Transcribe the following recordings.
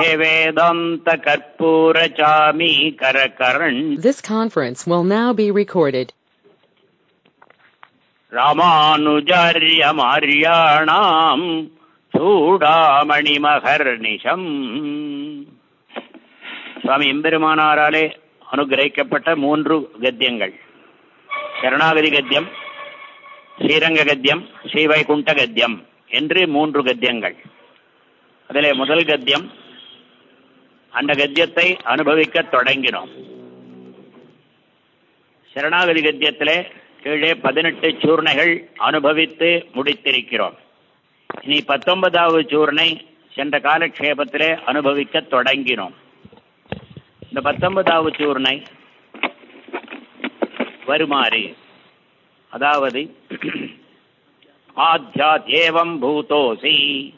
வேதாந்த கற்பூர சாமி கரகரண் This conference will now be recorded. ராமானுஜாரிய மாரியாணாம் Chudamani மகர்நிஷம் சுவாமி எம்பெருமானாராலே அனுகிரகிக்கப்பட்ட மூன்று கத்தியங்கள் சரணாகதி கத்தியம் ஸ்ரீரங்க கத்தியம் ஸ்ரீவைகுண்ட கத்தியம் என்று மூன்று கத்தியங்கள் அதிலே முதல் கத்தியம் அந்த கத்தியத்தை அனுபவிக்க தொடங்கினோம் சரணாகதி கத்தியத்திலே கீழே பதினெட்டு சூர்ணைகள் அனுபவித்து முடித்திருக்கிறோம் இனி பத்தொன்பதாவது சூர்ணை சென்ற காலக்ஷேபத்திலே அனுபவிக்க தொடங்கினோம் இந்த பத்தொன்பதாவது சூர்ணை வருமாறு அதாவது ஆத்தியாத் ஏவம் பூதோசி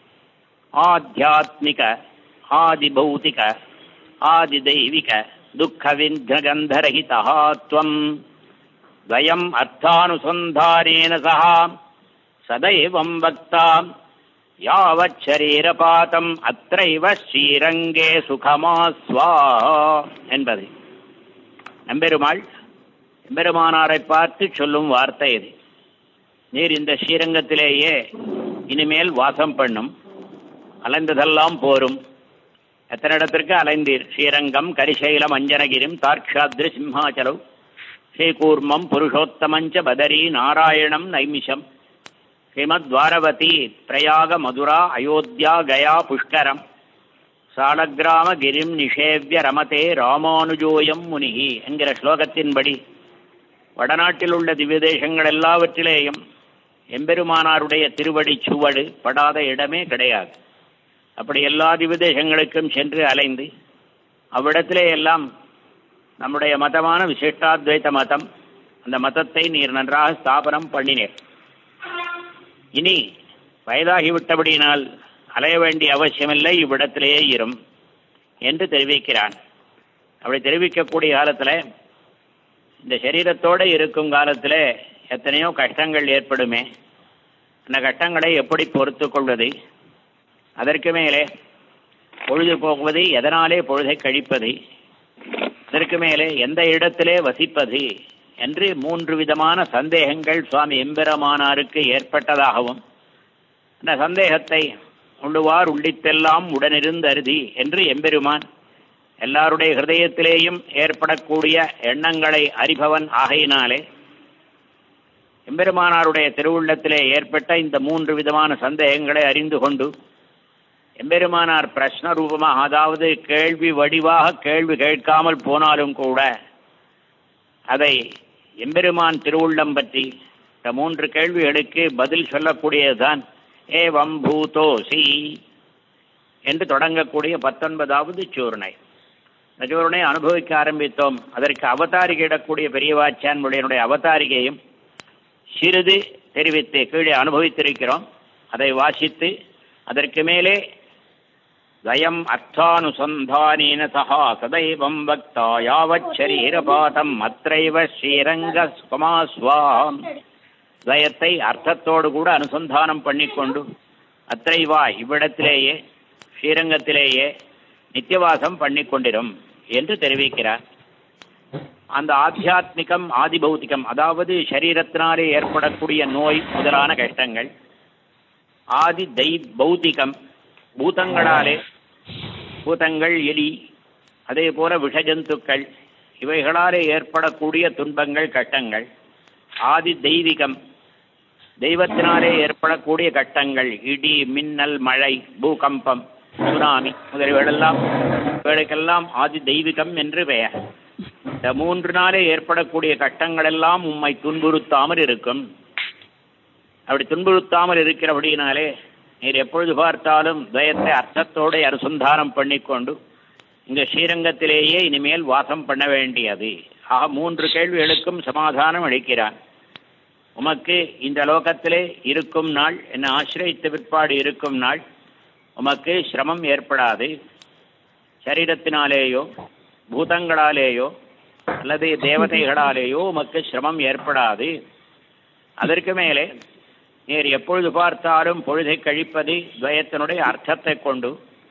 ஆத்தியாத்மிக ஆதிபௌதிக ஆதிதைவிக துக்கவிந்தகந்தரகிதா त्वम् द्वयम् अर्थानुसन्धानेन सह सदैवम् वक्ताम् यावत् शरीरपातम् अत्रैव ஸ்ரீரங்கே சுகமாஸ்வா என்பது நம்பெருமாள் எம்பெருமானாரை பார்த்து சொல்லும் வார்த்தை இது நீர் இந்த ஸ்ரீரங்கத்திலேயே இனிமேல் வாசம் பண்ணும் அலைந்ததெல்லாம் போரும் எத்தனை இடத்திற்கு அலைந்தீர் ஸ்ரீரங்கம் கரிசைலம் அஞ்சனகிரிம் தார்க்ஷாத்ரி சிம்ஹாச்சலம் ஸ்ரீகூர்மம் புருஷோத்தமஞ்ச பதரி நாராயணம் நைமிஷம் ஸ்ரீமத்வாரவதி பிரயாக மதுரா அயோத்தியா கயா புஷ்கரம் சாலக்கிராம கிரிம் நிஷேவிய ரமதே ராமானுஜோயம் முனிகி என்கிற ஸ்லோகத்தின்படி வடநாட்டில் உள்ள திவ்ய தேசங்கள் எல்லாவற்றிலேயும் எம்பெருமானாருடைய திருவடி சுவடு படாத இடமே கிடையாது அப்படி எல்லா திவ்யதேசங்களுக்கும் சென்று அலைந்து அவ்விடத்திலே எல்லாம் நம்முடைய மதமான விசிஷ்டாத்வைத மதம் அந்த மதத்தை நீர் நன்றாக ஸ்தாபனம் பண்ணினேன் இனி வயதாகிவிட்டபடியினால் அலைய வேண்டிய அவசியமில்லை இவ்விடத்திலேயே இரும் என்று தெரிவிக்கிறான் அப்படி தெரிவிக்கக்கூடிய காலத்தில் இந்த சரீரத்தோடு இருக்கும் காலத்தில் எத்தனையோ கஷ்டங்கள் ஏற்படுமே அந்த கஷ்டங்களை எப்படி பொறுத்து கொள்வது அதற்கு மேலே பொழுது போகுவது எதனாலே பொழுதை கழிப்பது அதற்கு மேலே எந்த இடத்திலே வசிப்பது என்று மூன்று விதமான சந்தேகங்கள் சுவாமி எம்பெருமானாருக்கு ஏற்பட்டதாகவும் அந்த சந்தேகத்தை உள்ளுவார் உள்ளித்தெல்லாம் உடனிருந்தருதி என்று எம்பெருமான் எல்லாருடைய ஹிருதயத்திலேயும் ஏற்படக்கூடிய எண்ணங்களை அறிபவன் ஆகையினாலே எம்பெருமானாருடைய திருவுள்ளத்திலே ஏற்பட்ட இந்த மூன்று விதமான சந்தேகங்களை அறிந்து கொண்டு எம்பெருமானார் பிரஷ்ன ரூபமாக அதாவது கேள்வி வடிவாக கேள்வி கேட்காமல் போனாலும் கூட அதை எம்பெருமான் திருவுள்ளம் பற்றி இந்த மூன்று கேள்விகளுக்கு பதில் சொல்லக்கூடியதுதான் ஏவம் பூதோசி என்று தொடங்கக்கூடிய பத்தொன்பதாவது சூர்ணை இந்த சூர்ணை அனுபவிக்க ஆரம்பித்தோம் அதற்கு அவதாரிகையிடக்கூடிய பெரியவாச்சான் உடைய அவதாரிகையும் சிறிது தெரிவித்து கீழே அனுபவித்திருக்கிறோம் அதை வாசித்து அதற்கு மேலே தயம் அர்த்தானுசந்தானேன சகா சதைவம் வக்தா யாவத் சரீரபாதம் அத்தைவ ஸ்ரீரங்க சுகமாஸ்வாம் தயத்தை அர்த்தத்தோடு கூட அனுசந்தானம் பண்ணிக்கொண்டு அத்தைவா இவ்விடத்திலேயே ஸ்ரீரங்கத்திலேயே நித்தியவாசம் பண்ணிக்கொண்டிரும் என்று தெரிவிக்கிறார் அந்த ஆத்தியாத்மிகம் ஆதிபௌத்திகம் அதாவது சரீரத்தினாலே ஏற்படக்கூடிய நோய் முதலான கஷ்டங்கள் ஆதி தை பௌத்திகம் பூதங்களாலே பூதங்கள் எலி அதே போல விஷஜந்துக்கள் இவைகளாலே ஏற்படக்கூடிய துன்பங்கள் கட்டங்கள் ஆதி தெய்வீகம் தெய்வத்தினாலே ஏற்படக்கூடிய கட்டங்கள் இடி மின்னல் மழை பூகம்பம் சுனாமி முதலியவைகளெல்லாம் இவைகளுக்கெல்லாம் ஆதி தெய்வீகம் என்று பெயர் இந்த மூன்று நாளே ஏற்படக்கூடிய கட்டங்கள் எல்லாம் உம்மை துன்புறுத்தாமல் இருக்கும் அப்படி துன்புறுத்தாமல் இருக்கிறபடியினாலே நீர் எப்பொழுது பார்த்தாலும் துவயத்தை அர்த்தத்தோடு அனுசந்தானம் பண்ணிக்கொண்டு இங்க ஸ்ரீரங்கத்திலேயே இனிமேல் வாசம் பண்ண வேண்டியது ஆக மூன்று கேள்விகளுக்கும் சமாதானம் அளிக்கிறான் உமக்கு இந்த லோகத்திலே இருக்கும் நாள் என்ன ஆசிரியத்த பிற்பாடு இருக்கும் நாள் உமக்கு சிரமம் ஏற்படாது சரீரத்தினாலேயோ பூதங்களாலேயோ அல்லது தேவதைகளாலேயோ உமக்கு சிரமம் ஏற்படாது அதற்கு மேலே நீர் எப்பொழுது பார்த்தாலும் பொழுதை கழிப்பது துவயத்தினுடைய அர்த்தத்தை கொண்டு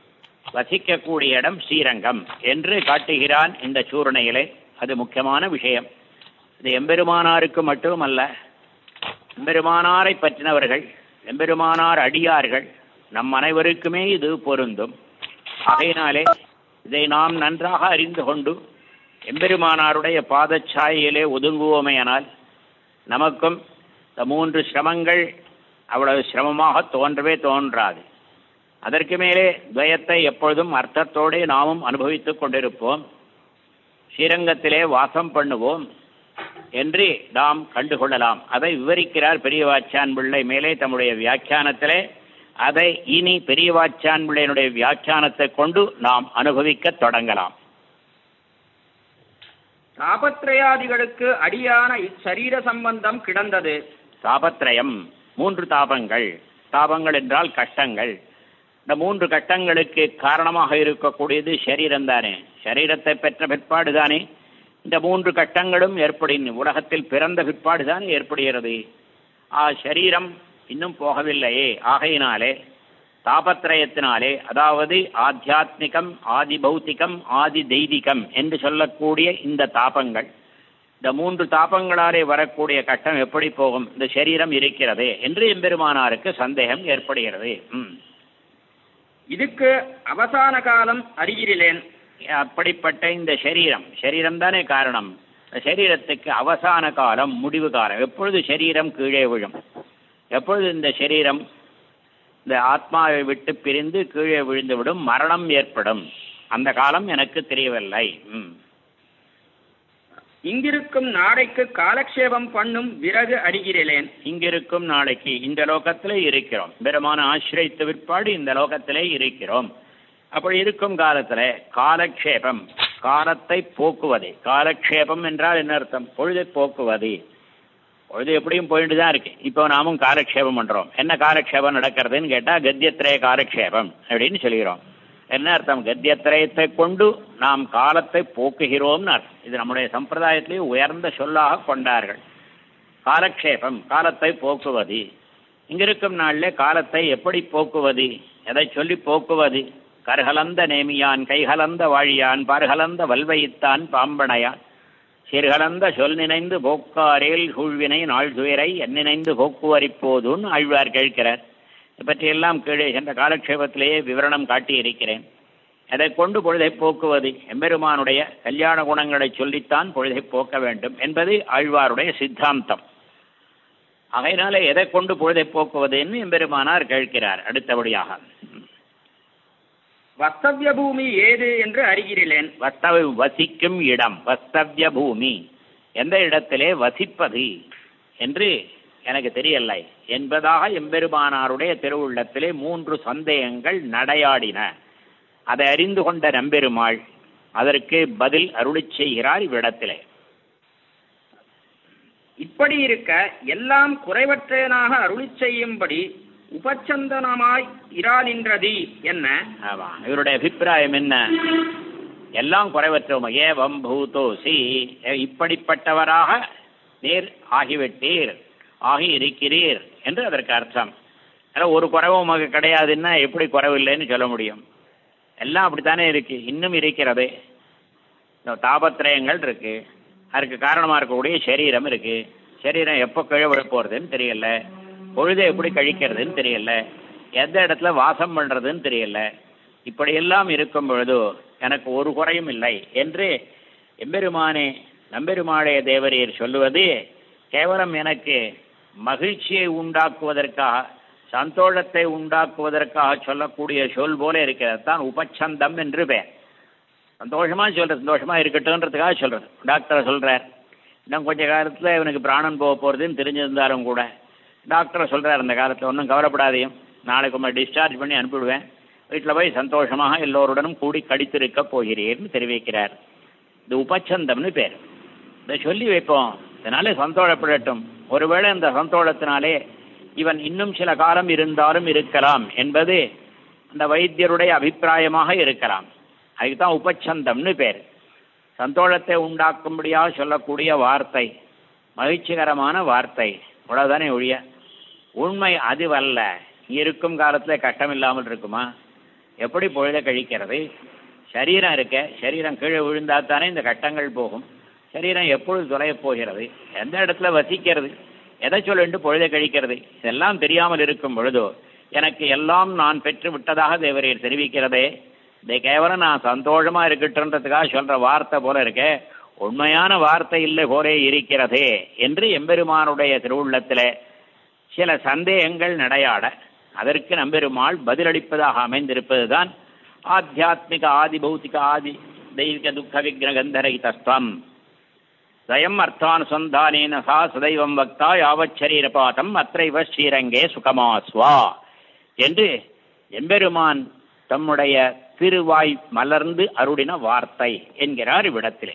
வசிக்கக்கூடிய இடம் ஸ்ரீரங்கம் என்று காட்டுகிறான் இந்த சூரணையிலே அது முக்கியமான விஷயம் இது எம்பெருமானாருக்கு மட்டுமல்ல எம்பெருமானாரை பற்றினவர்கள் எம்பெருமானார் அடியார்கள் நம் அனைவருக்குமே இது பொருந்தும் ஆகையினாலே இதை நாம் நன்றாக அறிந்து கொண்டு எம்பெருமானாருடைய பாதச்சாயிலே ஒதுங்குவோமேயானால் நமக்கும் இந்த மூன்று சிரமங்கள் அவ்வளவு சிரமமாக தோன்றவே தோன்றாது அதற்கு மேலே துவயத்தை எப்பொழுதும் அர்த்தத்தோடு நாமும் அனுபவித்துக் கொண்டிருப்போம் ஸ்ரீரங்கத்திலே வாசம் பண்ணுவோம் என்று நாம் கண்டுகொள்ளலாம் அதை விவரிக்கிறார் பெரியவாச்சான் பிள்ளை மேலே தம்முடைய வியாக்கியானத்திலே அதை இனி பெரியவாச்சான் பிள்ளையினுடைய வியாக்கியானத்தை கொண்டு நாம் அனுபவிக்க தொடங்கலாம் தாபத்ரயாதிகளுக்கு அடியான இச்சரீர சம்பந்தம் கிடந்தது தாபத்ரயம் மூன்று தாபங்கள் தாபங்கள் என்றால் கஷ்டங்கள் இந்த மூன்று கட்டங்களுக்கு காரணமாக இருக்கக்கூடியது சரீரம் தானே சரீரத்தை பெற்ற பிற்பாடு தானே இந்த மூன்று கட்டங்களும் ஏற்படின் உலகத்தில் பிறந்த பிற்பாடு தானே ஏற்படுகிறது ஆ சரீரம் இன்னும் போகவில்லையே ஆகையினாலே தாபத்திரயத்தினாலே அதாவது ஆத்தியாத்மிகம் ஆதி பௌத்திகம் ஆதி தெய்வீகம் என்று சொல்லக்கூடிய இந்த தாபங்கள் இந்த மூன்று தாபங்களாலே வரக்கூடிய கட்டம் எப்படி போகும் இந்த சரீரம் இருக்கிறதே என்று எம்பெருமானாருக்கு சந்தேகம் ஏற்படுகிறது ம் இதுக்கு அவசான காலம் அறிகிறேன் அப்படிப்பட்ட இந்த சரீரம் சரீரம் தானே காரணம் இந்த சரீரத்துக்கு அவசான காலம் முடிவு காலம் எப்பொழுது சரீரம் கீழே விழும் எப்பொழுது இந்த சரீரம் இந்த ஆத்மாவை விட்டு பிரிந்து கீழே விழுந்துவிடும் மரணம் ஏற்படும் அந்த காலம் எனக்கு தெரியவில்லை ம் இங்கிருக்கும் நாடைக்கு காலக்ஷேபம் பண்ணும் விறகு அறிகிறேன் இங்கிருக்கும் நாளைக்கு இந்த லோகத்திலே இருக்கிறோம் பெருமான ஆசிரியத்த பிற்பாடு இந்த லோகத்திலே இருக்கிறோம் அப்படி இருக்கும் காலத்துல காலக்ஷேபம் காலத்தை போக்குவது காலக்ஷேபம் என்றால் என்ன அர்த்தம் பொழுதை போக்குவது பொழுது எப்படியும் போயிட்டு தான் இருக்கு இப்போ நாமும் காலக்ஷேபம் பண்றோம் என்ன காலக்ஷேபம் நடக்கிறதுன்னு கேட்டா கத்தியத்திரய காலக்ஷேபம் அப்படின்னு சொல்கிறோம் என்ன அர்த்தம் கத்தியத்திரயத்தை கொண்டு நாம் காலத்தை போக்குகிறோம்னு அர்த்தம் இது நம்முடைய சம்பிரதாயத்திலேயே உயர்ந்த சொல்லாக கொண்டார்கள் காலக்ஷேபம் காலத்தை போக்குவது இங்கிருக்கும் நாளில் காலத்தை எப்படி போக்குவது எதை சொல்லி போக்குவது கர்கலந்த நேமியான் கைகலந்த வாழியான் பார்கலந்த வல்வையித்தான் பாம்பனையான் சிறுகலந்த சொல் நினைந்து போக்காரேல் சூழ்வினை நாள் துயரை என் நினைந்து போக்குவரிப்போதுன்னு ஆழ்வார் கேட்கிறார் இதை பற்றியெல்லாம் கீழே சென்ற காலக்ஷேபத்திலேயே விவரணம் காட்டியிருக்கிறேன் அதை கொண்டு பொழுதை போக்குவது எம்பெருமானுடைய கல்யாண குணங்களை சொல்லித்தான் பொழுதை போக்க வேண்டும் என்பது ஆழ்வாருடைய சித்தாந்தம் ஆகையினால எதை கொண்டு பொழுதை போக்குவதுன்னு எம்பெருமானார் கேட்கிறார் அடுத்தபடியாக வஸ்தவ்ய பூமி ஏது என்று அறிகிறேன் வஸ்தவ வசிக்கும் இடம் வஸ்தவ்ய பூமி எந்த இடத்திலே வசிப்பது என்று எனக்கு தெரியலை என்பதாக எம்பெருமானாருடைய திருவுள்ளத்திலே மூன்று சந்தேகங்கள் நடையாடின அதை அறிந்து கொண்ட நம்பெருமாள் அதற்கு பதில் அருளிச் செய்கிறார் இவ்விடத்திலே இப்படி இருக்க எல்லாம் குறைவற்றேனாக அருளிச் செய்யும்படி உபச்சந்தனமாய் இரானின்றது என்ன ஆமா இவருடைய அபிப்பிராயம் என்ன எல்லாம் குறைவற்றோம் ஏவம் பூதோசி இப்படிப்பட்டவராக நீர் ஆகிவிட்டீர் ஆகி இருக்கிறீர் என்று அதற்கு அர்த்தம் ஆனால் ஒரு குறைவும் உமக்கு கிடையாதுன்னா எப்படி குறைவில்லைன்னு சொல்ல முடியும் எல்லாம் அப்படித்தானே இருக்கு இன்னும் இருக்கிறது இந்த தாபத்திரயங்கள் இருக்கு அதுக்கு காரணமாக இருக்கக்கூடிய சரீரம் இருக்கு சரீரம் எப்போ கீழே விழ போகிறதுன்னு தெரியல பொழுதை எப்படி கழிக்கிறதுன்னு தெரியல எந்த இடத்துல வாசம் பண்ணுறதுன்னு தெரியல இப்படியெல்லாம் இருக்கும் பொழுது எனக்கு ஒரு குறையும் இல்லை என்று எம்பெருமானே நம்பெருமாளைய தேவரீர் சொல்லுவது கேவலம் எனக்கு மகிழ்ச்சியை உண்டாக்குவதற்காக சந்தோஷத்தை உண்டாக்குவதற்காக சொல்லக்கூடிய சொல் போல இருக்கிறது தான் உபச்சந்தம் என்று பேர் சந்தோஷமா சொல்றது சந்தோஷமா இருக்கட்டும்ன்றதுக்காக சொல்றது டாக்டர் சொல்றார் இன்னும் கொஞ்ச காலத்துல இவனுக்கு பிராணன் போக போறதுன்னு தெரிஞ்சிருந்தாலும் கூட டாக்டர் சொல்றார் அந்த காலத்துல ஒன்றும் கவலைப்படாதையும் நாளைக்கு உங்களை டிஸ்சார்ஜ் பண்ணி அனுப்பிவிடுவேன் வீட்டில் போய் சந்தோஷமாக எல்லோருடனும் கூடி கடித்திருக்க போகிறீர்னு தெரிவிக்கிறார் இது உபச்சந்தம்னு பேர் இதை சொல்லி வைப்போம் இதனாலே சந்தோஷப்படட்டும் ஒருவேளை இந்த சந்தோஷத்தினாலே இவன் இன்னும் சில காலம் இருந்தாலும் இருக்கலாம் என்பது அந்த வைத்தியருடைய அபிப்பிராயமாக இருக்கலாம் அதுக்கு தான் உபச்சந்தம்னு பேர் சந்தோஷத்தை உண்டாக்கும்படியாக சொல்லக்கூடிய வார்த்தை மகிழ்ச்சிகரமான வார்த்தை இவ்வளவுதானே ஒழிய உண்மை அதுவல்ல இருக்கும் காலத்தில் கஷ்டம் இல்லாமல் இருக்குமா எப்படி பொழுதை கழிக்கிறது சரீரம் இருக்க சரீரம் கீழே விழுந்தாத்தானே இந்த கட்டங்கள் போகும் சரீரம் எப்பொழுது தொலையப் போகிறது எந்த இடத்துல வசிக்கிறது எதை சொல்லிட்டு பொழுதை கழிக்கிறது இதெல்லாம் தெரியாமல் இருக்கும் பொழுதோ எனக்கு எல்லாம் நான் பெற்று விட்டதாக தேவரீர் தெரிவிக்கிறதே இதை கேவலம் நான் சந்தோஷமா இருக்கட்டுன்றதுக்காக சொல்ற வார்த்தை போல இருக்கே உண்மையான வார்த்தை இல்லை போலே இருக்கிறதே என்று எம்பெருமானுடைய திருவுள்ளத்திலே சில சந்தேகங்கள் நடையாட அதற்கு நம்பெருமாள் பதிலளிப்பதாக அமைந்திருப்பதுதான் ஆத்தியாத்மிக ஆதி பௌத்திக ஆதி தெய்வீக துக்க விக்ன கந்தரகிதஸ்தம் ஸ்வயம் அர்த்தானுசந்தானேன சா சதைவம் வக்தா யாவத் சரீரபாதம் அத்தைவ ஸ்ரீரங்கே சுகமாஸ்வா என்று எம்பெருமான் தம்முடைய திருவாய் மலர்ந்து அருளின வார்த்தை என்கிறார் இவ்விடத்திலே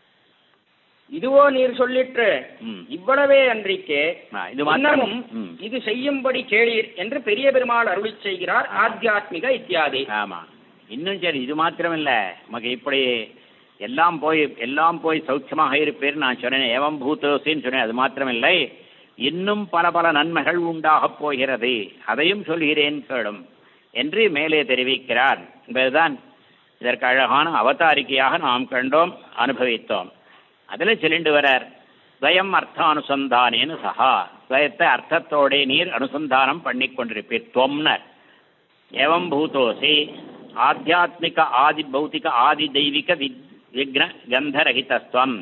இதுவோ நீர் சொல்லிற்று ம். இவ்வளவே அன்றிக்கே ஆ, இது மாத்திரம். இன்னமும் ம். இது செய்யும்படி கேளீர் என்று பெரிய பெருமாள் அருளிச் செய்கிறார் ஆத்தியாத்மிக இத்தியாதி ஆமா இன்னும் சரி இது மாத்திரம் இல்ல நமக்கு இப்படி எல்லாம் போய் எல்லாம் போய் சௌக்கியமாக இருப்பேர் நான் சொன்னேன் ஏவம் பூத்தோசின்னு சொன்னேன் அது மாத்திரமில்லை இன்னும் பல பல நன்மைகள் உண்டாகப் போகிறது அதையும் சொல்கிறேன் கேளும் என்று மேலே தெரிவிக்கிறார் என்பதுதான் இதற்கு அழகான அவதாரிக்கையாக நாம் கண்டோம் அனுபவித்தோம் அதில் சொல்லிண்டு வரார் துவயம் அர்த்தானுசந்தானேன்னு சகா துவயத்தை அர்த்தத்தோடே நீர் அனுசந்தானம் பண்ணி கொண்டிருப்பீர் துவம்னர் ஏவம் பூதோசி ஆத்தியாத்மிக ஆதி பௌத்திக ஆதி தெய்வீக விக் விக்ன கந்தரகிதஸ்துவம்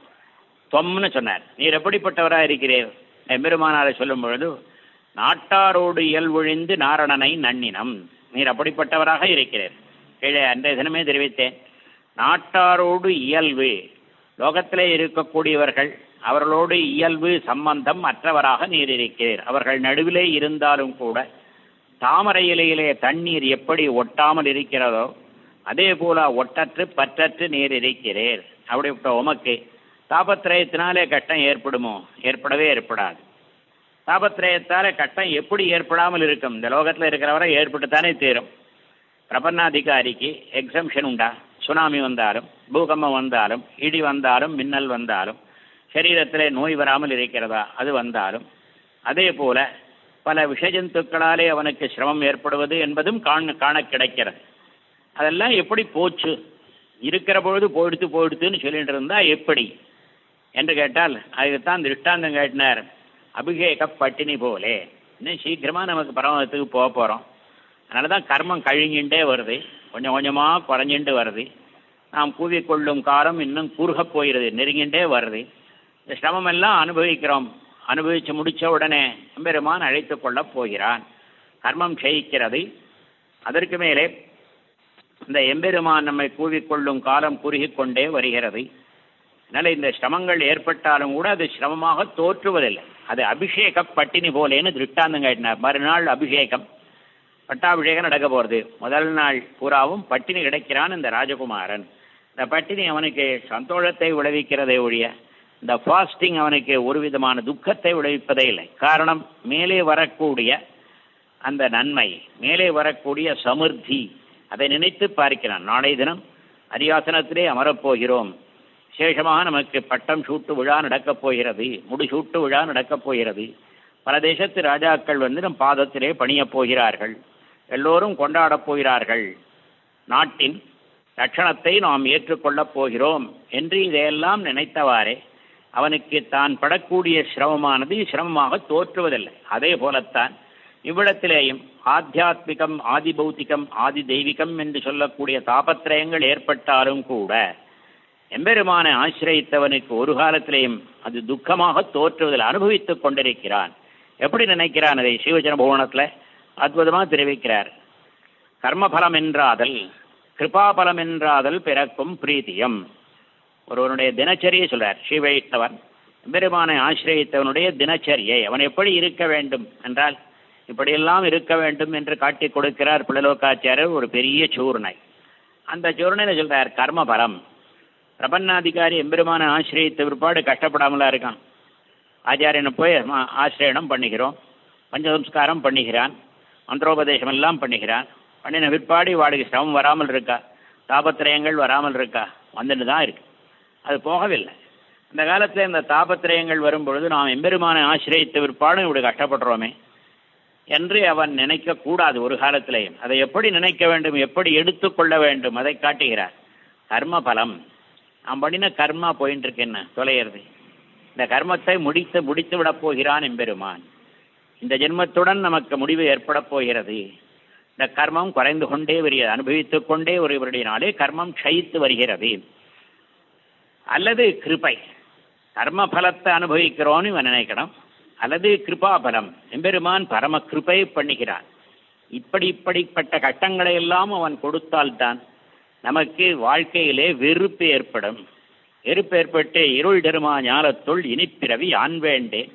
துவம்னு சொன்னார் நீர் எப்படிப்பட்டவராக இருக்கிறீர் எம்பெருமானாரை சொல்லும் பொழுது நாட்டாரோடு இயல்பொழிந்து நாரணனை நன்னினம் நீர் அப்படிப்பட்டவராக இருக்கிறீர் கீழே அன்றைய தினமே தெரிவித்தேன் நாட்டாரோடு இயல்பு லோகத்திலே இருக்கக்கூடியவர்கள் அவர்களோடு இயல்பு சம்பந்தம் அற்றவராக நீர் இருக்கிறீர் அவர்கள் நடுவிலே இருந்தாலும் கூட தாமரை இலையிலே தண்ணீர் எப்படி ஒட்டாமல் இருக்கிறதோ அதே போல ஒட்டற்று பற்றற்று நீர் இருக்கிறீர் அப்படிப்பட்ட உமக்கு தாபத்திரயத்தினாலே கட்டம் ஏற்படுமோ ஏற்படவே ஏற்படாது தாபத்திரயத்தாலே கட்டம் எப்படி ஏற்படாமல் இருக்கும் இந்த லோகத்தில் இருக்கிறவரை ஏற்பட்டுத்தானே தீரும் பிரபன்னாதிகாரிக்கு எக்ஸம்ஷன் உண்டா சுனாமி வந்தாலும் பூகம்பம் வந்தாலும் இடி வந்தாலும் மின்னல் வந்தாலும் சரீரத்திலே நோய் வராமல் இருக்கிறதா அது வந்தாலும் அதே போல பல விஷஜந்துக்களாலே அவனுக்கு சிரமம் ஏற்படுவது என்பதும் காண காண கிடைக்கிறது அதெல்லாம் எப்படி போச்சு இருக்கிற பொழுது போயிடுத்து போயிடுத்துன்னு சொல்லிட்டு இருந்தா எப்படி என்று கேட்டால் அதுக்குத்தான் திருஷ்டாந்தம் கேட்டினார் அபிஷேக பட்டினி போலே இன்னும் சீக்கிரமா நமக்கு பரமத்துக்கு போக போறோம் அதனால தான் கர்மம் கழுங்கிண்டே வருது கொஞ்சம் கொஞ்சமாக குறைஞ்சிண்டு வருது நாம் கூவிக்கொள்ளும் காலம் இன்னும் குறுகப் போகிறது நெருங்கிண்டே வருது இந்த சிரமம் எல்லாம் அனுபவிக்கிறோம் அனுபவிச்சு முடிச்ச உடனே எம்பெருமான் அழைத்து கொள்ளப் போகிறான் கர்மம் க்ஷயிக்கிறது அதற்கு மேலே இந்த எம்பெருமான் நம்மை கூவிக்கொள்ளும் காலம் குறுகிக் கொண்டே வருகிறது அதனால இந்த சிரமங்கள் ஏற்பட்டாலும் கூட அது சிரமமாக தோற்றுவதில்லை அது அபிஷேக பட்டினி போலேன்னு திருஷ்டாந்தம் கேட்டினார் மறுநாள் அபிஷேகம் பட்டாபிஷேகம் நடக்க போகிறது முதல் நாள் பூராவும் பட்டினி கிடைக்கிறான் இந்த ராஜகுமாரன் இந்த பட்டினி அவனுக்கு சந்தோஷத்தை விளைவிக்கிறதை ஒழிய இந்த ஃபாஸ்டிங் அவனுக்கு ஒரு விதமான துக்கத்தை விளைவிப்பதே இல்லை காரணம் மேலே வரக்கூடிய அந்த நன்மை மேலே வரக்கூடிய சமிருத்தி அதை நினைத்து பார்க்கிறான் நாளைய தினம் அரியாசனத்திலே அமரப்போகிறோம் விசேஷமாக நமக்கு பட்டம் சூட்டு விழா நடக்கப் போகிறது முடிசூட்டு விழா நடக்கப் போகிறது பல தேசத்து ராஜாக்கள் வந்து நம் பாதத்திலே பணியப் போகிறார்கள் எல்லோரும் கொண்டாடப் போகிறார்கள் நாட்டின் லட்சணத்தை நாம் ஏற்றுக்கொள்ளப் போகிறோம் என்று இதையெல்லாம் நினைத்தவாறே அவனுக்கு தான் படக்கூடிய சிரமமானது சிரமமாக தோற்றுவதில்லை அதே போலத்தான் இவ்விடத்திலேயும் ஆத்தியாத்மிகம் ஆதி பௌத்திகம் ஆதி தெய்வீகம் என்று சொல்லக்கூடிய தாபத்திரயங்கள் ஏற்பட்டாலும் கூட எம்பெருமானை ஆசிரியத்தவனுக்கு ஒரு காலத்திலேயும் அது துக்கமாக தோற்றுவதில் அனுபவித்துக் கொண்டிருக்கிறான் எப்படி நினைக்கிறான் அதை சிவஜன புவனத்தில் அற்புதமாக தெரிவிக்கிறார் கர்மபலம் என்றாதல் கிருபாபலம் என்றாதல் பிறக்கும் பிரீத்தியம் ஒருவனுடைய தினச்சரியை சொல்றார் ஸ்ரீவைஷ்ணவன் எம்பெருமானை ஆசிரியத்தவனுடைய தினச்சரியை அவன் எப்படி இருக்க வேண்டும் என்றால் இப்படியெல்லாம் இருக்க வேண்டும் என்று காட்டி கொடுக்கிறார் பிள்ளலோக்காச்சாரியர் ஒரு பெரிய சூர்ணை அந்த சூர்ணையில் சொல்றார் கர்மபலம் பிரபன்னாதிகாரி எம்பெருமான ஆசிரியத்த பிற்பாடு கஷ்டப்படாமலா இருக்கான் ஆச்சாரியனை போய் ஆ- ஆசிரியனம் பண்ணுகிறோம் பஞ்சசம்ஸ்காரம் பண்ணுகிறான் மந்திரோபதேசம் எல்லாம் பண்ணுகிறான் பண்ணின பிற்பாடு வாளுக்கு சிரமம் வராமல் இருக்கா தாபத்திரயங்கள் வராமல் இருக்கா வந்துட்டு தான் இருக்கு அது போகவில்லை அந்த காலத்தில் இந்த தாபத்திரயங்கள் வரும்பொழுது நாம் எம்பெருமானை ஆசிரியத்த பிற்பாடும் இப்படி கஷ்டப்படுறோமே என்று அவன் நினைக்க கூடாது ஒரு காலத்திலேயும் அதை எப்படி நினைக்க வேண்டும் எப்படி எடுத்துக்கொள்ள வேண்டும் அதை காட்டுகிறார் கர்ம பலம் நாம் பண்ணின கர்மா போயின்னு இருக்கு என்ன தொலைகிறது இந்த கர்மத்தை முடித்து முடித்து விடப் போகிறான் எம்பெருமான் இந்த ஜென்மத்துடன் நமக்கு முடிவு ஏற்படப் போகிறது இந்த கர்மம் குறைந்து கொண்டே வருகிறது அனுபவித்துக் கொண்டே ஒருவருடையனாலே கர்மம் க்ஷயித்து வருகிறது அல்லது கிருபை கர்ம பலத்தை அனுபவிக்கிறோன்னு இவன் நினைக்கணும் அல்லது கிருபாபலம் எம்பெருமான் பரம கிருபை பண்ணுகிறான் இப்படி இப்படிப்பட்ட கட்டங்களை எல்லாம் அவன் கொடுத்தால்தான் நமக்கு வாழ்க்கையிலே வெறுப்பு ஏற்படும் வெறுப்பு ஏற்பட்டு இருள் தருமா ஞானத்துள் இனிப்பிறவி யான் வேண்டேன்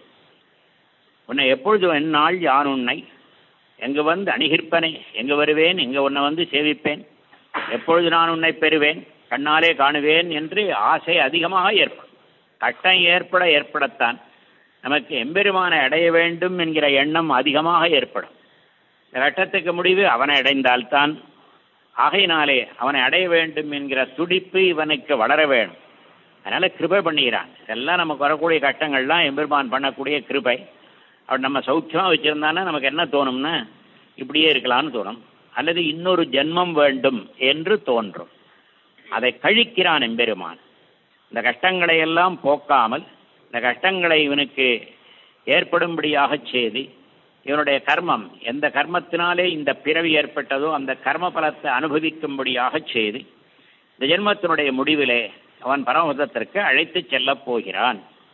உன்னை எப்பொழுது எந்நாள் யான் உன்னை எங்கு வந்து அணுகிற்பனே எங்கு வருவேன் எங்கு உன்னை வந்து சேவிப்பேன் எப்பொழுது நான் உன்னை பெறுவேன் கண்ணாலே காணுவேன் என்று ஆசை அதிகமாக ஏற்படும் கட்டம் ஏற்பட ஏற்படத்தான் நமக்கு எம்பெருமானை அடைய வேண்டும் என்கிற எண்ணம் அதிகமாக ஏற்படும் இந்த கட்டத்துக்கு முடிவு அவனை அடைந்தால்தான் ஆகையினாலே அவனை அடைய வேண்டும் என்கிற துடிப்பு இவனுக்கு வளர வேணும் அதனால கிருபை பண்ணுகிறான் இதெல்லாம் நமக்கு வரக்கூடிய கட்டங்கள்லாம் எம்பெருமான் பண்ணக்கூடிய கிருபை அவன் நம்ம சௌக்கியமாக வச்சுருந்தானா நமக்கு என்ன தோணும்னா இப்படியே இருக்கலாம்னு தோணும் அல்லது இன்னொரு ஜென்மம் வேண்டும் என்று தோன்றும் அதை கழிக்கிறான் எம்பெருமான் இந்த கஷ்டங்களை எல்லாம் போக்காமல் இந்த கஷ்டங்களை இவனுக்கு ஏற்படும்படியாக செய்து இவனுடைய கர்மம் எந்த கர்மத்தினாலே இந்த பிறவி ஏற்பட்டதோ அந்த கர்ம பலத்தை அனுபவிக்கும்படியாக செய்து இந்த ஜென்மத்தினுடைய முடிவிலே அவன் பரமபதத்திற்கு அழைத்து செல்லப் போகிறான்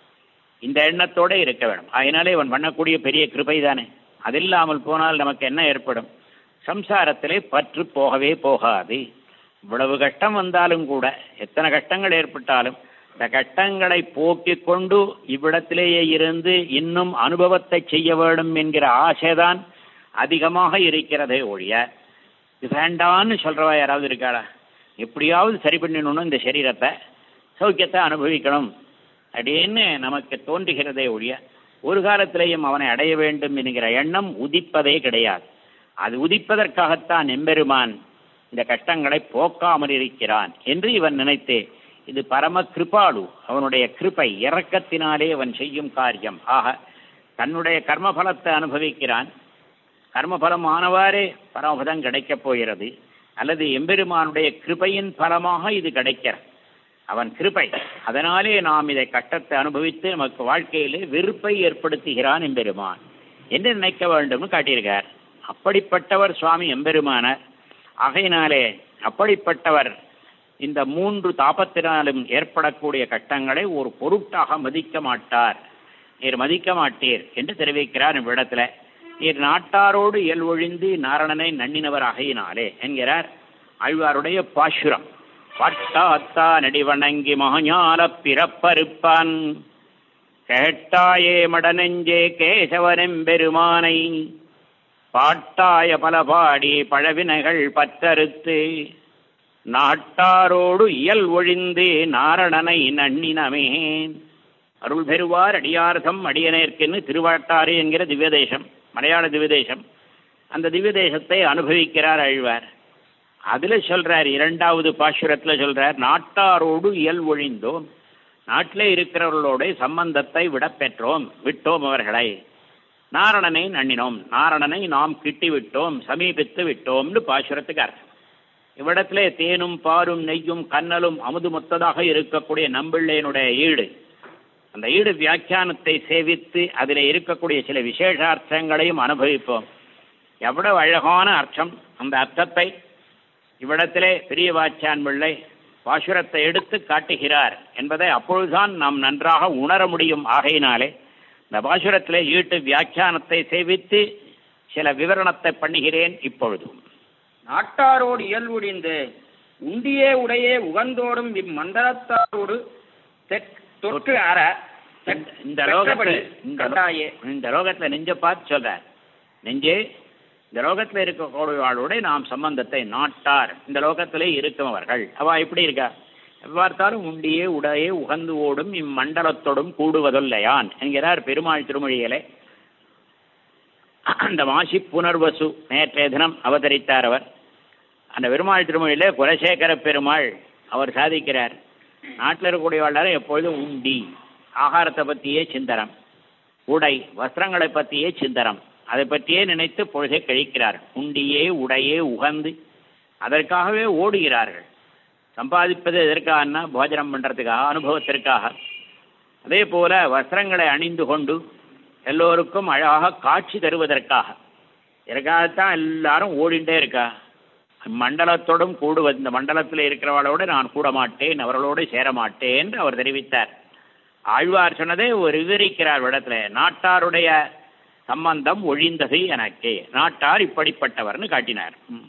இந்த எண்ணத்தோட இருக்க வேண்டும் அதனாலே அவன் பண்ணக்கூடிய பெரிய கிருபை தானே அதில்லாமல் போனால் நமக்கு என்ன ஏற்படும் சம்சாரத்திலே பற்று போகவே போகாது இவ்வளவு கஷ்டம் வந்தாலும் கூட எத்தனை கஷ்டங்கள் ஏற்பட்டாலும் இந்த கஷ்டங்களை போக்கிக் கொண்டு இவ்விடத்திலேயே இருந்து இன்னும் அனுபவத்தை செய்ய வேண்டும் என்கிற ஆசைதான் அதிகமாக இருக்கிறதே ஒழிய இது வேண்டான்னு சொல்றவா யாராவது இருக்காளா எப்படியாவது சரி பண்ணிடணும் இந்த சரீரத்தை சௌக்கியத்தை அனுபவிக்கணும் அப்படின்னு நமக்கு தோன்றுகிறதே ஒழிய ஒரு காலத்திலேயும் அவனை அடைய வேண்டும் என்கிற எண்ணம் உதிப்பதே கிடையாது அது உதிப்பதற்காகத்தான் எம்பெருமான் இந்த கஷ்டங்களை போக்காமல் இருக்கிறான் என்று இவன் நினைத்தே இது பரம கிருபாளு அவனுடைய கிருபை இறக்கத்தினாலே அவன் செய்யும் காரியம் ஆக தன்னுடைய கர்மபலத்தை அனுபவிக்கிறான் கர்மபலம் ஆனவாறே பரமபதம் கிடைக்கப் போகிறது அல்லது எம்பெருமானுடைய கிருபையின் பலமாக இது கிடைக்கிறது அவன் கிருபை அதனாலே நாம் இதை கட்டத்தை அனுபவித்து நமக்கு வாழ்க்கையிலே வெறுப்பை ஏற்படுத்துகிறான் எம்பெருமான் என்று நினைக்க வேண்டும்னு காட்டியிருக்கார் அப்படிப்பட்டவர் சுவாமி எம்பெருமானார் ஆகையினாலே அப்படிப்பட்டவர் இந்த மூன்று தாபத்தினாலும் ஏற்படக்கூடிய கட்டங்களை ஒரு பொருட்டாக மதிக்க மாட்டார் நீர் மதிக்க மாட்டீர் என்று தெரிவிக்கிறார் இவ்விடத்துல நீர் நாட்டாரோடு இயல்வொழிந்து நாரணனை நன்னினவர் ஆகையினாலே என்கிறார் ஆழ்வாருடைய பாசுரம் பட்டாத்தா நடிவணங்கி மகஞால பிறப்பறுப்பான் கேட்டாயே மடநெஞ்சே கேசவனெம்பெருமானை பாட்டாய பல பாடி பழவினைகள் பற்றறுத்து நாட்டாரோடு இயல் ஒழிந்து நாரணனை நன்னினமேன் அருள் பெறுவார் அடியார்த்தம் அடியனேற்குன்னு திருவாட்டாறு என்கிற திவ்யதேசம் மலையாள திவ்யதேசம் அந்த திவ்யதேசத்தை அனுபவிக்கிறார் அழ்வார் அதில் சொல்றார் இரண்டாவது பாசுரத்தில் சொல்றார் நாட்டாரோடு இயல் ஒழிந்தோம் நாட்டிலே இருக்கிறவர்களோட சம்பந்தத்தை விட பெற்றோம் விட்டோம் அவர்களை நாரணனை நன்னினோம் நாரணனை நாம் கிட்டி விட்டோம் சமீபித்து விட்டோம்னு பாசுரத்துக்கு அர்த்தம் இவ்விடத்திலே தேனும் பாரும் நெய்யும் கண்ணலும் அமுது மொத்ததாக இருக்கக்கூடிய நம்பிள்ளையனுடைய ஈடு அந்த ஈடு வியாக்கியானத்தை சேவித்து அதில் இருக்கக்கூடிய சில விசேஷார்த்தங்களையும் அனுபவிப்போம் எவ்வளவு அழகான அர்த்தம் அந்த அர்த்தத்தை இவ்விடத்திலே பெரிய வாச்சான் பிள்ளை பாசுரத்தை எடுத்து காட்டுகிறார் என்பதை அப்பொழுதுதான் நாம் நன்றாக உணர முடியும் ஆகையினாலே இந்த பாசுரத்திலே ஈட்டு வியாக்கியானத்தை சேவித்து சில விவரணத்தை பண்ணுகிறேன் இப்பொழுது நாட்டாரோடு இயல்புடிந்து உண்டியே உடையே உகந்தோடும் இம்மண்டலத்தாரோடு தெற்- தொற்று அற தெற்- இந்த பெற்றபடி லோகத்தில் இந்த லோ- கண்டாயே இந்த லோகத்துல நெஞ்ச பார்த்து சொல்றார் நெஞ்சே இந்த லோகத்துல இருக்கக்கூடியவாளோட நாம் சம்பந்தத்தை நாட்டார் இந்த லோகத்திலே இருக்கவர்கள் அவ எப்படி இருக்கா எவ்வாறுத்தாலும் உண்டியே உடையே உகந்து ஓடும் இம்மண்டலத்தோடும் கூடுவதொல்லையான் என்கிறார் பெருமாள் திருமொழிகளே அந்த மாசி புனர்வசு நேற்றைய தினம் அவதரித்தார் அவர் அந்த பெருமாள் திருமொழியிலே குலசேகர பெருமாள் அவர் சாதிக்கிறார் நாட்டில் இருக்கக்கூடியவாள் எப்பொழுதும் உண்டி ஆகாரத்தை பற்றியே சிந்தனம் உடை வஸ்திரங்களை பற்றியே சிந்தனம் அதை பற்றியே நினைத்து பொழுதை கழிக்கிறார்கள் உண்டியே உடையே உகந்து அதற்காகவே ஓடுகிறார்கள் சம்பாதிப்பது எதற்காகனா போஜனம் பண்ணுறதுக்காக அனுபவத்திற்காக அதே போல வஸ்திரங்களை அணிந்து கொண்டு எல்லோருக்கும் அழகாக காட்சி தருவதற்காக இதற்காகத்தான் எல்லாரும் ஓடிண்டே இருக்கா மண்டலத்தோடும் கூடுவது இந்த மண்டலத்தில் இருக்கிறவளோடு நான் கூட மாட்டேன் அவர்களோடு சேர மாட்டேன் என்று அவர் தெரிவித்தார் ஆழ்வார் சொன்னதை ஒரு விவரிக்கிறார் இடத்துல நாட்டாருடைய சம்பந்தம் ஒழிந்தது எனக்கு நாட்டார் இப்படிப்பட்டவர்னு காட்டினார் ம்.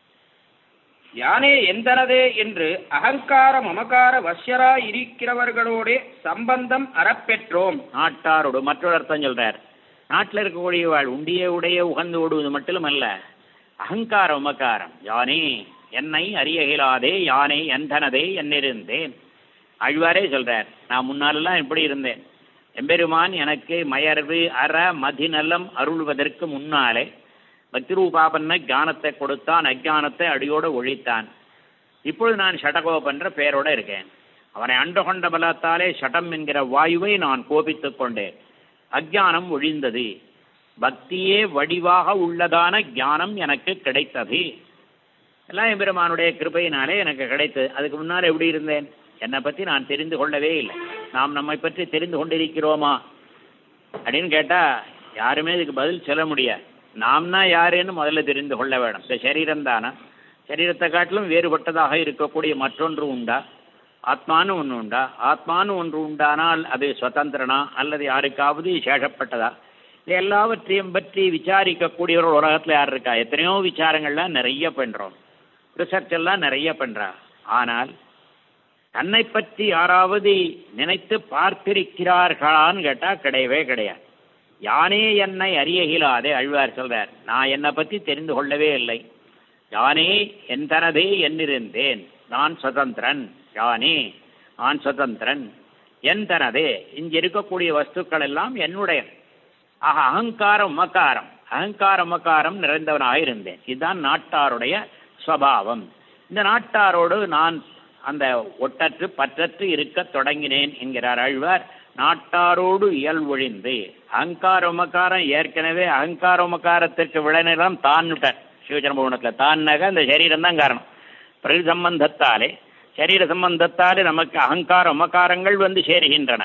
யானே எந்தனதே என்று அகங்கார மமகார வசியரா இருக்கிறவர்களோடே சம்பந்தம் அறப்பெற்றோம் நாட்டாரோடு மற்றொரு அர்த்தம் சொல்றார் நாட்டில் இருக்கக்கூடியவாள் உண்டிய உடைய உகந்து ஓடுவது மட்டுமல்ல அகங்காரம் உமக்காரம் யானே என்னை அறிய இயலாதே யானே எந்தனதே என்னிருந்தேன் ஆழ்வாரே சொல்றார் நான் முன்னாலெல்லாம் இப்படி இருந்தேன் எம்பெருமான் எனக்கு மயர்வு அற மதிநலம் அருள்வதற்கு முன்னாலே பக்திரூபாபன்ன ஞானத்தை கொடுத்தான் அஜானத்தை அடியோடு ஒழித்தான் இப்பொழுது நான் ஷடகோபன்ற பெயரோட இருக்கேன் அவனை அண்டு கொண்ட பலத்தாலே ஷடம் என்கிற வாயுவை நான் கோபித்துக் கொண்டேன் அஜானம் ஒழிந்தது பக்தியே வடிவாக உள்ளதான ஞானம் எனக்கு கிடைத்தது எல்லாம் எம்பெருமானுடைய கிருபையினாலே எனக்கு கிடைத்தது அதுக்கு முன்னால் எப்படி இருந்தேன் என்னை பற்றி நான் தெரிந்து கொள்ளவே இல்லை நாம் நம்மை பற்றி தெரிந்து கொண்டிருக்கிறோமா அப்படின்னு கேட்டால் யாருமே இதுக்கு பதில் சொல்ல முடியாது நாம்னா யாருன்னு முதல்ல தெரிந்து கொள்ள வேணும் இந்த சரீரம் தானே சரீரத்தை காட்டிலும் வேறுபட்டதாக இருக்கக்கூடிய மற்றொன்று உண்டா ஆத்மான்னு ஒன்று உண்டா ஆத்மான்னு ஒன்று உண்டானால் அது சுதந்திரனா அல்லது யாருக்காவது சேஷப்பட்டதா இது எல்லாவற்றையும் பற்றி விசாரிக்கக்கூடியவர் உலகத்தில் யார் இருக்கா எத்தனையோ விசாரங்கள்லாம் நிறைய பண்ணுறோம் ரிசர்ச் எல்லாம் நிறைய பண்ணுறா ஆனால் தன்னை பற்றி யாராவது நினைத்து பார்த்திருக்கிறார்களான்னு கேட்டால் கிடையவே கிடையாது யானே என்னை அறிய இயலாதே அழ்வார் சொல்றார் நான் என்னை பற்றி தெரிந்து கொள்ளவே இல்லை யானே என் தனதே என்னிருந்தேன் நான் சுதந்திரன் யானே நான் சுதந்திரன் என் தனதே இங்க இருக்கக்கூடிய வஸ்துக்கள் எல்லாம் என்னுடைய ஆக அகங்காரம் உமக்காரம் அகங்காரம் உமக்காரம் நிறைந்தவனாக இருந்தேன் இதுதான் நாட்டாருடைய ஸ்வபாவம் இந்த நாட்டாரோடு நான் அந்த ஒட்டற்று பற்றற்று இருக்க தொடங்கினேன் என்கிறார் ஆழ்வார் நாட்டாரோடு இயல்பொழிந்து அகங்கார உமக்காரம் ஏற்கனவே அகங்கார உமக்காரத்திற்கு விளைநிலம் தான் விட்டார் சிவஜனபவனத்தில் தான்னாக இந்த சரீரம் தான் காரணம் பிரதி சம்பந்தத்தாலே சரீர சம்பந்தத்தாலே நமக்கு அகங்கார உமக்காரங்கள் வந்து சேருகின்றன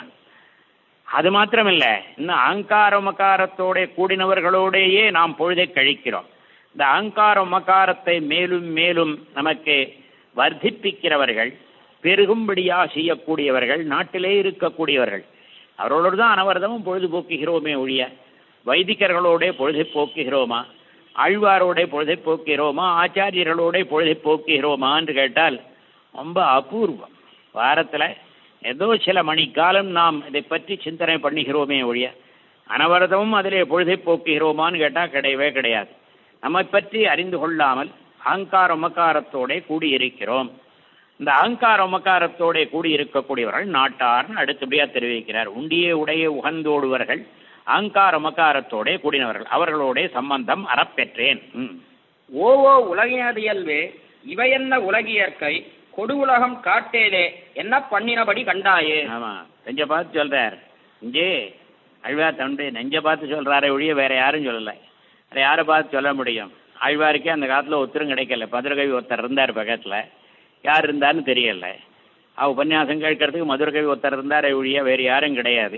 அது மாத்திரமில்ல இன்னும் அகங்கார உமக்காரத்தோட கூடினவர்களோடையே நாம் பொழுதை கழிக்கிறோம் இந்த அகங்கார உமக்காரத்தை மேலும் மேலும் நமக்கு வர்த்திப்பிக்கிறவர்கள் பெருகும்படியாக செய்யக்கூடியவர்கள் நாட்டிலே இருக்கக்கூடியவர்கள் அவர்களோடு தான் அனவரதமும் பொழுது போக்குகிறோமே ஒழிய வைதிகர்களோட பொழுதை போக்குகிறோமா ஆழ்வாரோட பொழுதை போக்குகிறோமா ஆச்சாரியர்களோட பொழுதை போக்குகிறோமா என்று கேட்டால் ரொம்ப அபூர்வம் வாரத்தில் ஏதோ சில மணிக்காலம் நாம் இதை பற்றி சிந்தனை பண்ணுகிறோமே ஒழிய அனவரதமும் அதிலே பொழுதை போக்குகிறோமான்னு கேட்டால் கிடையவே கிடையாது நம்மை பற்றி அறிந்து கொள்ளாமல் அகங்கார உமக்காரத்தோட கூடியிருக்கிறோம் இந்த அகங்கார உமக்காரத்தோட கூடியிருக்கக்கூடியவர்கள் நாட்டார்னு அடுத்தபடியாக தெரிவிக்கிறார் உண்டியே உடைய உகந்தோடுவர்கள் அகங்கார உமக்காரத்தோட கூடினவர்கள் அவர்களோட சம்பந்தம் அறப்பெற்றேன் ம். ஓவோ உலகினதியல்வே இவையென்ன உலகியற்கை கொடு உலகம் காட்டேலே என்ன பண்ணினபடி கண்டாயே ஆமா நெஞ்ச பார்த்து சொல்றார் இங்கே ஆழ்வார் தன்னுடைய நெஞ்ச பார்த்து சொல்றாரே ஒழிய வேற யாரும் சொல்லலை வேற யாரை பார்த்து சொல்ல முடியும் ஆழ்வாருக்கே அந்த காலத்தில் ஒருத்தரும் கிடைக்கல மதுரகவி ஒருத்தர் இருந்தார் பக்கத்தில் யார் இருந்தாருன்னு தெரியல அவ உபன்யாசம் கேட்கறதுக்கு மதுரகவி ஒருத்தர் இருந்தாரே ஒழிய வேறு யாரும் கிடையாது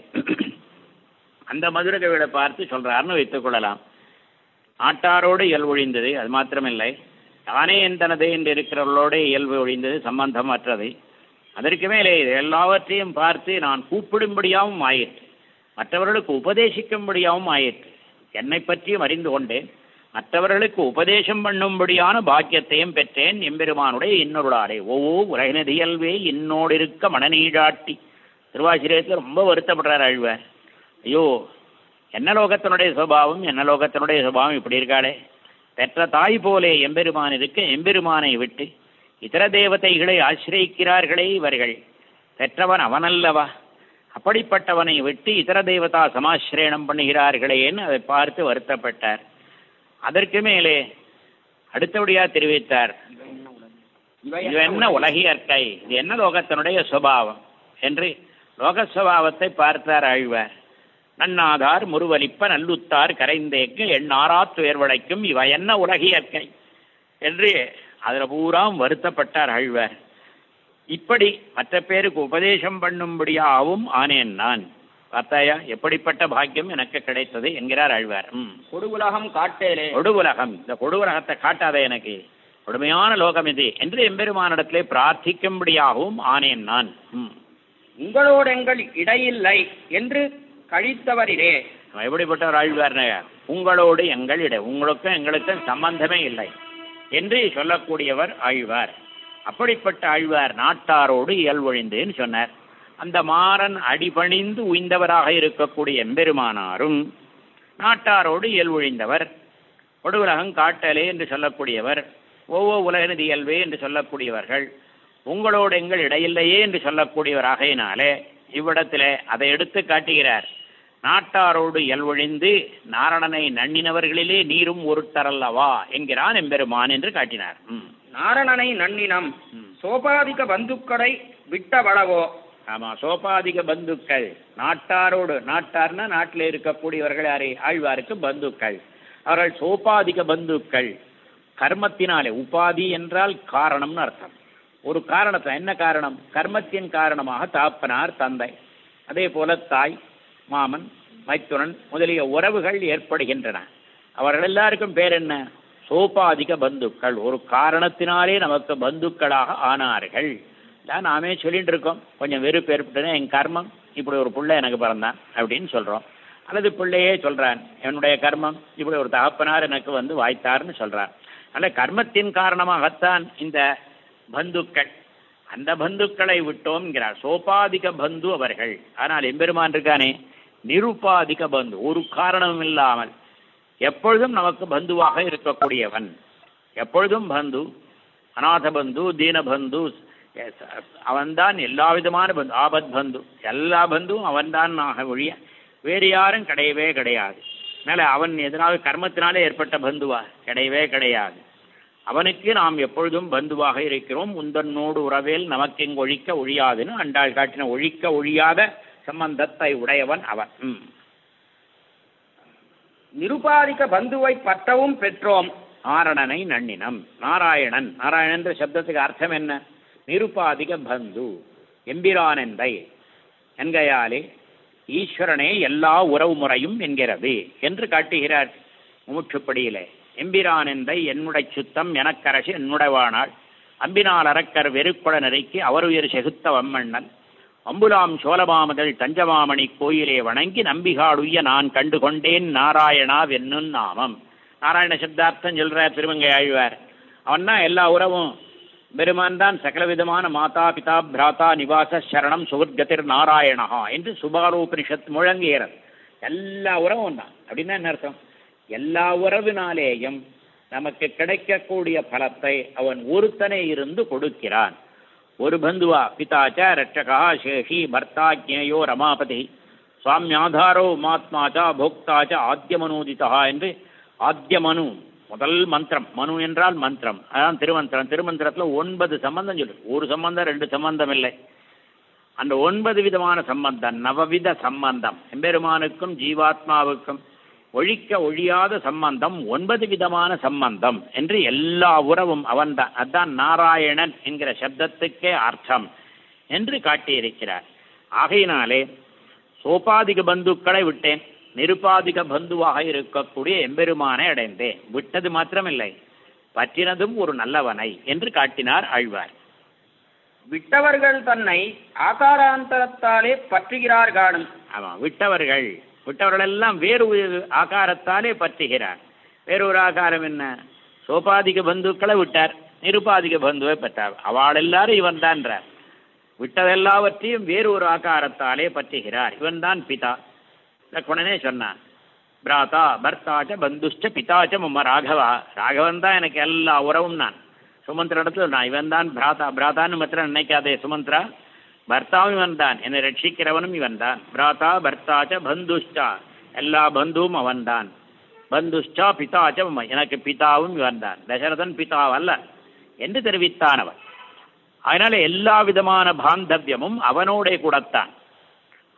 அந்த மதுரகவியை பார்த்து சொல்றாருன்னு வைத்துக் கொள்ளலாம் நாட்டாரோடு இயல்பு ஒழிந்தது அது மாத்திரமில்லை தானே என் தனது என்று இருக்கிறவர்களோட இயல்பு ஒழிந்தது சம்பந்தம் அற்றது அதற்கு மேலே இது எல்லாவற்றையும் பார்த்து நான் கூப்பிடும்படியாகவும் ஆயிற்று மற்றவர்களுக்கு உபதேசிக்கும்படியாகவும் ஆயிற்று என்னை பற்றியும் அறிந்து கொண்டேன் மற்றவர்களுக்கு உபதேசம் பண்ணும்படியான பாக்கியத்தையும் பெற்றேன் எம்பெருமானுடைய இன்னொருளாரே ஓவோ உலகினதியல்வே இன்னோடு இருக்க மனநீடாட்டி திருவாசிரியத்தில் ரொம்ப வருத்தப்படுறார் ஆழ்வார் ஐயோ என்ன லோகத்தினுடைய சுபாவம் என்ன லோகத்தினுடைய சுபாவம் இப்படி இருக்காளே பெற்ற தாய் போலே எம்பெருமான் இருக்க எம்பெருமானை விட்டு இதர தேவதைகளை ஆசிரியிக்கிறார்களே இவர்கள் பெற்றவன் அவனல்லவா அப்படிப்பட்டவனை விட்டு இதர தேவதா சமாசிரயணம் பண்ணுகிறார்களேன்னு அதை பார்த்து வருத்தப்பட்டார் அதற்கு மேலே அடுத்தபடியாக தெரிவித்தார் இது என்ன உலகியற்கை இது என்ன லோகத்தினுடைய சுபாவம் என்று லோக சுபாவத்தை பார்த்தார் ஆழ்வார் நன்னாதார் முருவலிப்ப நல்லுத்தார் கரைந்தேக்கு எண்ணாராத் துயர்வடைக்கும் இவ என்ன உலகியற்கை என்று அதில் பூராம் வருத்தப்பட்டார் ஆழ்வார் இப்படி மற்ற பேருக்கு உபதேசம் பண்ணும்படியாகவும் ஆனேன் நான் பார்த்தாயா எப்படிப்பட்ட பாக்கியம் எனக்கு கிடைத்தது என்கிறார் ஆழ்வார் ம் கொடு உலகம் காட்டேலே கொடு உலகம் இந்த கொடு உலகத்தை காட்டாத எனக்கு கொடுமையான லோகம் இது என்று எம்பெருமானிடத்திலே பிரார்த்திக்கும்படியாகவும் ஆனேன் நான் ம் உங்களோடு எங்கள் இடையில்லை என்று கழித்தவரிலே அவன் எப்படிப்பட்டவர் ஆழ்வார்னு உங்களோடு எங்கள் இடை உங்களுக்கும் எங்களுக்கும் சம்பந்தமே இல்லை என்று சொல்லக்கூடியவர் ஆழ்வார் அப்படிப்பட்ட ஆழ்வார் நாட்டாரோடு இயல்பொழிந்தேன்னு சொன்னார் அந்த மாறன் அடிபணிந்து உய்ந்தவராக இருக்கக்கூடிய எம்பெருமானாரும் நாட்டாரோடு இயல்பொழிந்தவர் கொடுவுலகம் காட்டலே என்று சொல்லக்கூடியவர் ஒவ்வொரு உலகநதி இயல்பே என்று சொல்லக்கூடியவர்கள் உங்களோடு எங்கள் இடையில்லையே என்று சொல்லக்கூடியவராகையினாலே இவ்விடத்திலே அதை எடுத்து காட்டுகிறார் நாட்டாரோடு இயல்வொழிந்து நாரணனை நண்ணினவர்களிலே நீரும் ஒருத்தரல்லவா என்கிறான் எம்பெருமான் என்று காட்டினார் ம் நாரணனை நன்னினம் ம். சோபாதிக பந்துக்களை விட்டவளவோ ஆமா சோபாதிக பந்துக்கள் நாட்டாரோடு நாட்டார்னா நாட்டில் இருக்கக்கூடியவர்கள் யாரே ஆழ்வாருக்கு பந்துக்கள் அவர்கள் சோபாதிக பந்துக்கள் கர்மத்தினாலே உபாதி என்றால் காரணம்னு அர்த்தம் ஒரு காரணத்தை என்ன காரணம் கர்மத்தின் காரணமாக தாப்பனார் தந்தை அதே போல தாய் மாமன் மைத்துனன் முதலிய உறவுகள் ஏற்படுகின்றன அவர்கள் எல்லாருக்கும் பேர் என்ன சோபாதிக பந்துக்கள் ஒரு காரணத்தினாலே நமக்கு பந்துக்களாக ஆனார்கள் இதான் நாமே சொல்லிட்டு இருக்கோம் கொஞ்சம் வெறுப்பு ஏற்பட்டுனா என் கர்மம் இப்படி ஒரு பிள்ளை எனக்கு பிறந்தான் அப்படின்னு சொல்றோம் அல்லது பிள்ளையே சொல்றான் என்னுடைய கர்மம் இப்படி ஒரு தகப்பனார் எனக்கு வந்து வாய்த்தார்னு சொல்றான் அல்ல கர்மத்தின் காரணமாகத்தான் இந்த பந்துக்கள் அந்த பந்துக்களை விட்டோம்ங்கிறார் சோபாதிக பந்து அவர்கள் ஆனால் எம்பெருமான் இருக்கானே நிருபாதிக பந்து ஒரு காரணமும் இல்லாமல் எப்பொழுதும் நமக்கு பந்துவாக இருக்கக்கூடியவன் எப்பொழுதும் பந்து அநாத பந்து தீனபந்து அவன்தான் எல்லா விதமான பந்து ஆபத் பந்து எல்லா பந்துவும் அவன்தான் ஆக ஒழிய வேறு யாரும் கிடையவே கிடையாது அதனால அவன் எதனால கர்மத்தினாலே ஏற்பட்ட பந்துவா கிடையவே கிடையாது அவனுக்கு நாம் எப்பொழுதும் பந்துவாக இருக்கிறோம் உந்தன்னோடு உறவேல் நமக்கெங்கு ஒழிக்க ஒழியாதுன்னு அண்டாள் காட்டின ஒழிக்க ஒழியாத சம்பந்தத்தை உடையவன் அவன் ம் நிருபாதிக பந்துவை பற்றவும் பெற்றோம் நாரணனை நன்னினம் நாராயணன் நாராயணன் என்ற சப்தத்துக்கு அர்த்தம் என்ன நிருபாதிக பந்து எம்பிரானந்தை என்கையாலே ஈஸ்வரனே எல்லா உறவு முறையும் என்கிறது என்று காட்டுகிறார் மூச்சுப்படியிலே எம்பிரானந்தை என்னுடைய சுத்தம் எனக்கரசு என்னுடைவானாள் அம்பினால் அரக்கர் வெறுக்குட நெருக்கி அவர் உயிர் செகுத்த வம்மண்ணன் அம்புலாம் சோழமாமதல் தஞ்சமாமணி கோயிலே வணங்கி நம்பிகாடுய்ய நான் கண்டு கொண்டேன் நாராயணா வென்னும் நாமம் நாராயண சப்தார்த்தம் சொல்றார் திருமங்கை ஆழ்வார் அவன் தான் எல்லா உறவும் பெருமான் தான் சகல விதமான மாதா பிதா பிராதா நிவாச சரணம் சுகர்கதிர் நாராயணஹா என்று சுபாரோபனிஷத் முழங்குகிறது எல்லா உறவும் தான் அப்படின்னா என்ன அர்த்தம் எல்லா உறவினாலேயும் நமக்கு கிடைக்கக்கூடிய பலத்தை அவன் ஒருத்தனே இருந்து கொடுக்கிறான் ஒரு பந்துவா பிதாச்ச ரட்சகா சேஷி பர்த்தா ஜேயோ ரமாபதி சுவாமியாதாரோ உமாத்மாச்சா போக்தாச்ச ஆத்தியமனோதிதா என்று ஆத்தியமனு முதல் மந்திரம் மனு என்றால் மந்திரம் அதான் திருமந்திரம் திருமந்திரத்துல ஒன்பது சம்பந்தம் சொல்லு ஒரு சம்பந்தம் ரெண்டு சம்பந்தம் இல்லை அந்த ஒன்பது விதமான சம்பந்தம் நவவித சம்பந்தம் எம்பெருமானுக்கும் ஜீவாத்மாவுக்கும் ஒழிக்க ஒழியாத சம்பந்தம் ஒன்பது விதமான சம்பந்தம் என்று எல்லா உறவும் அவன்தான் அதான் நாராயணன் என்கிற சப்தத்துக்கே அர்த்தம் என்று காட்டியிருக்கிறார் ஆகையினாலே சோபாதிக பந்துக்களை விட்டேன் நிருபாதிக பந்துவாக இருக்கக்கூடிய எம்பெருமானை அடைந்தேன் விட்டது மாத்திரமில்லை பற்றினதும் ஒரு நல்லவனை என்று காட்டினார் ஆழ்வார் விட்டவர்கள் தன்னை ஆகாராந்தரத்தாலே பற்றுகிறார்களும் ஆமா விட்டவர்கள் விட்டவர்கள் எல்லாம் வேறு ஒரு ஆகாரத்தாலே பற்றுகிறார் வேறு ஒரு ஆகாரம் என்ன சோபாதிக பந்துக்களை விட்டார் நிருபாதிக பந்துவை பெற்றார் அவள் எல்லாரும் இவன் தான்றார் விட்டதெல்லாவற்றையும் வேறு ஒரு ஆகாரத்தாலே பற்றுகிறார் இவன் தான் பிதா லக்ஷ்மணனே சொன்னான் பிராதா பர்த்தாச்ச பந்துஷ்ட பிதாச்ச மம்ம ராகவா ராகவன் தான் எனக்கு எல்லா உறவும் நான் சுமந்திர இடத்துல நான் இவன் தான் பிராதா பிராதான்னு மாத்திரம் நினைக்காதே சுமந்திரா பர்த்தாவும் இவன் தான் என்னை ரட்சிக்கிறவனும் இவன் தான் பிராதா பர்த்தாச்ச பந்துஷ்டா எல்லா பந்துவும் அவன் தான் பந்துஷ்டா பிதாச்ச மம்ம எனக்கு பிதாவும் இவன் தான் தசரதன் பிதாவல்ல என்று தெரிவித்தான் அவன் அதனால எல்லா விதமான பாந்தவியமும் அவனோட கூடத்தான்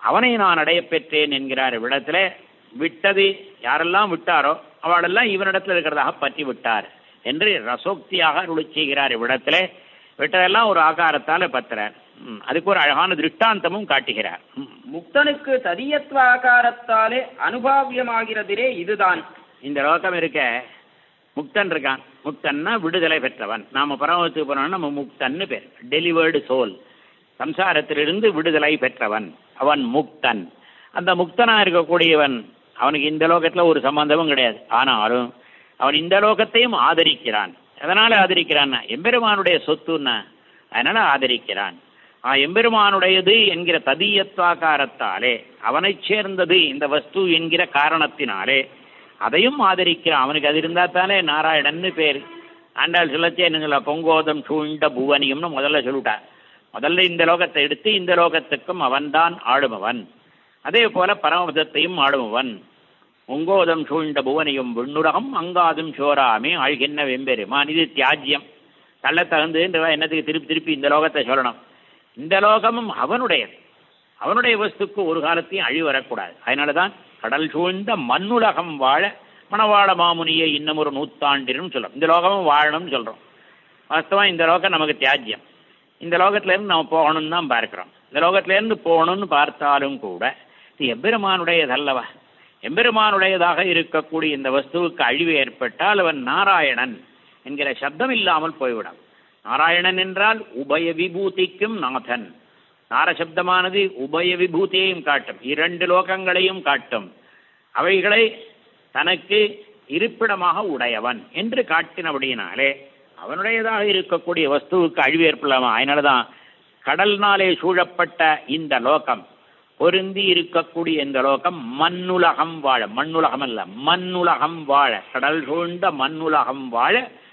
அவனை நான் அடையப் பெற்றேன் என்கிறார் இவ்விடத்துல விட்டது யாரெல்லாம் விட்டாரோ அவளெல்லாம் இவனிடத்தில் இருக்கிறதாக பற்றி விட்டார் என்று ரசோக்தியாக அருளி செய்கிறார் இவ்விடத்துல விட்டதெல்லாம் ஒரு ஆகாரத்தால பத்துறார் ம், அதுக்கு ஒரு அழகான திருஷ்டாந்தமும் காட்டுகிறார் ம். முக்தனுக்கு ததியத்வ ஆகாரத்தாலே அனுபாவியமாகிறதிலே இதுதான் இந்த லோகம் இருக்க முக்தன் இருக்கான் முக்தன்னா விடுதலை பெற்றவன் நாம பரமத்துக்கு போனோம்னா நம்ம முக்தன்னு பேர் டெலிவர்டு சோல் சம்சாரத்திலிருந்து விடுதலை பெற்றவன் அவன் முக்தன் அந்த முக்தனா இருக்கக்கூடியவன் அவனுக்கு இந்த லோகத்துல ஒரு சம்பந்தமும் கிடையாது ஆனாலும் அவன் இந்த லோகத்தையும் ஆதரிக்கிறான் எதனால ஆதரிக்கிறான்னா எம்பெருமானுடைய சொத்துன்னா அதனால ஆதரிக்கிறான் ஆ எம்பெருமானுடையது என்கிற ததியத்வாகாரத்தாலே அவனைச் சேர்ந்தது இந்த வஸ்து என்கிற காரணத்தினாலே அதையும் ஆதரிக்கிறான் அவனுக்கு அது இருந்தா தானே நாராயணன்னு பேர் ஆண்டாள் சொல்லச்சே என்ன சொல்ல பொங்கோதம் சூழ்ந்த புவனியம்னு முதல்ல சொல்லிட்டார் முதல்ல இந்த லோகத்தை எடுத்து இந்த லோகத்துக்கும் அவன்தான் ஆளுமவன் அதே போல பரமபதத்தையும் ஆளுமவன் ஒங்கோதம் சூழ்ந்த புவனியும் விண்ணுரகம் அங்காதும் சோராமே ஆழ்கின்ற வெம்பெருமான் இது தியாஜ்யம் தள்ள தகுந்துன்ற என்னத்துக்கு திருப்பி திருப்பி இந்த லோகத்தை சொல்லணும் இந்த லோகமும் அவனுடையது அவனுடைய வஸ்துக்கு ஒரு காலத்தையும் அழி வரக்கூடாது அதனால தான் கடல் சூழ்ந்த மண்ணுலகம் வாழ மணவாள மாமுனியை இன்னும் ஒரு நூத்தாண்டினும் சொல்றோம் இந்த லோகமும் வாழணும்னு சொல்றோம் வாஸ்தவம் இந்த லோகம் நமக்கு தியாஜ்யம் இந்த லோகத்திலேருந்து நம்ம போகணும்னு தான் பார்க்கிறோம் இந்த லோகத்திலேருந்து போகணும்னு பார்த்தாலும் கூட இது எம்பெருமானுடையதல்லவா எம்பெருமானுடையதாக இருக்கக்கூடிய இந்த வஸ்துவுக்கு அழிவு ஏற்பட்டால் அவன் நாராயணன் என்கிற சப்தம் இல்லாமல் போய்விடும் நாராயணன் என்றால் உபய விபூதிக்கும் நாதன் நாரசப்தமானது உபய விபூதியையும் காட்டும் இரண்டு லோகங்களையும் காட்டும் அவைகளை தனக்கு இருப்பிடமாக உடையவன் என்று காட்டினபடியினாலே அவனுடையதாக இருக்கக்கூடிய வஸ்துவுக்கு அழிவு ஏற்படலாமா அதனாலதான் கடல்னாலே சூழப்பட்ட இந்த லோகம் பொருந்தி இருக்கக்கூடிய இந்த லோகம் மண்ணுலகம் வாழ மண்ணுலகம் அல்ல மண்ணுலகம் வாழ கடல் சூழ்ந்த மண்ணுலகம் வாழ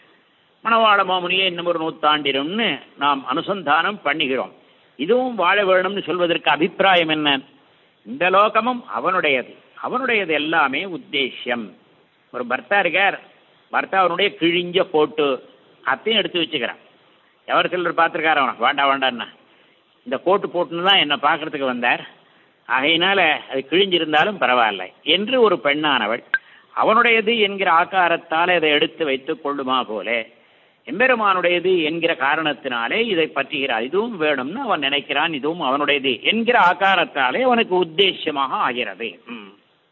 மணவாள மாமுனியை இன்னும் ஒரு நூத்தாண்டினும்னு நாம் அனுசந்தானம் பண்ணுகிறோம் இதுவும் வாழ வேணும்னு சொல்வதற்கு அபிப்பிராயம் என்ன இந்த லோகமும் அவனுடையது அவனுடையது எல்லாமே உத்தேசியம் ஒரு பர்த்தா இருக்கார் பர்த்தா அவனுடைய கிழிஞ்ச போட்டு அத்தையும் எடுத்து வச்சுக்கிறான் எவர் சிலர் பார்த்துருக்காரு அவனை வேண்டாம் வேண்டான்னா இந்த கோட்டு போட்டுன்னு தான் என்னை பார்க்கறதுக்கு வந்தார் ஆகையினால அது கிழிஞ்சிருந்தாலும் பரவாயில்லை என்று ஒரு பெண்ணானவள் அவனுடையது என்கிற ஆக்காரத்தால் அதை எடுத்து வைத்துக் கொள்ளுமா போலே எம்பெருமானுடையது என்கிற காரணத்தினாலே இதை பற்றுகிறார் இதுவும் வேணும்னு அவன் நினைக்கிறான் இதுவும் அவனுடையது என்கிற ஆக்காரத்தாலே அவனுக்கு உத்தேசியமாக ஆகிறது ம்.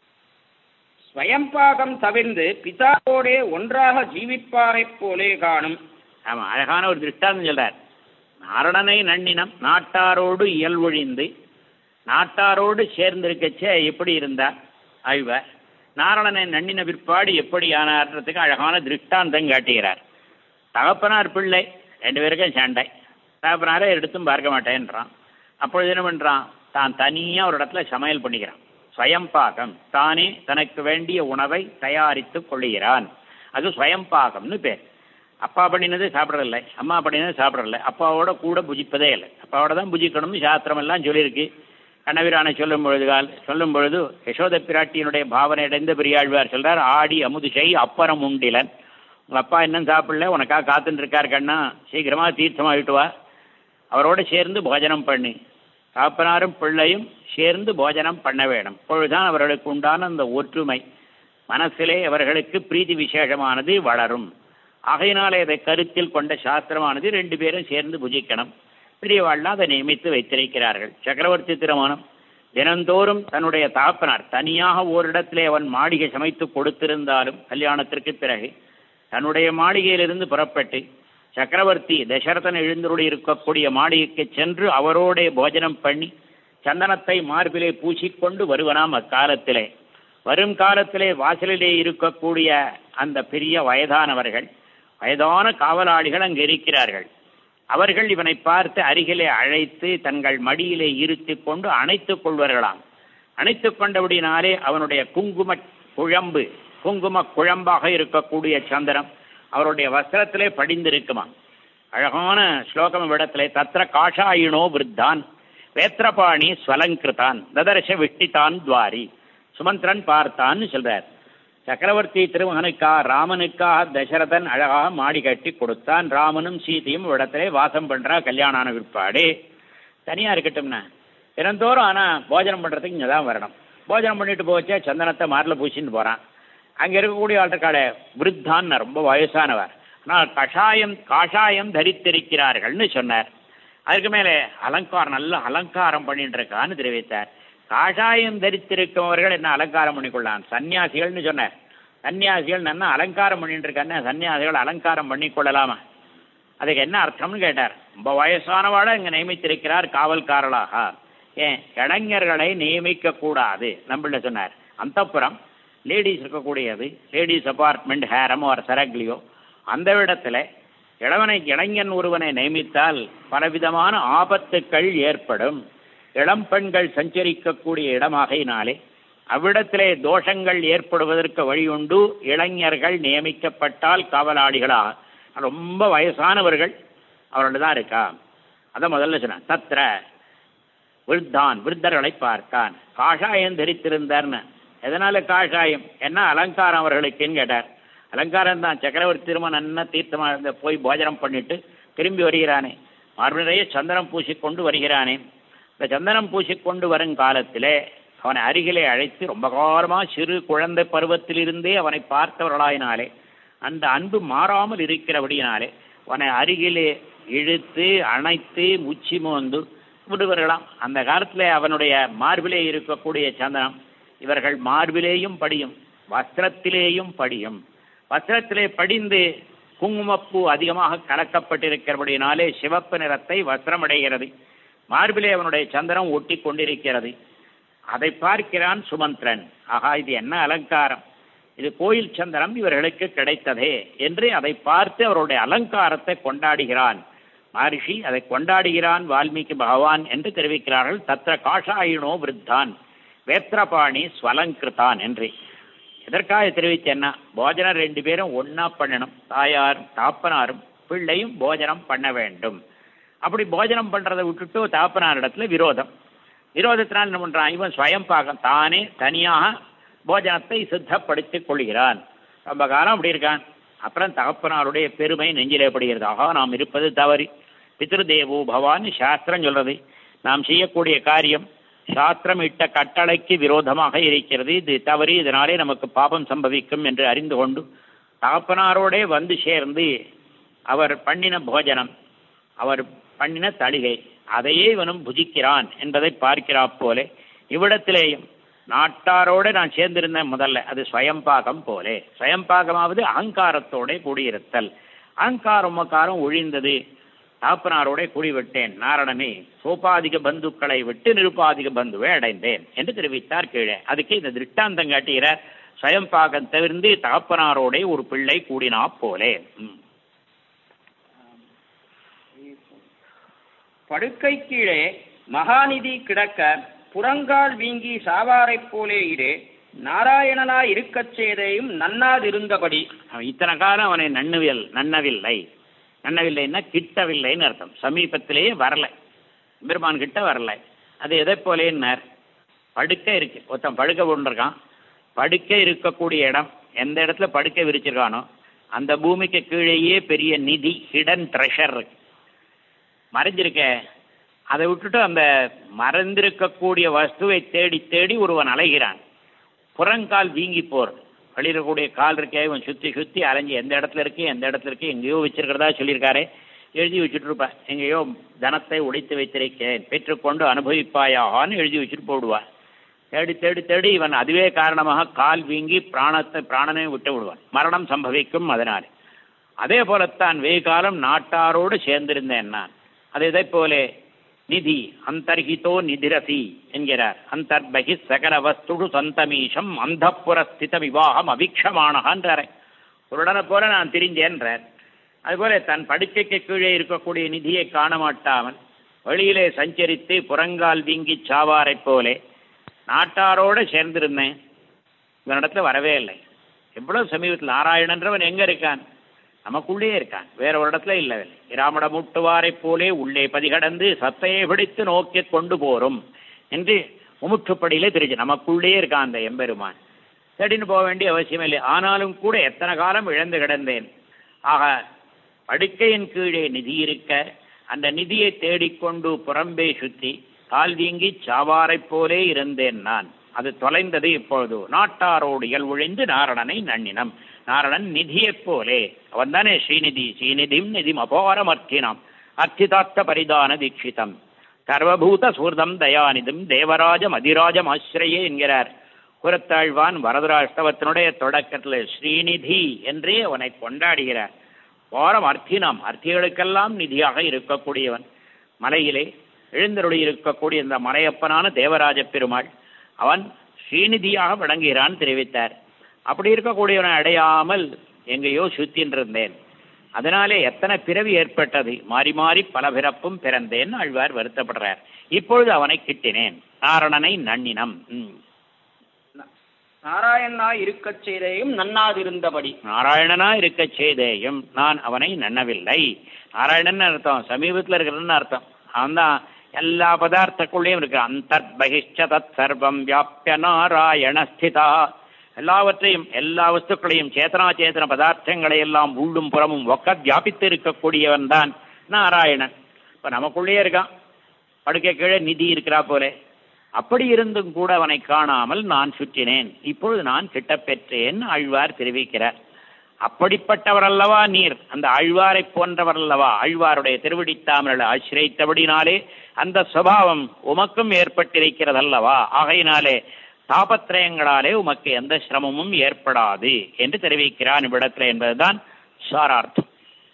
ஸ்வயம்பாகம் தவிர்ந்து பிதாவோடே ஒன்றாக ஜீவிப்பாரைப் போலே காணும் ஆமா அழகான ஒரு திருஷ்டாந்தம் சொல்றார் நாரணனை நன்னினம் நாட்டாரோடு இயல்வொழிந்து நாட்டாரோடு சேர்ந்திருக்கச்சே எப்படி இருந்தார் ஆய்வார் நாரணனை நன்னின பிற்பாடு எப்படி ஆனார்ன்றதுக்கு அழகான திருஷ்டாந்தம் காட்டுகிறார் தகப்பனார் பிள்ளை ரெண்டு பேருக்கும் சண்டை தகப்பனாரை எடுத்தும் பார்க்க மாட்டேன்றான் அப்பொழுது என்ன பண்றான் தான் தனியா ஒரு இடத்துல சமையல் பண்ணிக்கிறான் ஸ்வயம்பாகம் தானே தனக்கு வேண்டிய உணவை தயாரித்து கொள்ளுகிறான் அது ஸ்வயம்பாகம்னு பேர் அப்பா பண்ணினது சாப்பிட்றதில்ல அம்மா பண்ணினது சாப்பிட்றதில்ல அப்பாவோட கூட புஜிப்பதே இல்லை அப்பாவோட தான் புஜிக்கணும்னு சாஸ்திரம் எல்லாம் சொல்லியிருக்கு கண்ணபிரானை சொல்லும் பொழுது கால் சொல்லும் பொழுது யசோத பிராட்டியினுடைய பாவனை அடைந்த பெரியாழ்வார் சொல்றார் ஆடி அமுதுசை அப்பறம் உண்டிலன் உங்க அப்பா இன்னும் சாப்பிடல உனக்காக காத்துட்டு இருக்கார் கண்ணா சீக்கிரமா தீர்த்தமாகிட்டு வா அவரோட சேர்ந்து போஜனம் பண்ணு காப்பனாரும் பிள்ளையும் சேர்ந்து போஜனம் பண்ண வேணும் அப்பொழுதுதான் அவர்களுக்கு உண்டான அந்த ஒற்றுமை மனசிலே அவர்களுக்கு பிரீதி விசேஷமானது வளரும் ஆகையினாலே அதை கருத்தில் கொண்ட சாஸ்திரமானது ரெண்டு பேரும் சேர்ந்து புஜிக்கணும் பெரியவாள்லாம் அதை நியமித்து வைத்திருக்கிறார்கள் சக்கரவர்த்தி திருமணம் தினந்தோறும் தன்னுடைய தாப்பனார் தனியாக ஓரிடத்திலே அவன் மாளிகை சமைத்து கொடுத்திருந்தாலும் கல்யாணத்திற்கு பிறகு தன்னுடைய மாளிகையிலிருந்து புறப்பட்டு சக்கரவர்த்தி தசரதன் எழுந்தருளி இருக்கக்கூடிய மாளிகைக்கு சென்று அவரோடே போஜனம் பண்ணி சந்தனத்தை மார்பிலே பூசிக்கொண்டு வருவனாம் அக்காலத்திலே வரும் காலத்திலே வாசலிலே இருக்கக்கூடிய அந்த பெரிய வயதானவர்கள் வயதான காவலாளிகள் அங்கு இருக்கிறார்கள் அவர்கள் இவனை பார்த்து அருகிலே அழைத்து தங்கள் மடியிலே இருத்திக் கொண்டு அணைத்துக் கொள்வார்களாம் அணைத்துக் கொண்டபடினாலே அவனுடைய குங்கும குழம்பு குங்கும குழம்பாக இருக்கக்கூடிய சந்திரம் அவருடைய வஸ்திரத்திலே படிந்திருக்குமா அழகான ஸ்லோகம் இடத்திலே தத்திர காஷாயினோ விருத்தான் வேத்திரபாணி ஸ்வலங்கிருதான் ததர்ஷ விட்டித்தான் துவாரி சுமந்திரன் பார்த்தான்னு சொல்றார் சக்கரவர்த்தி திருமகனுக்கா ராமனுக்காக தசரதன் அழகாக மாடி கட்டி கொடுத்தான் ராமனும் சீதையும் இடத்திலே வாசம் பண்றா கல்யாணம் ஆன பிற்பாடு தனியா இருக்கட்டும்னா தினந்தோறும் ஆனால் போஜனம் பண்ணுறதுக்கு இங்கே தான் வரணும் போஜனம் பண்ணிட்டு போச்சே சந்தனத்தை மாரில் பூசின்னு போகிறான் அங்கே இருக்கக்கூடிய ஆள்கிட்ட விருத்தான் ரொம்ப வயசானவர் ஆனால் கஷாயம் காஷாயம் தரித்திருக்கிறார்கள்னு சொன்னார் அதுக்கு மேலே அலங்காரம் நல்ல அலங்காரம் பண்ணிட்டு இருக்கான்னு தெரிவித்தார் காஷாயம் தரித்திருக்கவர்கள் என்ன அலங்காரம் பண்ணிக்கொள்ளலாம் சன்னியாசிகள்னு சொன்னார் சன்னியாசிகள் நல்லா அலங்காரம் பண்ணிட்டு இருக்கான்னு சன்னியாசிகள் அலங்காரம் பண்ணிக்கொள்ளலாமா அதுக்கு என்ன அர்த்தம்னு கேட்டார் ரொம்ப வயசானவாட இங்கே நியமித்திருக்கிறார் காவல்காரலாக ஏன் இளைஞர்களை நியமிக்க கூடாது நம்மள சொன்னார் அந்தப்புறம் லேடிஸ் இருக்கக்கூடியது லேடிஸ் அபார்ட்மெண்ட் ஹேரமோ ஒரு சரக்லியோ அந்த இடத்துல இளவனை இளைஞன் ஒருவனை நியமித்தால் பலவிதமான ஆபத்துக்கள் ஏற்படும் இளம் பெண்கள் சஞ்சரிக்கக்கூடிய இடமாகையினாலே அவ்விடத்திலே தோஷங்கள் ஏற்படுவதற்கு வழியுண்டு இளைஞர்கள் நியமிக்கப்பட்டால் காவலாளிகளாக ரொம்ப வயசானவர்கள் அவர்கள தான் இருக்கா அதை முதல்ல சொன்னான் தத்ர விருத்தான் விருத்தர்களை பார்த்தான் காஷாயம் தரித்திருந்தார்னு எதனால காஷாயம் என்ன அலங்காரம் அவர்களுக்குன்னு கேட்டார் அலங்காரம் தான் சக்கரவர்த்தி திரும்ப நன்னா தீர்த்தமாக இருந்த போய் போஜனம் பண்ணிட்டு திரும்பி வருகிறானே மறுநிலைய சந்தனம் பூசிக்கொண்டு வருகிறானே இந்த சந்தனம் பூசிக்கொண்டு வரும் காலத்திலே அவனை அருகிலே அழைத்து ரொம்ப காலமாக சிறு குழந்தை பருவத்திலிருந்தே அவனை பார்த்தவர்களாயினாலே அந்த அன்பு மாறாமல் இருக்கிறபடியினாலே அவனை அருகிலே இழுத்து அணைத்து முச்சி மோந்து விடுவார்களாம் அந்த காலத்தில் அவனுடைய மார்பிலே இருக்கக்கூடிய சந்தனம் இவர்கள் மார்பிலேயும் படியும் வஸ்திரத்திலேயும் படியும் வஸ்திரத்திலே படிந்து குங்குமப்பூ அதிகமாக கலக்கப்பட்டிருக்கிறபடினாலே சிவப்பு நிறத்தை வஸ்திரமடைகிறது மார்பிலே அவனுடைய சந்திரம் ஒட்டி கொண்டிருக்கிறது அதை பார்க்கிறான் சுமந்திரன் ஆகா இது என்ன அலங்காரம் இது கோயில் சந்திரம் இவர்களுக்கு கிடைத்ததே என்று அதை பார்த்து அவருடைய அலங்காரத்தை கொண்டாடுகிறான் மகர்ஷி அதை கொண்டாடுகிறான் வால்மீகி பகவான் என்று தெரிவிக்கிறார்கள் தத்திர காஷாயினோ விருத்தான் வேத்திரபாணி ஸ்வலங்கிருதான் என்று எதற்காக தெரிவித்தேன்னா போஜனம் ரெண்டு பேரும் ஒன்னா பண்ணணும் தாயாரும் தாப்பனாரும் பிள்ளையும் போஜனம் பண்ண வேண்டும் அப்படி போஜனம் பண்றதை விட்டுட்டு தாப்பனார் இடத்துல விரோதம் விரோதத்தினால் என்ன பண்றான் இவன் ஸ்வயம் பாகம் தானே தனியாக போஜனத்தை சித்தப்படுத்திக் கொள்கிறான் ரொம்ப காலம் அப்படி இருக்கான் அப்புறம் தகப்பனாருடைய பெருமை நெஞ்சிலே படுகிறது ஆகா நாம் இருப்பது தவறு பித்ருதேவோ பவான் சாஸ்திரம் சொல்றது நாம் செய்யக்கூடிய காரியம் சாஸ்திரம் இட்ட கட்டளைக்கு விரோதமாக இருக்கிறது இது தவறு இதனாலே நமக்கு பாபம் சம்பவிக்கும் என்று அறிந்து கொண்டு தகப்பனாரோடே வந்து சேர்ந்து அவர் பண்ணின போஜனம் அவர் பண்ணின தளிகை அதையே இவனும் புஜிக்கிறான் என்பதை பார்க்கிறா போலே இவ்விடத்திலேயும் நாட்டாரோடு நான் சேர்ந்திருந்தேன் முதல்ல அது ஸ்வயம்பாகம் போலே ஸ்வயம்பாகமாவது அகங்காரத்தோட கூடியிருத்தல் அகங்காரம் உமக்காரம் ஒழிந்தது தாப்பனாரோட கூடிவிட்டேன் நாரணமே சோபாதிக பந்துக்களை விட்டு நிருபாதிக பந்துவை அடைந்தேன் என்று தெரிவித்தார் கீழே அதுக்கு இந்த திருஷ்டாந்தம் காட்டுகிறார் ஸ்வயம்பாகம் தவிர்ந்து தகப்பனாரோட ஒரு பிள்ளை கூடினா போலே ம். படுக்கை கீழே மகாநிதி கிடக்க புறங்கால் வீங்கி சாவாரைப் போலே இரு நாராயணனா இருக்கச் செய்தையும் நன்னாதிருந்தபடி அவன் இத்தனை காலம் அவனை நண்ணுவில் நன்னவில்லை நன்னவில்லைன்னா கிட்டவில்லைன்னு அர்த்தம் சமீபத்திலேயே வரல பெருமான் கிட்ட வரல அது எதை போலேன்னார் படுக்கை இருக்கு ஒருத்தன் படுக்கை போட்டுருக்கான் படுக்கை இருக்கக்கூடிய இடம் எந்த இடத்துல படுக்கை விரிச்சிருக்கானோ அந்த பூமிக்கு கீழேயே பெரிய நிதி ஹிடன் ட்ரெஷர் இருக்கு மறைஞ்சிருக்க அதை விட்டுட்டு அந்த மறைந்திருக்கக்கூடிய வஸ்துவை தேடி தேடி ஒருவன் அலைகிறான் புறங்கால் வீங்கி போறது வெளியில இருக்கக்கூடிய கால் இருக்கே இவன் சுத்தி சுத்தி அலைஞ்சு எந்த இடத்துல இருக்கு எந்த இடத்துல இருக்கு எங்கேயோ வச்சிருக்கிறதா சொல்லியிருக்காரே எழுதி வச்சுட்டு இருப்பேன் எங்கேயோ தனத்தை உடைத்து வைத்திருக்கிறேன் பெற்றுக்கொண்டு அனுபவிப்பாயாகான்னு எழுதி வச்சுட்டு போடுவான் தேடி தேடி தேடி இவன் அதுவே காரணமாக கால் வீங்கி பிராணத்தை பிராணனை விட்டு விடுவான் மரணம் சம்பவிக்கும் அதனாலே அதே போலத்தான் வெகு காலம் நாட்டாரோடு சேர்ந்திருந்தேன் நான் அது இதை போலே நிதி அந்தர்ஹிதோ நிதிரசி என்கிறார் அந்தர்பகி சகல வஸ்துடு சந்தமீஷம் அந்தப்புற ஸ்தித விவாகம் அவிக்ஷமானகான்றார் உடனே போல நான் திரிஞ்சேன்றார் அதுபோல தன் படுக்கைக்கு கீழே இருக்கக்கூடிய நிதியை காண மாட்டாமல் வெளியிலே சஞ்சரித்து புறங்கால் வீங்கி சாவாரைப் போலே நாட்டாரோடு சேர்ந்திருந்தேன் இவனிடத்துல வரவே இல்லை எவ்வளவு சமீபத்தில் நாராயணன்றவன் எங்க இருக்கான் நமக்குள்ளே இருக்கான் வேற ஒரு இடத்துல இல்லவில்லை இராமட முட்டுவாரைப் போலே உள்ளே பதிகடந்து சத்தையை பிடித்து நோக்கி கொண்டு போறோம் என்று முமுற்றுப்படியிலே தெரிஞ்சு நமக்குள்ளே இருக்கான் அந்த எம்பெருமான் தேடின்னு போக வேண்டிய அவசியம் இல்லை ஆனாலும் கூட எத்தனை காலம் இழந்து கிடந்தேன் ஆக படுக்கையின் கீழே நிதி இருக்க அந்த நிதியை தேடிக்கொண்டு புறம்பே சுற்றி கால் வீங்கி சாவாரைப் போலே இருந்தேன் நான் அது தொலைந்தது இப்பொழுது நாட்டாரோடு இயல் ஒழிந்து நாரணனை நன்னினம் நாரணன் நிதியைப் போலே அவன் தானே ஸ்ரீநிதி ஸ்ரீநிதிம் நிதிம் அபாரமர்த்தினாம் அர்த்திதார்த்த பரிதான தீட்சிதம் சர்வபூத சூர்தம் தயாநிதம் தேவராஜம் அதிராஜம் ஆசிரியே என்கிறார் குரத்தாழ்வான் வரதராஷ்டவத்தினுடைய தொடக்கத்தில் ஸ்ரீநிதி என்றே அவனை கொண்டாடுகிறார் வாரம் அர்த்தினாம் அர்த்திகளுக்கெல்லாம் நிதியாக இருக்கக்கூடியவன் மலையிலே எழுந்தருளி இருக்கக்கூடிய இந்த மலையப்பனான தேவராஜ பெருமாள் அவன் ஸ்ரீநிதியாக விளங்குகிறான் தெரிவித்தார் அப்படி இருக்கக்கூடியவனை அடையாமல் எங்கேயோ சுத்தின் இருந்தேன் அதனாலே எத்தனை பிறவி ஏற்பட்டது மாறி மாறி பல பிறப்பும் பிறந்தேன் ஆழ்வார் வருத்தப்படுறார் இப்பொழுது அவனை கிட்டினேன் நாரணனை நன்னினம் ம். நாராயணனா இருக்கச் செய்தையும் நன்னாதிருந்தபடி நாராயணனா இருக்க செய்தேயும் நான் அவனை நன்னவில்லை நாராயணன் அர்த்தம் சமீபத்தில் இருக்கிறன்னு அர்த்தம் அவன் தான் எல்லா பதார்த்தக்குள்ளேயும் இருக்கு அந்தர் பகிஷ்ட தத் சர்வம் வியாபிய நாராயண ஸ்திதா எல்லாவற்றையும் எல்லா வஸ்துக்களையும் சேத்தனா சேத்தன பதார்த்தங்களை எல்லாம் உள்ளும் புறமும் ஒக்க வியாபித்து இருக்கக்கூடியவன் தான் நாராயணன் இப்ப நமக்குள்ளேயே இருக்கான் படுக்கை கீழே நிதி இருக்கிறா போலே அப்படி இருந்தும் கூட அவனை காணாமல் நான் சுற்றினேன் இப்பொழுது நான் கிட்ட பெற்றேன் ஆழ்வார் தெரிவிக்கிறார் அப்படிப்பட்டவர் அல்லவா நீர் அந்த ஆழ்வாரை போன்றவர் அல்லவா ஆழ்வாருடைய திருவடித்தாமரை ஆசிரியத்தபடினாலே அந்த சுபாவம் உமக்கும் ஏற்பட்டிருக்கிறதல்லவா ஆகையினாலே தாபத்திரயங்களாலே உமக்கு எந்த சிரமமும் ஏற்படாது என்று தெரிவிக்கிறான் இவ்விடத்தில் என்பதுதான் சாரார்த்தம்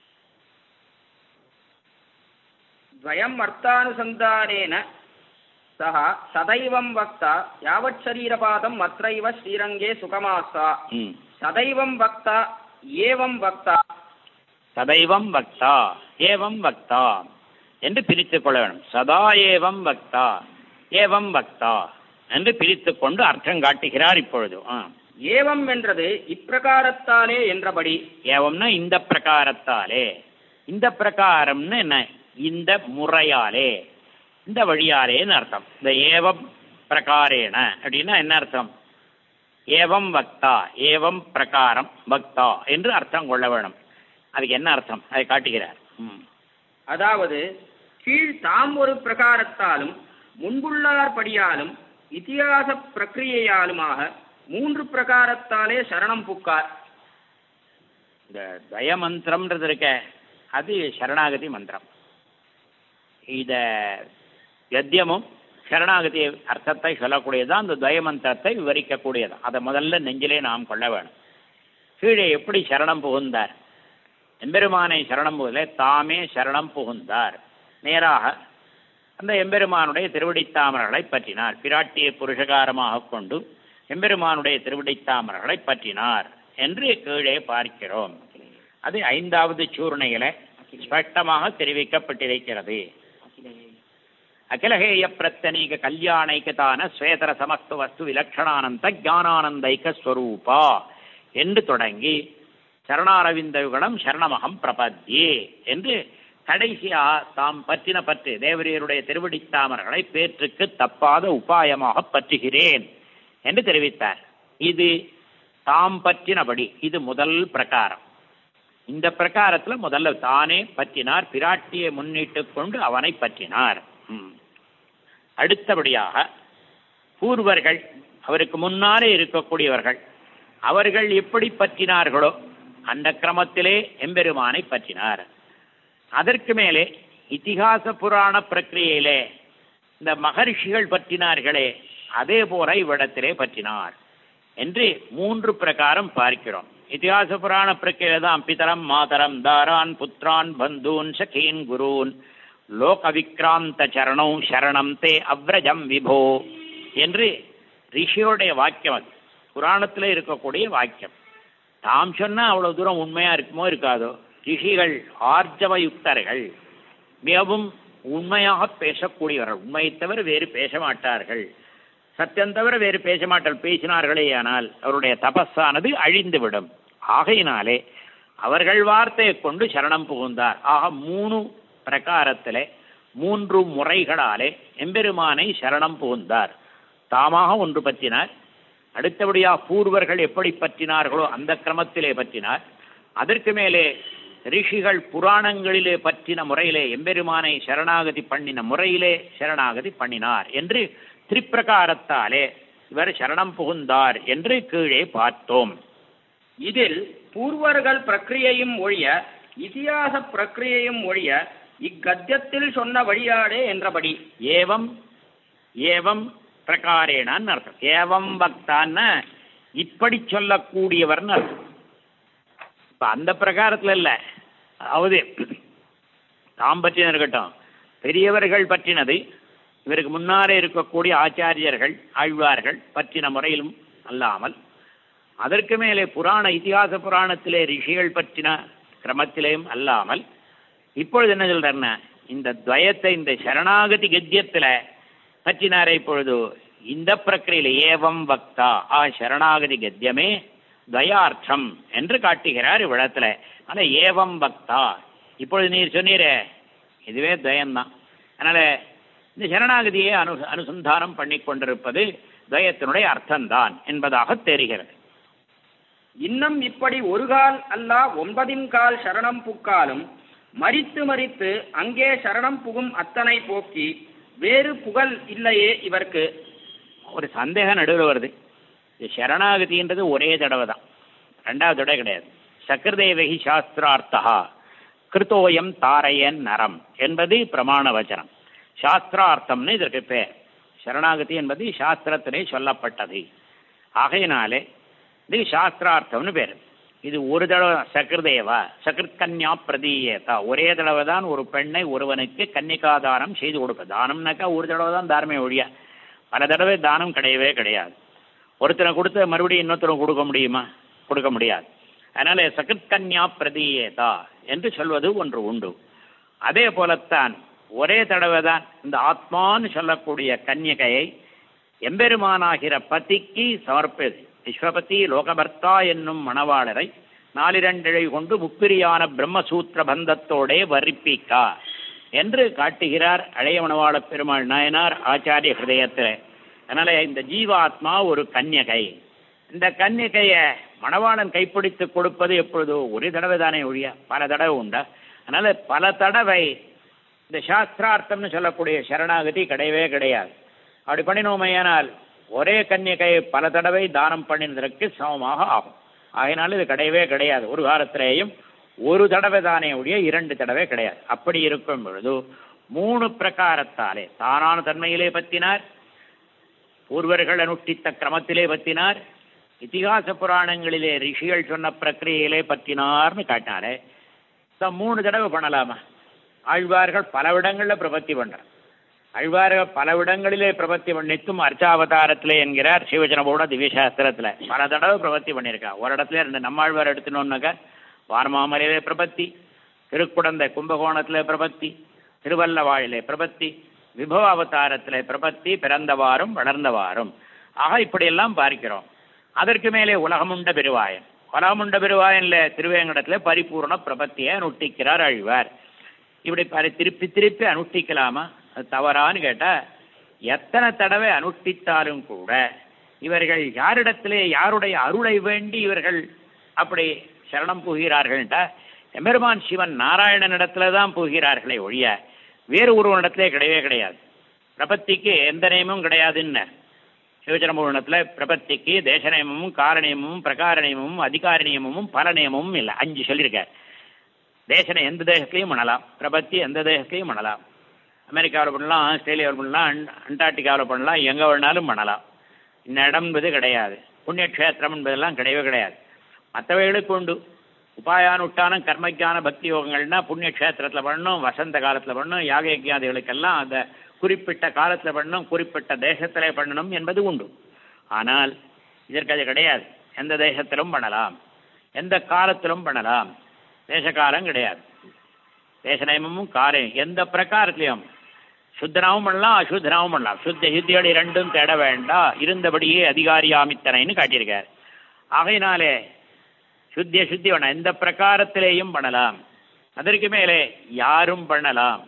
द्वयम् अर्थानुसन्धानेन सः सदैवं वक्ता यावत् शरीरपादम् अत्रैव श्रीरङ्गे सुखमासा ம் सदैवं वक्ता एवं वक्ता சதைவம் வக்தா ஏவம் வக்தா என்று பிரித்துக் கொள்ள வேண்டும் சதா ஏவம் வக்தா ஏவம் வக்தா என்று பிரித்துக் கொண்டு அர்த்தம் காட்டுகிறார் இப்பொழுது ஆ. ஏவம் என்றது இப்பிரகாரத்தாலே என்றபடி ஏவம்னா இந்த பிரகாரத்தாலே இந்த பிரகாரம்னு என்ன இந்த முறையாலே இந்த வழியாலேன்னு அர்த்தம் இந்த ஏவம் பிரகாரேன அப்படின்னா என்ன அர்த்தம் ஏவம் வக்தா ஏவம் பிரகாரம் பக்தா என்று அர்த்தம் கொள்ள வேணும் அதுக்கு என்ன அர்த்தம் அதை காட்டுகிறார் ம் அதாவது கீழ் தாம் ஒரு பிரகாரத்தாலும் முன்புள்ளார்படியாலும் இதிகாச பிரக்கிரியையாலுமாக மூன்று பிரகாரத்தாலே சரணம் புக்கார் இந்த தய மந்திரம்ன்றது இருக்க அது சரணாகதி மந்திரம் இத கத்தியமும் சரணாகதி அர்த்தத்தை சொல்லக்கூடியதுதான் அந்த துவய மந்திரத்தை விவரிக்கக்கூடியது அதை முதல்ல நெஞ்சிலே நாம் கொள்ள வேணும் கீழே எப்படி சரணம் புகுந்தார் எம்பெருமானை சரணம் புகழ தாமே சரணம் புகுந்தார் நேராக அந்த எம்பெருமானுடைய திருவடித்தாமர்களை பற்றினார் பிராட்டியை புருஷகாரமாக கொண்டு எம்பெருமானுடைய திருவடித்தாமர்களை பற்றினார் என்று கீழே பார்க்கிறோம் அது ஐந்தாவது சூர்ணையில ஸ்பஷ்டமாக தெரிவிக்கப்பட்டிருக்கிறது அகிலகேய பிரத்தனீக கல்யாணைக்கதான ஸ்வேதர சமஸ்து வஸ்து விலக்ஷணானந்த ஞானானந்தைக ஸ்வரூபா என்று தொடங்கி சரணாரவிந்த யுகடம் சரணமகம் பிரபத்யே என்று கடைசியா தாம் பற்றின பற்று தேவரியருடைய திருவடித்தாமர்களை பேற்றுக்கு தப்பாத உபாயமாக பற்றுகிறேன் என்று தெரிவித்தார் இது தாம் பற்றினபடி இது முதல் பிரகாரம் இந்த பிரகாரத்துல முதல்ல தானே பற்றினார் பிராட்டியை முன்னிட்டு கொண்டு அவனை பற்றினார் ம். அடுத்தபடியாக பூர்வர்கள் அவருக்கு முன்னாலே இருக்கக்கூடியவர்கள் அவர்கள் எப்படி பற்றினார்களோ அந்த கிரமத்திலே எம்பெருமானை பற்றினார் அதற்கு மேலே இதிகாச புராண பிரக்கிரியையிலே இந்த மகர்ஷிகள் பற்றினார்களே அதே போல இவ்விடத்திலே பற்றினார் என்று மூன்று பிரகாரம் பார்க்கிறோம் இதிகாச புராண பிரக்கிரியில தான் பிதரம் மாதரம் தாரான் புத்ரான் பந்தூன் சகீன் குரூன் லோக விக்ராந்த சரணம் சரணம் தே அவ்ரஜம் விபோ என்று ரிஷியோடைய வாக்கியம் அது புராணத்தில் இருக்கக்கூடிய வாக்கியம் தாம் சொன்னா அவ்வளவு தூரம் உண்மையா இருக்குமோ இருக்காதோ ரிஷிகள் ஆர்ஜவயுக்தர்கள் மிகவும் உண்மையாக பேசக்கூடியவர்கள் உண்மையை தவிர வேறு பேச மாட்டார்கள் சத்தியம் தவிர வேறு பேச மாட்டார்கள் பேசினார்களே ஆனால் அவருடைய தபஸானது அழிந்துவிடும் ஆகையினாலே அவர்கள் வார்த்தையை கொண்டு சரணம் புகுந்தார் ஆக மூணு பிரகாரத்திலே மூன்று முறைகளாலே எம்பெருமானை சரணம் புகுந்தார் தாமாக ஒன்று பற்றினார் அடுத்தபடியாக பூர்வர்கள் எப்படி பற்றினார்களோ அந்த கிரமத்திலே பற்றினார் அதற்கு மேலே ரிஷிகள் புராணங்களிலே பற்றின முறையிலே எம்பெருமானை சரணாகதி பண்ணின முறையிலே சரணாகதி பண்ணினார் என்று திரிப்பிரகாரத்தாலே இவர் சரணம் புகுந்தார் என்று கீழே பார்த்தோம் இதில் பூர்வர்கள் பிரக்கிரியையும் ஒழிய இதிகாச பிரக்கிரியையும் ஒழிய இக்கத்தியத்தில் சொன்ன வழியாடே என்றபடி ஏவம் ஏவம் பிரகாரேனான்னு அர்த்தம் ஏவம் பக்தான்னு இப்படி சொல்லக்கூடியவர்னு அர்த்தம் இப்ப அந்த பிரகாரத்துல இல்ல அதாவது தாம் பற்றின இருக்கட்டும் பெரியவர்கள் பற்றினது இவருக்கு முன்னாரே இருக்கக்கூடிய ஆச்சாரியர்கள் ஆழ்வார்கள் பற்றின முறையிலும் அல்லாமல் அதற்கு மேலே புராண இதிகாச புராணத்திலே ரிஷிகள் பற்றின கிரமத்திலேயும் அல்லாமல் இப்பொழுது என்ன சொல்றேன்னா இந்த துவயத்தை இந்த சரணாகதி கத்தியத்துல பற்றினாரே இப்பொழுது இந்த பிரக்கிரையில ஏவம் வக்தா ஆ சரணாகதி கத்தியமே துவயார்த்தம் என்று காட்டுகிறார் இவ்விடத்துல ஆனா ஏவம் பக்தா இப்பொழுது நீர் சொன்னீரே இதுவே துவயம்தான் அதனால இந்த சரணாகதியை அனு அனுசந்தானம் பண்ணி கொண்டிருப்பது துவயத்தினுடைய அர்த்தம்தான் என்பதாக தெரிகிறது இன்னும் இப்படி ஒரு கால் அல்லா ஒன்பதின் கால் சரணம் புக்காலும் மறித்து மறித்து அங்கே சரணம் புகும் அத்தனை போக்கி வேறு புகழ் இல்லையே இவர்க்கு ஒரு சந்தேகம் நடுவில் வருது இது சரணாகதின்றது ஒரே தடவை தான் ரெண்டாவது தடவை கிடையாது சக்கரதேவகி சாஸ்திரார்த்தா கிருத்தோயம் தாரையன் நரம் என்பது பிரமாண வச்சனம் சாஸ்திரார்த்தம்னு இதற்கு பேர் சரணாகதி என்பது சாஸ்திரத்திலே சொல்லப்பட்டது ஆகையினாலே இது சாஸ்திரார்த்தம்னு பேர் இது ஒரு தடவை சக்கரதேவா சகிருத்கன்யா பிரதீயதா ஒரே தடவை தான் ஒரு பெண்ணை ஒருவனுக்கு கன்னிகாதானம் செய்து கொடுப்பது தானம்னாக்கா ஒரு தடவை தான் தாரமே ஒழிய பல தடவை தானம் கிடையவே கிடையாது ஒருத்தனை கொடுத்து மறுபடியும் இன்னொருத்தனை கொடுக்க முடியுமா கொடுக்க முடியாது அதனால சகிருத்கன்யா பிரதீயதா என்று சொல்வது ஒன்று உண்டு அதே போலத்தான் ஒரே தடவை தான் இந்த ஆத்மான்னு சொல்லக்கூடிய கன்னிகையை எம்பெருமானாகிற பத்திக்கு சமர்ப்பது விஸ்வபதி லோகபர்த்தா என்னும் மணவாளரை நாலிரண்டிழை கொண்டு முப்பிரியான பிரம்மசூத்திர பந்தத்தோடே வர்ணிப்பிக்கா என்று காட்டுகிறார் அழைய மணவாள பெருமாள் நாயனார் ஆச்சாரிய ஹிருதயத்தில் அதனால இந்த ஜீவாத்மா ஒரு கன்யகை இந்த கன்யகையை மணவாளன் கைப்பிடித்து கொடுப்பது எப்பொழுதோ ஒரு தடவை தானே ஒழிய பல தடவை உண்டா அதனால பல தடவை இந்த சாஸ்திரார்த்தம்னு சொல்லக்கூடிய சரணாகதி கிடையவே கிடையாது அப்படி பண்ணினோமையானால் ஒரே கன்னிகையை பல தடவை தானம் பண்ணினதற்கு சமமாக ஆகும் ஆகையினால இது கிடையவே கிடையாது ஒரு காலத்திலேயும் ஒரு தடவை தானே ஒழிய இரண்டு தடவை கிடையாது அப்படி இருக்கும் பொழுது மூணு பிரகாரத்தாலே தானான தன்மையிலே பத்தினார் பூர்வர்கள் அனுஷ்டித்த கிரமத்திலே பத்தினார் இதிகாச புராணங்களிலே ரிஷிகள் சொன்ன பிரக்கிரியிலே பத்தினார்னு காட்டினாரே இந்த மூணு தடவை பண்ணலாமா ஆழ்வார்கள் பல இடங்களில் பிரபத்தி பண்றார் ஆழ்வார்கள் பல இடங்களிலே பிரபத்தி பண்ணித்தும் அர்ச்சாவதாரத்திலே என்கிறார் சிவஜனபோட திவ்யசாஸ்திரத்தில் பல தடவை பிரபத்தி பண்ணியிருக்கா ஒரு இடத்துல ரெண்டு நம்மாழ்வார் எடுத்துனோம்னாக்கா வாரமாமலையிலே பிரபத்தி திருக்குடந்தை கும்பகோணத்திலே பிரபத்தி திருவல்லவாழிலே பிரபத்தி விபவ அவதாரத்திலே பிரபத்தி பிறந்தவாறும் வளர்ந்தவாறும் ஆக இப்படியெல்லாம் பார்க்கிறோம் அதற்கு மேலே உலகமுண்ட பெருவாயன் உலகமுண்ட பெருவாயன்ல திருவேங்கடத்துல பரிபூர்ண பிரபத்தியை அனுஷ்டிக்கிறார் அழ்வார் இப்படி பரி திருப்பி திருப்பி அனுஷ்டிக்கலாமா அது தவறான்னு கேட்டா எத்தனை தடவை அனுஷ்டித்தாலும் கூட இவர்கள் யாரிடத்திலே யாருடைய அருளை வேண்டி இவர்கள் அப்படி சரணம் புகிறார்கள்ட்டா எம்பெருமான் சிவன் நாராயணனிடத்துல தான் புகிறார்களே ஒழிய வேறு ஒருவனிடத்திலே கிடையவே கிடையாது பிரபத்திக்கு எந்த நியமும் கிடையாதுன்னு சிவச்சரம்பூர்ணத்தில் பிரபத்திக்கு தேச நியமமும் காரணியமும் பிரகார நியமமும் அதிகார நியமமும் பல நியமமும் இல்லை அஞ்சு சொல்லியிருக்கார் தேசனை எந்த தேசத்தையும் பண்ணலாம் பிரபத்தி எந்த தேசத்தையும் பண்ணலாம் அமெரிக்காவில் பண்ணலாம் ஆஸ்திரேலியாவில் பண்ணலாம் அன் அண்டார்டிகாவில் பண்ணலாம் எங்கே வேணாலும் பண்ணலாம் இந்த இடம்ன்றது கிடையாது புண்ணியக்ஷேத்திரம் என்பதெல்லாம் கிடையவே கிடையாது மற்றவைகளுக்கு உண்டு உபாயானுட்டான கர்மஜான பக்தி யோகங்கள்னா புண்ணியக்ஷேத்திரத்தில் பண்ணணும் வசந்த காலத்தில் பண்ணணும் யாக யஜ்யாதிகளுக்கெல்லாம் அந்த குறிப்பிட்ட காலத்தில் பண்ணணும் குறிப்பிட்ட தேசத்திலே பண்ணணும் என்பது உண்டு ஆனால் இதற்கு அது கிடையாது எந்த தேசத்திலும் பண்ணலாம் எந்த காலத்திலும் பண்ணலாம் தேசகாலம் கிடையாது தேச நியமமும் காரியம் எந்த பிரகாரத்திலையும் சுத்தனாவும் பண்ணலாம் அசுத்தனாவும் பண்ணலாம் சுத்த சுத்தியோடு இரண்டும் தேட வேண்டாம் இருந்தபடியே அதிகாரியாமித்தனைன்னு காட்டியிருக்கார் ஆகையினாலே சுத்திய சுத்தி வேணாம் எந்த பிரகாரத்திலேயும் பண்ணலாம் அதற்கு மேலே யாரும் பண்ணலாம்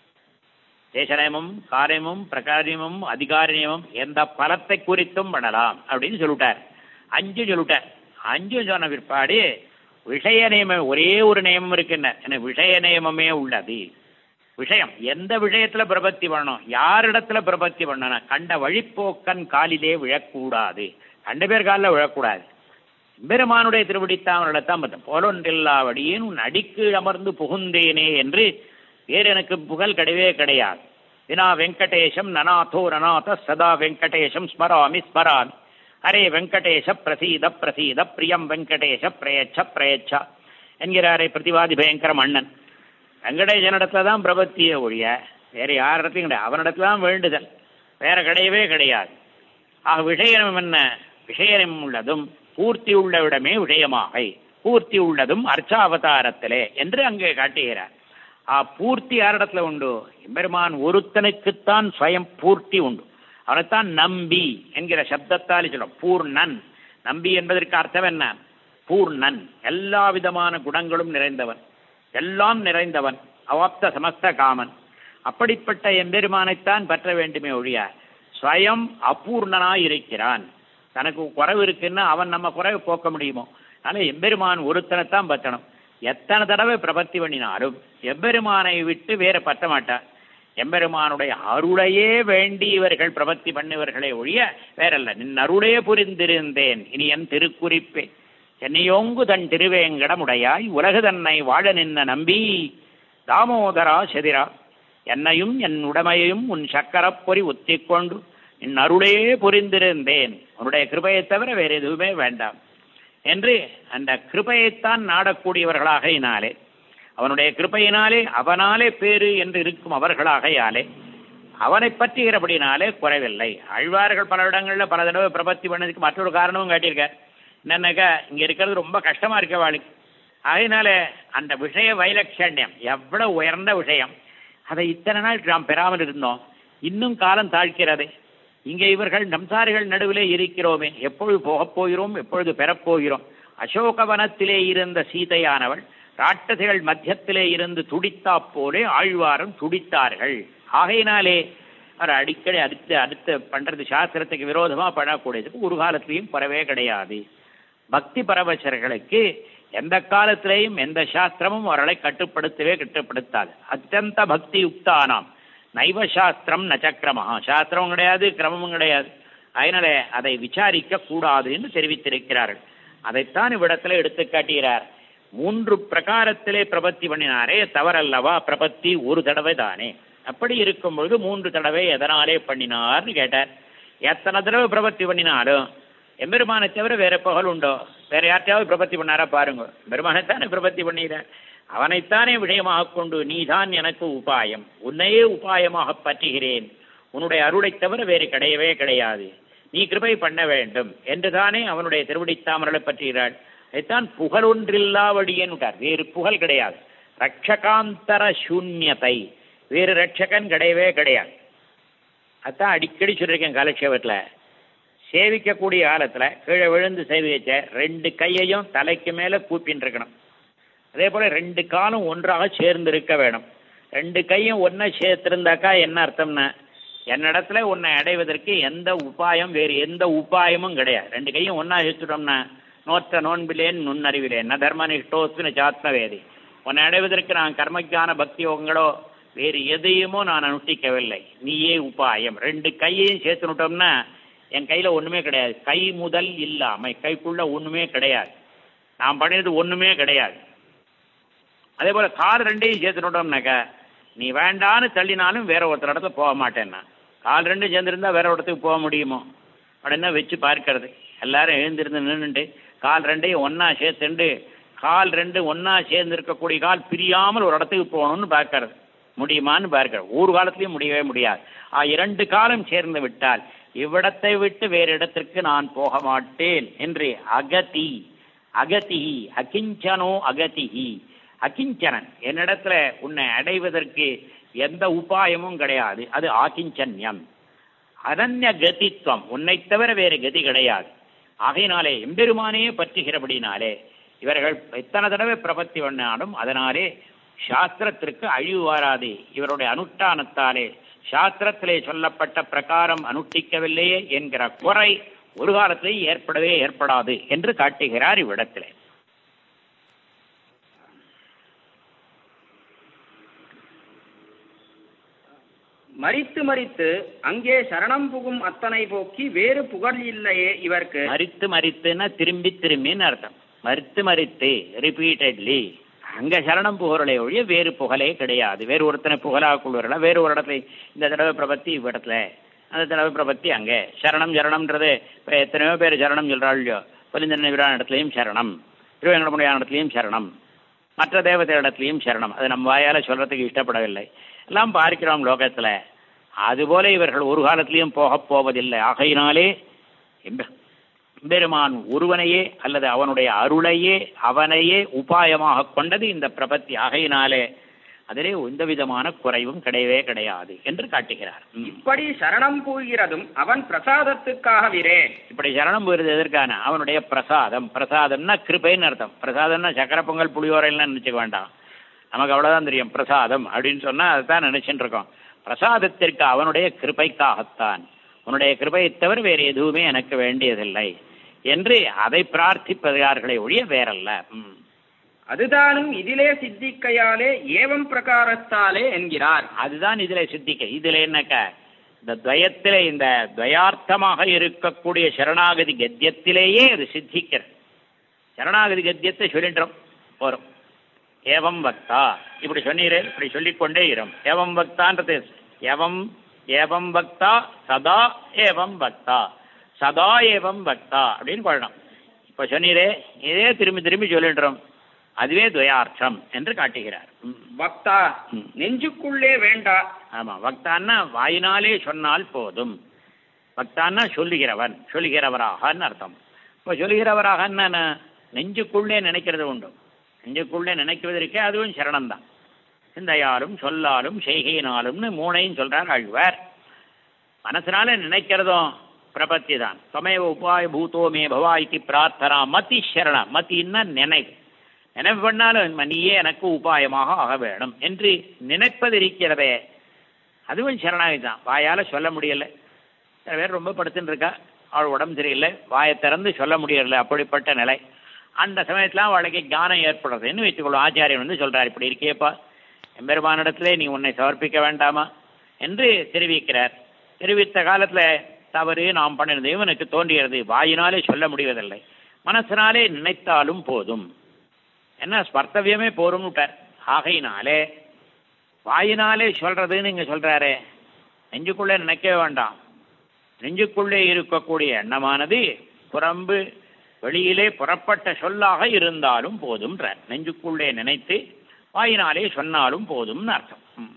தேசநயமும் காரியமும் பிரகாரியமும் அதிகாரியமும் எந்த பலத்தை குறித்தும் பண்ணலாம் அப்படின்னு சொல்லிட்டார் அஞ்சு சொல்லிட்டார் அஞ்சு சொன்ன பிற்பாடு விஷய நியமம் ஒரே ஒரு நியமம் இருக்குன்னு என்ன விஷய நியமமே உள்ளது விஷயம் எந்த விஷயத்துல பிரபத்தி பண்ணணும் யாரிடத்துல பிரபத்தி பண்ணணும் கண்ட வழிப்போக்கன் காலிலே விழக்கூடாது கண்ட பேர் காலில் விழக்கூடாது பெருமானுடைய திருவடித்தாமரிடத்தான் பார்த்தோம் போலொன்றில்லாவடியேன் உன் அடிக்கீழ் அமர்ந்து புகுந்தேனே என்று வேறு எனக்கு புகழ் கிடையவே கிடையாது வினா வெங்கடேஷம் நநாதோ நநாத சதா வெங்கடேஷம் ஸ்மராமி ஸ்மராமி ஹரே வெங்கடேஷ பிரசீத பிரசீத பிரியம் வெங்கடேஷ பிரயச்ச பிரயச்சா என்கிறாரே பிரதிவாதி பயங்கர மன்னன் வெங்கடேசனிடத்துல தான் பிரபத்தியே ஒழிய வேற யாரிடத்தையும் கிடையாது அவனிடத்துல தான் வேண்டுதல் வேற கிடையவே கிடையாது ஆக விஷயம் என்ன விஷயம் உள்ளதும் பூர்த்தி உள்ளவிடமே விஷயமாக பூர்த்தி உள்ளதும் அர்ச்சாவதாரத்திலே என்று அங்கே காட்டுகிறார் ஆ பூர்த்தி யாரிடத்துல உண்டு எம்பெருமான் ஒருத்தனுக்குத்தான் ஸ்வயம் பூர்த்தி உண்டு அவனைத்தான் நம்பி என்கிற சப்தத்தால் சொல்லும் பூர்ணன் நம்பி என்பதற்கு அர்த்தம் என்ன பூர்ணன் எல்லா விதமான குணங்களும் நிறைந்தவன் எல்லாம் நிறைந்தவன் அவாப்த சமஸ்த காமன் அப்படிப்பட்ட எம்பெருமானைத்தான் பற்ற வேண்டுமே ஒழிய ஸ்வயம் அபூர்ணனாய் இருக்கிறான் தனக்கு குறைவு இருக்குன்னா அவன் நம்ம குறைவை போக்க முடியுமோ அதனால எம்பெருமான் ஒருத்தனைத்தான் பற்றணும் எத்தனை தடவை பிரபத்தி பண்ணினாலும் எம்பெருமானை விட்டு வேற பற்ற மாட்டான் எம்பெருமானுடைய அருளையே வேண்டி இவர்கள் பிரபத்தி பண்ணுவர்களே ஒழிய வேறல்ல நின் அருளே புரிந்திருந்தேன் இனி என் திருக்குறிப்பே சென்னையோங்கு தன் திருவேங்கடமுடையாய் உலகு தன்னை வாழ நின்ன நம்பி தாமோதரா செதிரா என்னையும் என் உடமையையும் உன் சக்கரப் பொறி ஒத்திக்கொண்டு என் அருளே புரிந்திருந்தேன் உன்னுடைய கிருபையை தவிர வேறு எதுவுமே வேண்டாம் என்று அந்த கிருபையைத்தான் நாடக்கூடியவர்களாக இனாலே அவனுடைய கிருபையினாலே அவனாலே பேரு என்று இருக்கும் அவர்களாகையாலே அவனை பற்றுகிறபடினாலே குறைவில்லை அழ்வார்கள் பல இடங்களில் பல தடவை பிரபத்தி பண்ணதுக்கு மற்றொரு காரணமும் காட்டியிருக்கார் என்னன்னாக்கா இங்க இருக்கிறது ரொம்ப கஷ்டமா இருக்க வாளுக்கு அதனால அந்த விஷய வைலட்சண்யம் எவ்வளவு உயர்ந்த விஷயம் அதை இத்தனை நாள் நாம் பெறாமல் இருந்தோம் இன்னும் காலம் தாழ்க்கிறது இங்கே இவர்கள் நம்சாரிகள் நடுவிலே இருக்கிறோமே எப்பொழுது போகப் போகிறோம் எப்பொழுது பெறப்போகிறோம் அசோகவனத்திலே இருந்த சீதையானவள் ராட்டசிகள் மத்தியத்திலே இருந்து துடித்தா போலே ஆழ்வாரும் துடித்தார்கள் ஆகையினாலே அவர் அடிக்கடி அடுத்து அடுத்து பண்றது சாஸ்திரத்துக்கு விரோதமா பண்ணக்கூடியதுக்கு ஒரு காலத்திலையும் பரவே கிடையாது பக்தி பரவசர்களுக்கு எந்த காலத்திலேயும் எந்த சாஸ்திரமும் அவர்களை கட்டுப்படுத்தவே கட்டுப்படுத்தாது அத்தியந்த பக்தி யுக்தானாம் நைவ சாஸ்திரம் நச்சக்கிரமஹா சாஸ்திரமும் கிடையாது கிரமமும் கிடையாது அதனால அதை விசாரிக்க கூடாது என்று தெரிவித்திருக்கிறார்கள் அதைத்தான் இவ்விடத்துல எடுத்து காட்டுகிறார் மூன்று பிரகாரத்திலே பிரபத்தி பண்ணினாரே தவறல்லவா பிரபத்தி ஒரு தடவை தானே அப்படி இருக்கும்பொழுது மூன்று தடவை எதனாலே பண்ணினார்னு கேட்டார் எத்தனை தடவை பிரபத்தி பண்ணினாலும் எம்பெருமானை தவிர வேற பகல் உண்டோ வேற யார்ட்டையாவது பிரபத்தி பண்ணாரா பாருங்க பெருமானைத்தானே பிரபத்தி பண்ணிறார் அவனைத்தானே விஷயமாக கொண்டு நீதான் எனக்கு உபாயம் உன்னையே உபாயமாக பற்றுகிறேன் உன்னுடைய அருளைத் தவிர வேறு கிடையவே கிடையாது நீ கிருபை பண்ண வேண்டும் என்றுதானே அவனுடைய திருவடித்தாமரலை பற்றுகிறாள் அதைத்தான் புகழொன்றில்லாவடியேன் விட்டார் வேறு புகழ் கிடையாது ரட்சகாந்தர சூன்யத்தை வேறு ரட்சகன் கிடையவே கிடையாது அதான் அடிக்கடி சொல்லியிருக்கேன் காலக்ஷேபத்தில் சேவிக்கக்கூடிய காலத்தில் கீழே விழுந்து சேவிச்ச ரெண்டு கையையும் தலைக்கு மேலே கூப்பின்னு இருக்கணும் அதே போல் ரெண்டு காலும் ஒன்றாக சேர்ந்து இருக்க வேணும் ரெண்டு கையும் ஒன்றை சேர்த்திருந்தாக்கா என்ன அர்த்தம்னா என்னிடத்துல உன்னை அடைவதற்கு எந்த உபாயம் வேறு எந்த உபாயமும் கிடையாது ரெண்டு கையும் ஒன்றா சேர்த்துட்டோம்னா நோற்ற நோன்பிலேன் நுண்ணறிவிலேன் ந தர்ம நிஷ்டோஸ்மின சாத்மவேதி உன்னை அடைவதற்கு நான் கர்மக்கான பக்தி யோகங்களோ வேறு எதையுமோ நான் அனுஷ்டிக்கவில்லை நீயே உபாயம் ரெண்டு கையையும் சேர்த்துனுட்டோம்னா என் கையில் ஒன்றுமே கிடையாது கை முதல் இல்லாமை கைக்குள்ள ஒன்றுமே கிடையாது நான் பண்ணினது ஒன்றுமே கிடையாது அதே போல் கால் ரெண்டையும் சேர்த்துட்டோம்னாக்கா நீ வேண்டான்னு தள்ளினாலும் வேற ஒருத்தர் இடத்துல போக மாட்டேன்னா கால் ரெண்டும் சேர்ந்துருந்தா வேற இடத்துக்கு போக முடியுமோ உடனே வச்சு பார்க்கறது எல்லாரும் எழுந்திருந்து நின்றுட்டு கால் ரெண்டையும் ஒன்றா சேர்த்துண்டு கால் ரெண்டு ஒன்றா சேர்ந்து இருக்கக்கூடிய கால் பிரியாமல் ஒரு இடத்துக்கு போகணும்னு பார்க்கறது முடியுமான்னு பார்க்கறது ஒரு காலத்திலையும் முடியவே முடியாது ஆ இரண்டு காலம் சேர்ந்து விட்டால் இவ்விடத்தை விட்டு வேறு இடத்திற்கு நான் போக மாட்டேன் என்று அகதி அகதிஹி அகிஞ்சனோ அகதிஹி அகிஞ்சனன் என்னிடத்துல உன்னை அடைவதற்கு எந்த உபாயமும் கிடையாது அது ஆகிஞ்சன்யம் அனன்ய கதித்துவம் உன்னை தவிர வேறு கதி கிடையாது ஆகையினாலே எம்பெருமானே பற்றுகிறபடினாலே இவர்கள் எத்தனை தடவை பிரபத்தி பண்ணாலும் அதனாலே சாஸ்திரத்திற்கு அழிவு வராது இவருடைய அனுஷ்டானத்தாலே சாஸ்திரத்திலே சொல்லப்பட்ட பிரகாரம் அனுஷ்டிக்கவில்லையே என்கிற குறை ஒரு காலத்திலே ஏற்படவே ஏற்படாது என்று காட்டுகிறார் இவ்விடத்திலே மறித்து மறித்து அங்கே சரணம் புகும் அத்தனை போக்கி வேறு புகழ் இல்லையே இவர்க்கு மறித்து மறித்துன்னா திரும்பி திரும்பின்னு அர்த்தம் மறித்து மறித்து ரிப்பீட்டட்லி அங்க சரணம் புகழலை ஒழிய வேறு புகழே கிடையாது வேறு ஒருத்தனை புகழாக கொள்வார்கள் வேறு ஒரு இடத்துல இந்த தடவை பிரபத்தி இவ்விடத்துல அந்த தடவை பிரபத்தி அங்க சரணம் சரணம்ன்றது இப்போ எத்தனையோ பேர் சரணம் சொல்றாள் இல்லையோ பலிந்தன விழா இடத்துலையும் சரணம் திருவேங்கடமுடியான இடத்துலையும் சரணம் மற்ற தேவதை இடத்துலையும் சரணம் அது நம்ம வாயால சொல்றதுக்கு இஷ்டப்படவில்லை எல்லாம் பார்க்கிறோம் லோகத்துல அதுபோல இவர்கள் ஒரு காலத்திலையும் போகப் போவதில்லை ஆகையினாலே எம்ப- எம்பெருமான் ஒருவனையே அல்லது அவனுடைய அருளையே அவனையே உபாயமாக கொண்டது இந்த பிரபத்தி ஆகையினாலே அதிலே எந்த விதமான குறைவும் கிடையவே கிடையாது என்று காட்டுகிறார் ம். இப்படி சரணம் புகிறதும் அவன் பிரசாதத்துக்காகவிரே இப்படி சரணம் போயிருது எதற்கான அவனுடைய பிரசாதம் பிரசாதம்னா கிருபைன்னு அர்த்தம் பிரசாதம்னா சக்கரை பொங்கல் புளியோரைலாம் நினைச்சுக்க வேண்டாம் நமக்கு அவ்வளவுதான் தெரியும் பிரசாதம் அப்படின்னு சொன்னா அதுதான் நினைச்சுட்டு இருக்கோம் பிரசாதத்திற்கு அவனுடைய கிருபைக்காகத்தான் உன்னுடைய கிருபையை தவிர வேறு எதுவுமே எனக்கு வேண்டியதில்லை என்று அதை பிரார்த்திப்பதார்களே ஒழிய வேறல்ல ம். அதுதானும் இதிலே சித்திக்கையாலே ஏவம் பிரகாரத்தாலே என்கிறார் அதுதான் இதுல சித்திக்க இதுல என்னக்க இந்த துவயத்திலே இந்த துவயார்த்தமாக இருக்கக்கூடிய சரணாகதி கத்தியத்திலேயே அது சித்திக்கிறது சரணாகதி கத்தியத்தை சொல்லின்றோம் போறோம் ஏவம் பக்தா இப்படி சொன்னீரே இப்படி சொல்லிக்கொண்டே இரும் ஏவம் பக்தான்றது ஏவம் ஏவம் பக்தா சதா ஏவம் பக்தா சதா ஏவம் பக்தா அப்படின்னு கொள்ளணும் இப்போ சொன்னீரே இதே திரும்பி திரும்பி சொல்லின்றோம் அதுவே துவயார்த்தம் என்று காட்டுகிறார் ம். பக்தா ம். நெஞ்சுக்குள்ளே வேண்டா ஆமா பக்தான்னா வாயினாலே சொன்னால் போதும் பக்தான்னா சொல்லுகிறவன் சொல்லுகிறவராகன்னு அர்த்தம் இப்போ சொல்லுகிறவராக என்ன நெஞ்சுக்குள்ளே நினைக்கிறது உண்டு நெஞ்சுக்குள்ளே நினைக்குவதற்கே அதுவும் சரணம் தான் சிந்தையாலும் சொல்லாலும் செய்கையினாலும்னு மூணையும் சொல்றார் ஆழ்வார் மனசினால நினைக்கிறதும் பிரபத்தி தான் சமய உபாய பூதோமே பவாய்க்கு பிரார்த்தனா மதி சரண மத்தின்னா நினைவு நினைவு பண்ணாலும் நீயே எனக்கு உபாயமாக ஆக வேணும் என்று நினைப்பது இருக்கிறதே அதுவும் சரணாகி தான் வாயால சொல்ல முடியல சில பேர் ரொம்ப படுத்துன்னு இருக்கா அவள் உடம்பு சரியில்லை வாயை திறந்து சொல்ல முடியல அப்படிப்பட்ட நிலை அந்த சமயத்துல அவளுக்கு ஞானம் ஏற்படுறதுன்னு வைத்துக்கொள்ளும் ஆச்சாரியன் வந்து சொல்றார் இப்படி இருக்கேப்பா எம்பெருமானிடத்திலே நீ உன்னை சமர்ப்பிக்க வேண்டாமா என்று தெரிவிக்கிறார் தெரிவித்த காலத்துல தவறு நாம் பண்ணினது இவனுக்கு தோன்றியது வாயினாலே சொல்ல முடிவதில்லை மனசினாலே நினைத்தாலும் போதும் என்ன ஸ்பர்த்தவியமே போரும் ஆகையினாலே வாயினாலே சொல்றதுன்னு இங்க சொல்றாரே நெஞ்சுக்குள்ளே நினைக்கவே வேண்டாம் நெஞ்சுக்குள்ளே இருக்கக்கூடிய எண்ணமானது புறம்பு வெளியிலே புறப்பட்ட சொல்லாக இருந்தாலும் போதும்ன்றார் நெஞ்சுக்குள்ளே நினைத்து வாயினாலே சொன்னாலும் போதும்னு அர்த்தம் ம்.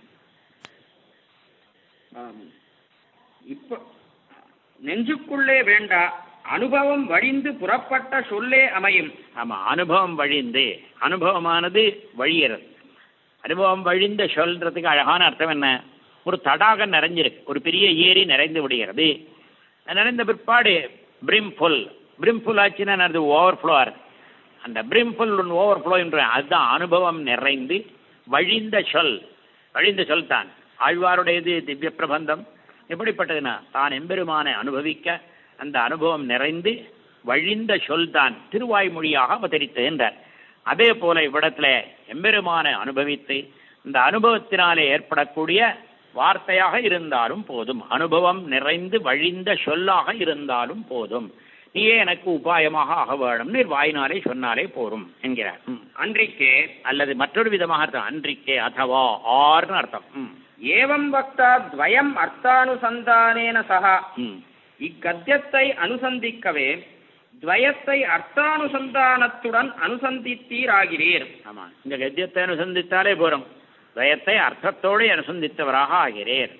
ஆம். இப்ப நெஞ்சுக்குள்ளே வேண்டா அனுபவம் வழிந்து புறப்பட்ட சொல்லே அமையும் ஆமா அனுபவம் வழிந்து அனுபவமானது வழியிறது அனுபவம் வழிந்த சொல்றதுக்கு அழகான அர்த்தம் என்ன ஒரு தடாகம் நிறைஞ்சிருக்கு ஒரு பெரிய ஏரி நிறைந்து விடுகிறது அது நிறைந்த பிற்பாடு பிரிம் ஃபுல் பிரிம் ஃபுல் ஆச்சுன்னா அது ஓவர் ஃப்ளோ ஆகுது அந்த பிரிம் ஃபுல் ஓவர் ஃப்ளோ என்ற அதுதான் அனுபவம் நிறைந்து வழிந்த சொல் வழிந்த சொல் தான் ஆழ்வாருடையது திவ்ய பிரபந்தம் எப்படிப்பட்டதுன்னா தான் எம்பெருமானை அனுபவிக்க அந்த அனுபவம் நிறைந்து வழிந்த சொல் தான் திருவாய்மொழியாக அவதரித்து என்றார் அதே போல இவ்விடத்துல எம்பெருமானை அனுபவித்து இந்த அனுபவத்தினாலே ஏற்படக்கூடிய வார்த்தையாக இருந்தாலும் போதும் அனுபவம் நிறைந்து வழிந்த சொல்லாக இருந்தாலும் போதும் நீயே எனக்கு உபாயமாக ஆக வேணும் நீர் வாயினாலே சொன்னாலே போரும் என்கிறார் ம். அன்றிக்கே அல்லது மற்றொரு விதமாக அர்த்தம் அன்றிக்கே அதவா ஆர்னு அர்த்தம் ம். ஏவம் பக்தா துவயம் அர்த்தானுசந்தானேன சகா ம். இக்கத்தியத்தை அனுசந்திக்கவே துவயத்தை அர்த்தானுசந்தானத்துடன் அனுசந்தித்தீராகிறீர் ஆமா இந்த கத்தியத்தை அனுசந்தித்தாலே போறோம் துவயத்தை அர்த்தத்தோடு அனுசந்தித்தவராக ஆகிறீர்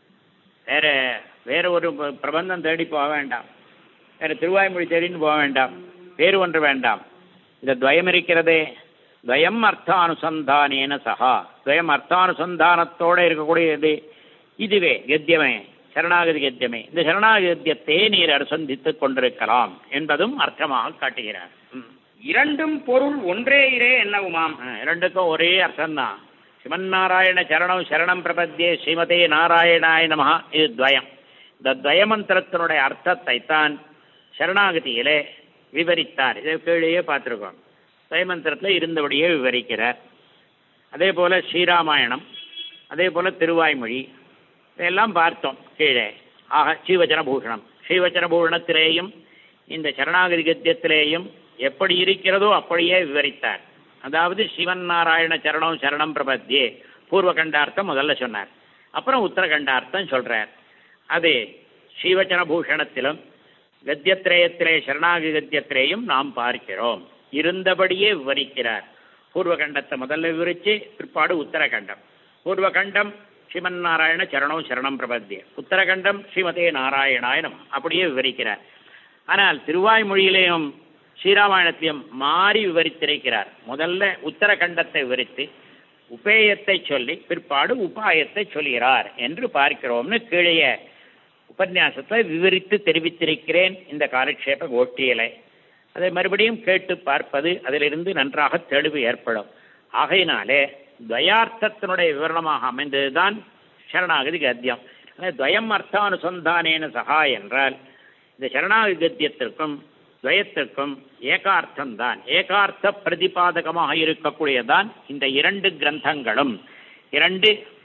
வேற வேற ஒரு ப- பிரபந்தம் தேடி போக வேண்டாம் வேற திருவாய்மொழி தேடின்னு போக வேண்டாம் வேறு ஒன்று வேண்டாம் இந்த துவயம் இருக்கிறதே துவயம் அர்த்தானுசந்தானேன சகா துவயம் அர்த்தானுசந்தானத்தோட இருக்கக்கூடியது இதுவே கத்தியமே சரணாகதி கத்தியமே இந்த சரணாகதி கத்தியத்தை நீர் அனுசந்தித்துக் கொண்டிருக்கலாம் என்பதும் அர்த்தமாக காட்டுகிறார் ம். இரண்டும் பொருள் ஒன்றே இரே என்னவுமாம் ஆ, இரண்டுக்கும் ஒரே அர்த்தம்தான் சிவநாராயண சரணம் சரணம் பிரபத்தியே ஸ்ரீமதே நாராயணாய நமஹ இது துவயம் இந்த துவயமந்திரத்தினுடைய அர்த்தத்தை தான் சரணாகதியிலே விவரித்தார் இதை கீழேயே பார்த்துருக்கோம் துவயமந்திரத்தில் இருந்தபடியே விவரிக்கிறார் அதே போல ஸ்ரீராமாயணம் அதே போல திருவாய்மொழி இதெல்லாம் பார்த்தோம் கீழே ஆக ஸ்ரீவச்சன பூஷணம் ஸ்ரீவச்சன பூஷணத்திலேயும் இந்த சரணாகதி கத்தியத்திலேயும் எப்படி இருக்கிறதோ அப்படியே விவரித்தார் அதாவது சிவன் நாராயண சரணம் சரணம் பிரபத்தியே பூர்வகண்டார்த்தம் முதல்ல சொன்னார் அப்புறம் உத்தரகண்டார்த்தம் சொல்றார் அது ஸ்ரீவச்சன பூஷணத்திலும் கத்தியத்திரயத்திலே சரணாகி கத்தியத்திலேயும் நாம் பார்க்கிறோம் இருந்தபடியே விவரிக்கிறார் பூர்வகண்டத்தை முதல்ல விவரிச்சு பிற்பாடு உத்தரகண்டம் பூர்வகண்டம் ஸ்ரீமன் நாராயண சரணம் சரணம் பிரபத்திய உத்தரகண்டம் ஸ்ரீமதே நாராயணாயனம் அப்படியே விவரிக்கிறார் ஆனால் திருவாய்மொழியிலேயும் ஸ்ரீராமாயணத்திலையும் மாறி விவரித்திருக்கிறார் முதல்ல உத்தரகண்டத்தை விவரித்து உபேயத்தை சொல்லி பிற்பாடு உபாயத்தை சொல்கிறார் என்று பார்க்கிறோம்னு கீழே உபன்யாசத்தை விவரித்து தெரிவித்திருக்கிறேன் இந்த காலக்ஷேப கோஷ்டியிலே அதை மறுபடியும் கேட்டு பார்ப்பது அதிலிருந்து நன்றாக தெளிவு ஏற்படும் ஆகையினாலே துவயார்த்தத்தினுடைய விவரணமாக அமைந்ததுதான் சரணாகதி கத்தியம் ஆனால் துவயம் அர்த்தானுசந்தானேன சகா என்றால் இந்த சரணாகதி கத்தியத்திற்கும் துவயத்திற்கும் ஏகார்த்தம் தான் ஏகார்த்த பிரதிபாதகமாக இருக்கக்கூடியதான் இந்த இரண்டு கிரந்தங்களும் இரண்டு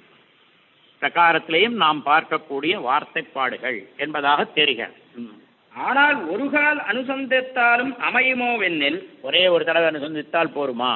பிரகாரத்திலேயும் நாம் பார்க்கக்கூடிய வார்த்தைப்பாடுகள் என்பதாக தெரிகிறது ம். ஆனால் ஒருகால் அனுசந்தித்தாலும் அமையுமோவென்னில் ஒரே ஒரு தடவை அனுசந்தித்தால் போருமா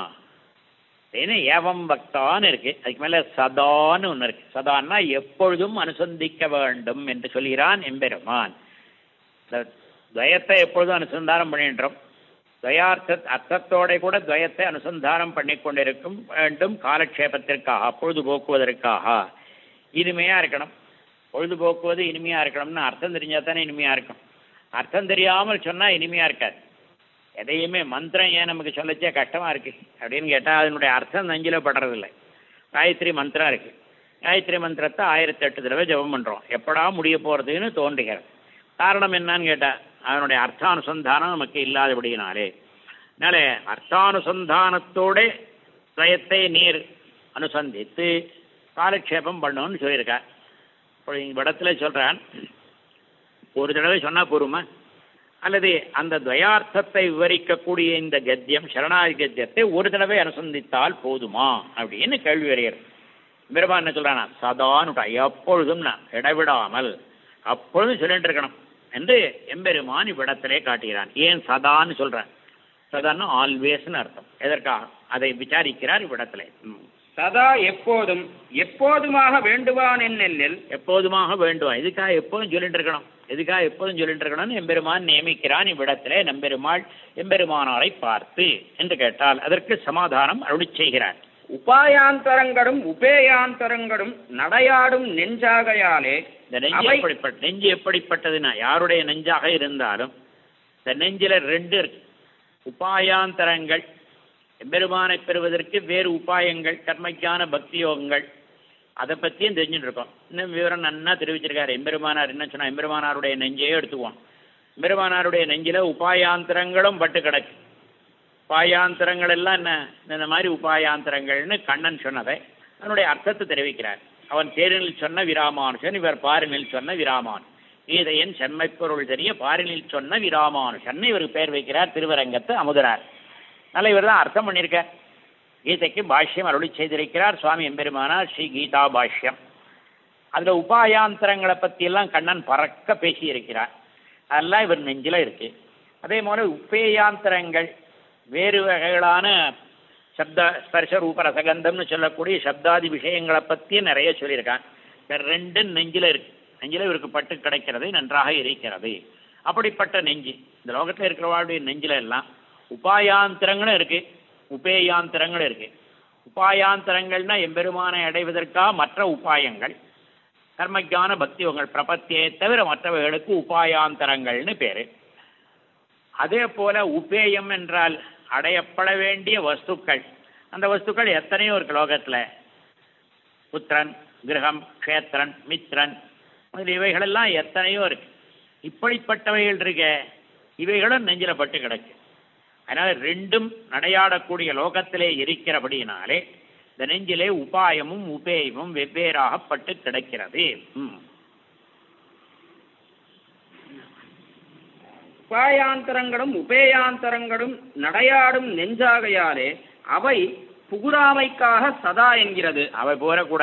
ஏன்னா ஏவம் பக்தான்னு இருக்கு அதுக்கு மேல சதான்னு ஒன்று இருக்கு சதான்னா எப்பொழுதும் அனுசந்திக்க வேண்டும் என்று சொல்கிறான் எம்பெருமான் இந்த துவயத்தை எப்பொழுதும் அனுசந்தானம் பண்ணின்றோம் துவயார்த்த அர்த்தத்தோட கூட துவயத்தை அனுசந்தானம் பண்ணி கொண்டிருக்கும் வேண்டும் காலக்ஷேபத்திற்காக பொழுதுபோக்குவதற்காக இனிமையா இருக்கணும் பொழுதுபோக்குவது இனிமையா இருக்கணும்னு அர்த்தம் தெரிஞ்சா தானே இனிமையா இருக்கும் அர்த்தம் தெரியாமல் சொன்னா இனிமையா இருக்காது எதையுமே மந்திரம் ஏன் நமக்கு சொல்லச்சே கஷ்டமா இருக்கு அப்படின்னு கேட்டா அதனுடைய அர்த்தம் நெஞ்சில படுறதில்லை காயத்ரி மந்திரம் இருக்கு காயத்ரி மந்திரத்தை ஆயிரத்தி எட்டு தடவை ஜெபம் பண்றோம் எப்படா முடிய போறதுன்னு தோன்றுகிறது காரணம் என்னன்னு கேட்டா அதனுடைய அர்த்தானுசந்தானம் நமக்கு இல்லாதபடியினாலே அதனால அர்த்தானுசந்தானத்தோட துவயத்தை நீர் அனுசந்தித்து காலக்ஷேபம் பண்ணணும்னு சொல்லியிருக்கார் இப்போ இந்த இடத்துல சொல்றான் ஒரு தடவை சொன்னா போருமா அல்லது அந்த துவயார்த்தத்தை விவரிக்கக்கூடிய இந்த கத்தியம் சரணாதி கத்தியத்தை ஒரு தடவை அனுசந்தித்தால் போதுமா அப்படின்னு கேள்வி வருகிறது பெருமான் என்ன சொல்றானா சதானுட்டா எப்பொழுதும் நான் இடைவிடாமல் அப்பொழுதும் சொல்லிட்டு இருக்கணும் என்று எம்பெருமான் இவ்விடத்திலே காட்டுகிறான் ஏன் சதான்னு சொல்றான் சதான்னு ஆல்வேஸ்னு அர்த்தம் எதற்காக அதை விசாரிக்கிறார் இவ்விடத்திலே ம். சதா எப்போதும் எப்போதுமாக வேண்டுவான் என்னென்னில் எப்போதுமாக வேண்டுவான் இதுக்காக எப்போதும் சொல்லிட்டு இருக்கணும் எதுக்காக எப்போதும் சொல்லிட்டு இருக்கணும்னு எம்பெருமான் நியமிக்கிறான் இவ்விடத்திலே நம்பெருமாள் எம்பெருமானாரை பார்த்து என்று கேட்டால் அதற்கு சமாதானம் அருளிச் செய்கிறார் உபாயாந்தரங்களும் உபேயாந்தரங்களும் நடையாடும் நெஞ்சாகையாலே இந்த நெஞ்சு அவை- எப்படிப்பட்ட நெஞ்சு எப்படிப்பட்டதுன்னா யாருடைய நெஞ்சாக இருந்தாலும் இந்த நெஞ்சில ரெண்டு இருக்கு உபாயாந்தரங்கள் எம்பெருமானை பெறுவதற்கு வேறு உபாயங்கள் கர்மக்கான பக்தி யோகங்கள் அதை பற்றியும் தெரிஞ்சுட்டு இருக்கோம் இன்னும் விவரம் நன்னா தெரிவிச்சிருக்காரு எம்பெருமானார் என்ன சொன்னா எம்பெருமானாருடைய நெஞ்சையே எடுத்துக்குவோம் எம்பெருமானாருடைய நெஞ்சில உபாயாந்தரங்களும் பட்டு கிடக்கு உபாயாந்தரங்கள் எல்லாம் என்ன இந்த மாதிரி உபாயாந்தரங்கள்னு கண்ணன் சொன்னதை அதனுடைய அர்த்தத்தை தெரிவிக்கிறார் அவன் தேரினில் சொன்ன விராமானுஷன் இவர் பாரினில் சொன்ன விராமான் கீதையன் செம்மைப்பொருள் தெரிய பாரினில் சொன்ன விராமானுஷன் இவருக்கு பேர் வைக்கிறார் திருவரங்கத்து அமுதரார் நல்ல இவர் தான் அர்த்தம் பண்ணியிருக்கார் கீதைக்கு பாஷ்யம் அருளி செய்திருக்கிறார் சுவாமி எம்பெருமானார் ஸ்ரீ கீதா பாஷ்யம் அதுல உபாயாந்தரங்களை பத்தி எல்லாம் கண்ணன் பறக்க பேசியிருக்கிறார் அதெல்லாம் இவர் நெஞ்சில இருக்கு அதே போல உபேயாந்தரங்கள் வேறு வகைகளான சப்த ஸ்பர்ஷ ரூப ரசகந்தம்னு சொல்லக்கூடிய சப்தாதி விஷயங்களை பத்தி நிறைய சொல்லியிருக்கான் இந்த ரெண்டு நெஞ்சில இருக்கு நெஞ்சில இவருக்கு பட்டு கிடைக்கிறது நன்றாக இருக்கிறது அப்படிப்பட்ட நெஞ்சு இந்த லோகத்துல இருக்கிறவாளுடைய நெஞ்சில எல்லாம் உபாயாந்தரங்களும் இருக்கு உபேயாந்தரங்களும் இருக்கு உபாயாந்தரங்கள்னா எம்பெருமானை அடைவதற்காக மற்ற உபாயங்கள் கர்மஜான பக்திவங்கள் பிரபத்தியை தவிர மற்றவைகளுக்கு உபாயாந்தரங்கள்னு பேரு அதே போல உபேயம் என்றால் அடையப்பட வேண்டிய வஸ்துக்கள் அந்த வஸ்துக்கள் எத்தனையோ இருக்கு லோகத்துல புத்திரன் கிரகம் க்ஷேத்திரன் மித்ரன் முதலிய இவைகளெல்லாம் எத்தனையோ இருக்கு இப்படிப்பட்டவைகள் இருக்க இவைகளும் நெஞ்சில பட்டு கிடக்கு அதனால ரெண்டும் நடையாடக்கூடிய லோகத்திலே இருக்கிறபடியினாலே இந்த நெஞ்சிலே உபாயமும் உபேயமும் வெவ்வேறாகப்பட்டு கிடக்கிறது ம். உபாயாந்தரங்களும் உபேயாந்தரங்களும் நடையாடும் நெஞ்சாகையாலே அவை புகுராமைக்காக சதா என்கிறது அவை போரக்கூடாது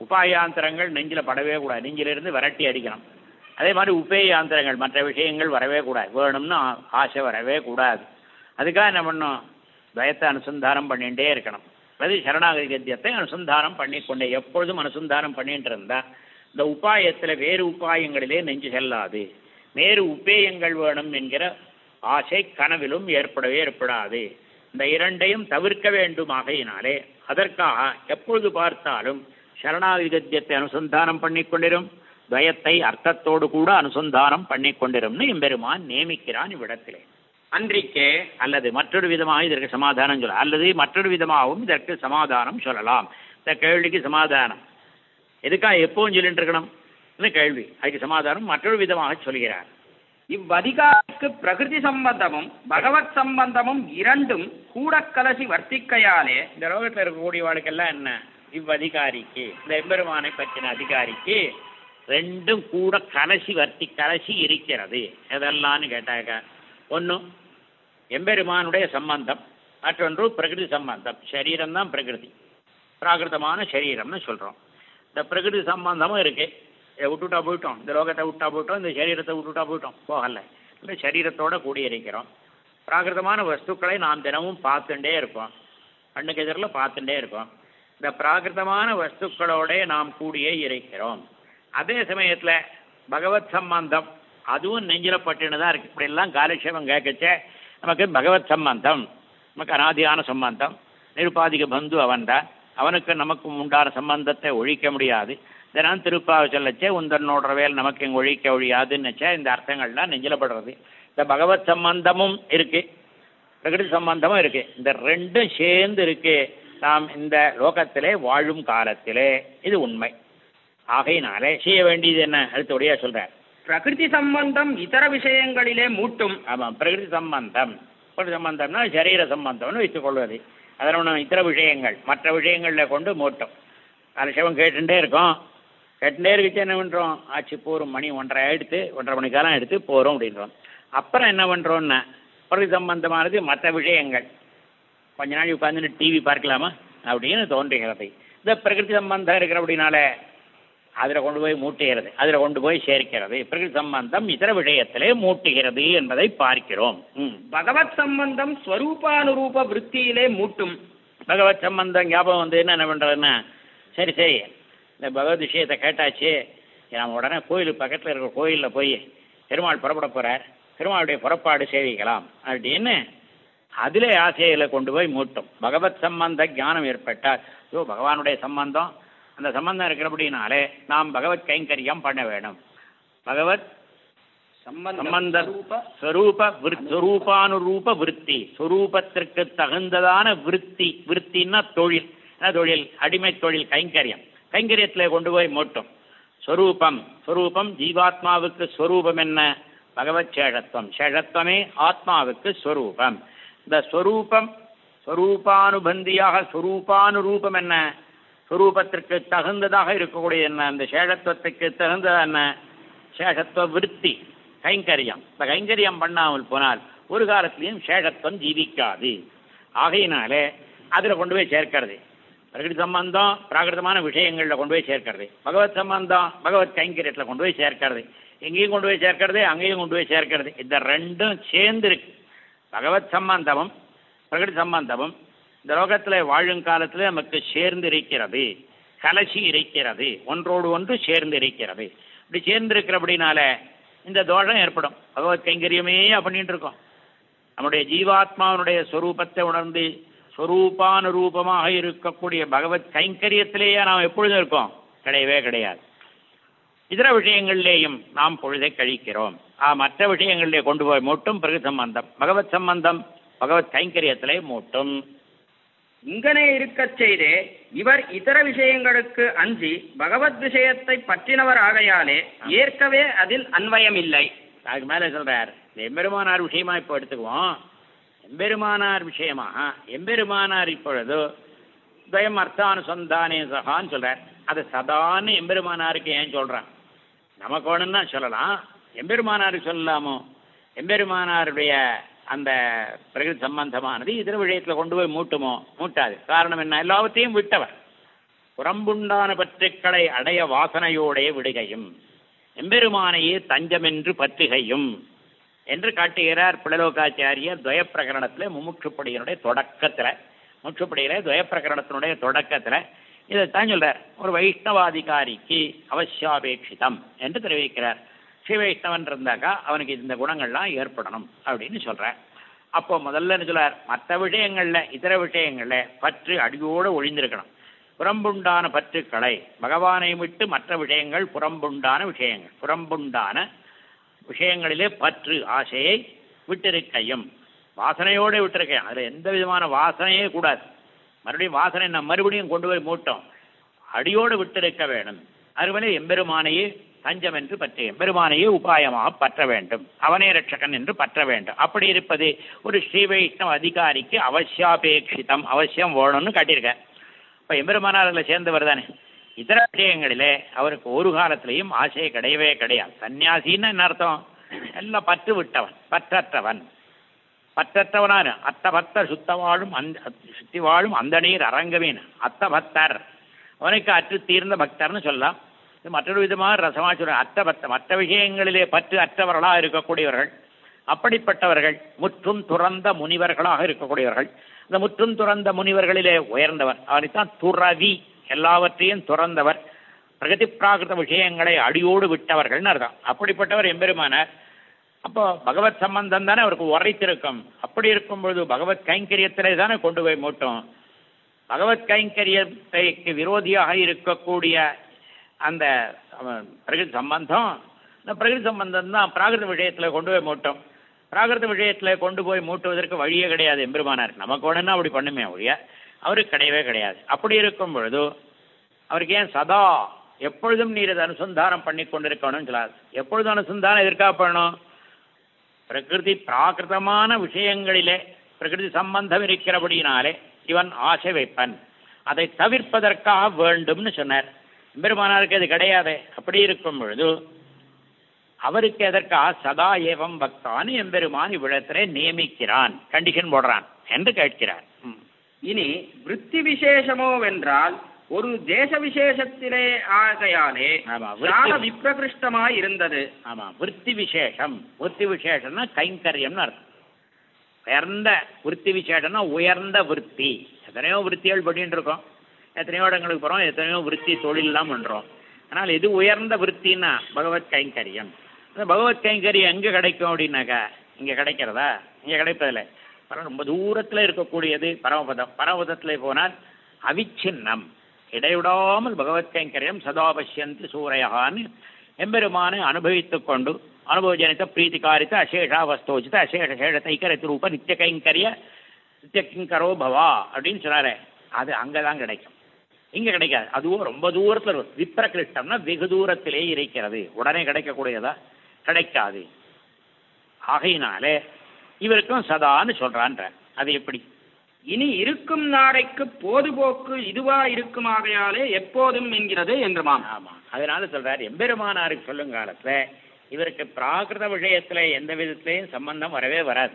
உபாயாந்திரங்கள் நெஞ்சில் படவே கூடாது நெஞ்சிலிருந்து விரட்டி அடிக்கணும் அதே மாதிரி உபேயாந்திரங்கள் மற்ற விஷயங்கள் வரவே கூடாது வேணும்னு ஆ- ஆசை வரவே கூடாது அதுக்காக என்ன பண்ணணும் துவயத்தை அனுசந்தானம் பண்ணிகிட்டே இருக்கணும் அது சரணாகதி கத்தியத்தை அனுசந்தானம் பண்ணிக்கொண்டே எப்பொழுதும் அனுசந்தானம் பண்ணிட்டு இருந்தா இந்த உபாயத்தில் வேறு உபாயங்களிலே நெஞ்சு செல்லாது வேறு உபேயங்கள் வேணும் என்கிற ஆசை கனவிலும் ஏற்படவே ஏற்படாது இந்த இரண்டையும் தவிர்க்க வேண்டும் ஆகையினாலே அதற்காக எப்பொழுது பார்த்தாலும் சரணாகதி கத்தியத்தை அனுசந்தானம் பண்ணிக்கொண்டிரும் துவயத்தை அர்த்தத்தோடு கூட அனுசந்தானம் பண்ணிக்கொண்டிரும்னு எம்பெருமான் நியமிக்கிறான் இவ்விடத்திலே அன்றிக்கே அல்லது மற்றொரு விதமாக இதற்கு சமாதானம் சொல்லலாம் அல்லது மற்றொரு விதமாகவும் இதற்கு சமாதானம் சொல்லலாம் இந்த கேள்விக்கு சமாதானம் எதுக்காக எப்பவும் சொல்லிட்டு இருக்கணும் இந்த கேள்வி அதுக்கு சமாதானம் மற்றொரு விதமாக சொல்கிறார் இவ்வதிகாரிக்கு பிரகிருதி சம்பந்தமும் பகவத் சம்பந்தமும் இரண்டும் கூட கலசி வர்த்திக்கையாலே இந்த லோகத்தில் இருக்கக்கூடியவாளுக்கெல்லாம் என்ன இவ்வதிகாரிக்கு இந்த எம்பெருமானை பற்றின அதிகாரிக்கு ரெண்டும் கூட கலசி வர்த்தி கலசி இருக்கிறது எதெல்லாம்னு கேட்டாக்க ஒன்று எம்பெருமானுடைய சம்பந்தம் மற்றொன்று பிரகிருதி சம்பந்தம் சரீரம் தான் பிரகிருதி பிராகிருதமான சரீரம்னு சொல்கிறோம் இந்த பிரகிருதி சம்பந்தமும் இருக்கு இதை விட்டுட்டா போயிட்டோம் இந்த லோகத்தை விட்டா போயிட்டோம் இந்த சரீரத்தை விட்டுட்டா போயிட்டோம் போகல இந்த சரீரத்தோட கூடியிருக்கிறோம் பிராகிருதமான வஸ்துக்களை நாம் தினமும் பார்த்துட்டே இருப்போம் கண்ணுக்கு எதிரில் பார்த்துட்டே இருக்கோம் இந்த பிராகிருதமான வஸ்துக்களோட நாம் கூடியே இருக்கிறோம் அதே சமயத்தில் பகவத் சம்பந்தம் அதுவும் நெஞ்சில் பட்டுன்னு தான் இருக்கு இப்படியெல்லாம் காலட்சேபம் கேட்கச்சே நமக்கு பகவத் சம்பந்தம் நமக்கு அனாதியான சம்பந்தம் நிருபாதிக பந்து அவன்தான் அவனுக்கு நமக்கும் உண்டான சம்பந்தத்தை ஒழிக்க முடியாது தினம் திருப்பாவை சொல்லச்சே உந்தன்னோட வேல் நமக்கு இங்கே ஒழிக்க ஒழியாதுன்னுச்சே இந்த அர்த்தங்கள்லாம் நெஞ்சில் படுறது இந்த பகவத் சம்பந்தமும் இருக்கு பிரகிருதி சம்பந்தமும் இருக்கு இந்த ரெண்டும் சேர்ந்து இருக்கு நாம் இந்த லோகத்திலே வாழும் காலத்திலே இது உண்மை ஆகையினாலே செய்ய வேண்டியது என்ன அடுத்தபடியா சொல்றேன் பிரகிருதி சம்பந்தம் இதர விஷயங்களிலே மூட்டும் ஆமாம் பிரகிருதி சம்பந்தம் பிரகிருதி சம்பந்தம்னா சரீர சம்பந்தம்னு வைத்துக்கொள்வது அதில் ஒன்று இத்தர விஷயங்கள் மற்ற விஷயங்களில் கொண்டு மூட்டும் அலட்சவம் கேட்டுட்டே இருக்கோம் கேட்டுட்டே இருந்துச்சு என்ன பண்ணுறோம் ஆச்சு போகிறோம் மணி ஒன்றரை எடுத்து ஒன்றரை மணிக்காலம் எடுத்து போகிறோம் அப்படின்றோம் அப்புறம் என்ன பண்ணுறோன்னா பிரகிருதி சம்பந்தமானது மற்ற விஷயங்கள் கொஞ்ச நாள் உட்காந்துட்டு டிவி பார்க்கலாமா அப்படின்னு தோன்றுகிறது இந்த பிரகிருதி சம்பந்தம் இருக்கிற அப்படின்னால அதில் கொண்டு போய் மூட்டுகிறது அதில் கொண்டு போய் சேர்க்கிறது பிரகிருதி சம்பந்தம் இதர விஷயத்திலே மூட்டுகிறது என்பதை பார்க்கிறோம் ம். பகவத் சம்பந்தம் ஸ்வரூபானுரூப விற்த்தியிலே மூட்டும் பகவத் சம்பந்தம் ஞாபகம் வந்து என்ன பண்ணுறதுன்னா சரி சரி இந்த பகவத் விஷயத்தை கேட்டாச்சு நம்ம உடனே கோயில் பக்கத்தில் இருக்கிற கோயிலில் போய் பெருமாள் புறப்பட போகிறார் பெருமாளுடைய புறப்பாடு சேவிக்கலாம் அப்படின்னு அதிலே ஆசைகளை கொண்டு போய் மூட்டும் பகவத் சம்பந்த ஞானம் ஏற்பட்டால் ஐயோ பகவானுடைய சம்பந்தம் அந்த சம்பந்தம் இருக்கிறபடினாலே நாம் பகவத் கைங்கரியம் பண்ண வேணும் பகவத் சம்பந்த ஸ்வரூப ஸ்வரூப விருத்- ஸ்வரூபானுரூப விருத்தி ஸ்வரூபத்திற்கு தகுந்ததான விருத்தி விருத்தின்னா தொழில் என்ன தொழில் அடிமை தொழில் கைங்கரியம் கைங்கரியத்திலே கொண்டு போய் மூட்டும் ஸ்வரூபம் ஸ்வரூபம் ஜீவாத்மாவுக்கு ஸ்வரூபம் என்ன பகவத் சேஷத்துவம் சேஷத்துவமே ஆத்மாவுக்கு ஸ்வரூபம் இந்த ஸ்வரூபம் ஸ்வரூபானுபந்தியாக ஸ்வரூபானுரூபம் என்ன ஸ்வரூபத்திற்கு தகுந்ததாக இருக்கக்கூடிய என்ன அந்த சேஷத்துவத்துக்கு தகுந்த என்ன சேஷத்துவ விருத்தி கைங்கரியம் இந்த கைங்கரியம் பண்ணாமல் போனால் ஒரு காலத்திலையும் சேஷத்துவம் ஜீவிக்காது ஆகையினாலே அதில் கொண்டு போய் சேர்க்கிறது பிரகிருதி சம்பந்தம் பிராகிருதமான விஷயங்களில் கொண்டு போய் சேர்க்கிறது பகவத் சம்பந்தம் பகவத் கைங்கரியத்தில் கொண்டு போய் சேர்க்கிறது எங்கேயும் கொண்டு போய் சேர்க்கிறது அங்கேயும் கொண்டு போய் சேர்க்கிறது இந்த ரெண்டும் சேர்ந்து இருக்கு பகவத் சம்பந்தமும் பிரகிருதி சம்பந்தமும் இந்த லோகத்தில் வாழும் காலத்தில் நமக்கு சேர்ந்து இருக்கிறது கலசி இருக்கிறது ஒன்றோடு ஒன்று சேர்ந்து இருக்கிறது இப்படி சேர்ந்து இருக்கிறபடினால இந்த தோஷம் ஏற்படும் பகவத் கைங்கரியமே பண்ணிட்டு இருக்கோம் நம்முடைய ஜீவாத்மாவினுடைய ஸ்வரூபத்தை உணர்ந்து ஸ்வரூபானுரூபமாக இருக்கக்கூடிய பகவத் கைங்கரியத்திலேயே நாம் எப்பொழுதும் இருக்கோம் கிடையவே கிடையாது இதர விஷயங்களிலேயும் நாம் பொழுதை கழிக்கிறோம் ஆ மற்ற விஷயங்களிலே கொண்டு போய் மூட்டும் பிறகு சம்பந்தம் பகவத் சம்பந்தம் பகவத் கைங்கரியத்திலே மூட்டும் இங்கனே இருக்கச் செய்தே இவர் இதர விஷயங்களுக்கு அஞ்சி பகவத் விஷயத்தை பற்றினவர் ஆகையாலே ஏற்கவே அதில் அன்வயமில்லை அதுக்கு மேலே சொல்றார் இந்த எம்பெருமானார் விஷயமா இப்போ எடுத்துக்குவோம் எம்பெருமானார் விஷயமா எம்பெருமானார் இப்பொழுது துவயம் அர்த்தானுசந்தானே சகான்னு சொல்றார் அது சதான்னு எம்பெருமானாருக்கு ஏன் சொல்றான் நமக்கு வேணும்னா சொல்லலாம் எம்பெருமானாருக்கு சொல்லலாமோ எம்பெருமானாருடைய அந்த பிரகிருதி சம்பந்தமானது இதர விஷயத்தில் கொண்டு போய் மூட்டுமோ மூட்டாது காரணம் என்ன எல்லாவற்றையும் விட்டவர் புறம்புண்டான பற்ற பற்றுக்களை அடைய வாசனையோடே விடுகையும் எம்பெருமானையே தஞ்சமென்று பற்றுகையும் என்று காட்டுகிறார் பிளலோகாச்சாரியர் துவயப்பிரகரணத்துல முமுட்சுப்படியினுடைய தொடக்கத்துல முற்றுப்படியில துவயப்பிரகரணத்தினுடைய தொடக்கத்துல இதைத்தான் சொல்றார் ஒரு வைஷ்ணவாதிகாரிக்கு அவசியாபேட்சிதம் என்று தெரிவிக்கிறார் ஸ்ரீ வைஷ்ணவன் இருந்தாக்கா அவனுக்கு இந்த குணங்கள்லாம் ஏற்படணும் அப்படின்னு சொல்றார் அப்போ முதல்ல என்ன சொல்றார் மற்ற விஷயங்கள்ல இதர விஷயங்கள்ல பற்று அடியோடு ஒழிந்திருக்கணும் புறம்புண்டான பற்றுக்களை பகவானை விட்டு மற்ற விஷயங்கள் புறம்புண்டான விஷயங்கள் புறம்புண்டான விஷயங்களிலே பற்று ஆசையை விட்டிருக்கையும் வாசனையோடு விட்டிருக்கேன் அதில் எந்த விதமான வாசனையே கூடாது மறுபடியும் வாசனை நம்ம மறுபடியும் கொண்டு போய் மூட்டோம் அடியோடு விட்டிருக்க வேணும் அதுவரை எம்பெருமானையே தஞ்சம் என்று பற்றி எம்பெருமானையே உபாயமாக பற்ற வேண்டும் அவனே ரட்சகன் என்று பற்ற வேண்டும் அப்படி இருப்பது ஒரு ஸ்ரீ வைஷ்ணவ அதிகாரிக்கு அவசியாபேட்சிதம் அவசியம் வேணும்னு காட்டியிருக்க இப்போ எம்பெருமானார் அதில் சேர்ந்தவர் தானே இதர விஷயங்களிலே அவருக்கு ஒரு காலத்திலையும் ஆசை கிடையவே கிடையாது சன்னியாசின்னு என்ன அர்த்தம் எல்லாம் பற்று விட்டவன் பற்றற்றவன் பற்றற்றவனான அத்த பக்தர் சுத்த வாழும் அந்த சுத்தி வாழும் அந்த நீர் அரங்கமீன் அத்த பக்தர் அவனுக்கு அற்று தீர்ந்த பக்தர்னு சொல்லலாம் இது மற்றொரு விதமாக ரசமாக சொல்ற அத்த பக்த மற்ற விஷயங்களிலே பற்று அற்றவர்களாக இருக்கக்கூடியவர்கள் அப்படிப்பட்டவர்கள் முற்றும் துறந்த முனிவர்களாக இருக்கக்கூடியவர்கள் இந்த முற்றும் துறந்த முனிவர்களிலே உயர்ந்தவர் அவனைத்தான் துறவி எல்லாவற்றையும் துறந்தவர் பிரகதி பிராகிருத விஷயங்களை அடியோடு விட்டவர்கள்னு அர்த்தம் அப்படிப்பட்டவர் எம்பெருமானார் அப்போ பகவத் சம்பந்தம் தானே அவருக்கு உரைத்திருக்கும் அப்படி இருக்கும் பொழுது பகவத் கைங்கரியத்திலே தானே கொண்டு போய் மூட்டோம் பகவத் கைங்கரியத்தைக்கு விரோதியாக இருக்கக்கூடிய அந்த அஹ், பிரகிருதி சம்பந்தம் இந்த பிரகிருதி சம்பந்தம் தான் பிராகிருத விஷயத்தில் கொண்டு போய் மூட்டோம் பிராகிருத விஷயத்தில் கொண்டு போய் மூட்டுவதற்கு வழியே கிடையாது எம்பெருமானார் நமக்கு வேணும்னா அப்படி பண்ணுமே ஒழிய அவருக்கு கிடையவே கிடையாது அப்படி இருக்கும் பொழுது அவருக்கு ஏன் சதா எப்பொழுதும் நீர் இதை அனுசந்தானம் பண்ணி கொண்டிருக்கணும்னு சொல்லாது எப்பொழுதும் அனுசந்தானம் எதற்காக பண்ணணும் பிரகிருதி பிராகிருதமான விஷயங்களிலே பிரகிருதி சம்பந்தம் இருக்கிறபடியினாலே இவன் ஆசை வைப்பன் அதை தவிர்ப்பதற்காக வேண்டும்னு சொன்னார் பெருமானாருக்கு அது கிடையாது அப்படி இருக்கும் பொழுது அவருக்கு எதற்காக சதா ஏவம் பக்தான் எம்பெருமான் இவ்விடத்திலே நியமிக்கிறான் கண்டிஷன் போடுறான் என்று கேட்கிறார் ம். இனி விருத்தி விசேஷமோ வென்றால் ஒரு தேச விசேஷத்திலே ஆகையாலே ஆமா, சால விருத்தி- விப்ரகிருஷ்டமாய் இருந்தது ஆமா விருத்தி விசேஷம் விருத்தி விசேஷம்னா கைங்கரியம்னு அர்த்தம் உயர்ந்த விருத்தி விசேஷம்னா உயர்ந்த விருத்தி எத்தனையோ விருத்திகள் பண்ணிட்டு இருக்கோம் எத்தனையோ இடங்களுக்கு போகிறோம் எத்தனையோ விருத்தி தொழிலெல்லாம் பண்ணுறோம் ஆனால் இது உயர்ந்த விருத்தின்னா பகவத் கைங்கரியம் அந்த பகவத் கைங்கரியம் எங்கே கிடைக்கும் அப்படின்னாக்கா இங்கே கிடைக்கிறதா இங்கே கிடைப்பதில்லை பரவ ரொம்ப தூரத்தில் இருக்கக்கூடியது பரமபதம் பரமபதத்தில் போனால் அவிச்சின்னம் இடைவிடாமல் பகவத் கைங்கரியம் சதா பஷ்யந்தி சூரையான்னு எம்பெருமானை அனுபவித்துக் கொண்டு அனுபவஜனித்த பிரீத்திகாரித்த அசேஷாவஸ்தோஜித அசேஷ சேஷ தைக்கரத்து ரூப நித்திய கைங்கரிய நித்திய கிங்கரோ பவா அப்படின்னு சொன்னாரே அது அங்கே தான் கிடைக்கும் இங்கே கிடைக்காது அதுவும் ரொம்ப தூரத்தில் இருக்கும் விப்ரகிருஷ்டம்னா வெகு தூரத்திலே இருக்கிறது உடனே கிடைக்கக்கூடியதா கிடைக்காது ஆகையினாலே இவருக்கும் சதான்னு சொல்றான்ற அது எப்படி இனி இருக்கும் நாடைக்கு போதுபோக்கு இதுவா இருக்குமாகையாலே எப்போதும் என்கிறது என்றுமாம் ஆமா அதனால சொல்றார் எம்பெருமானாருக்கு சொல்லும் காலத்துல இவருக்கு பிராகிருத விஷயத்துல எந்த விதத்திலையும் சம்பந்தம் வரவே வராது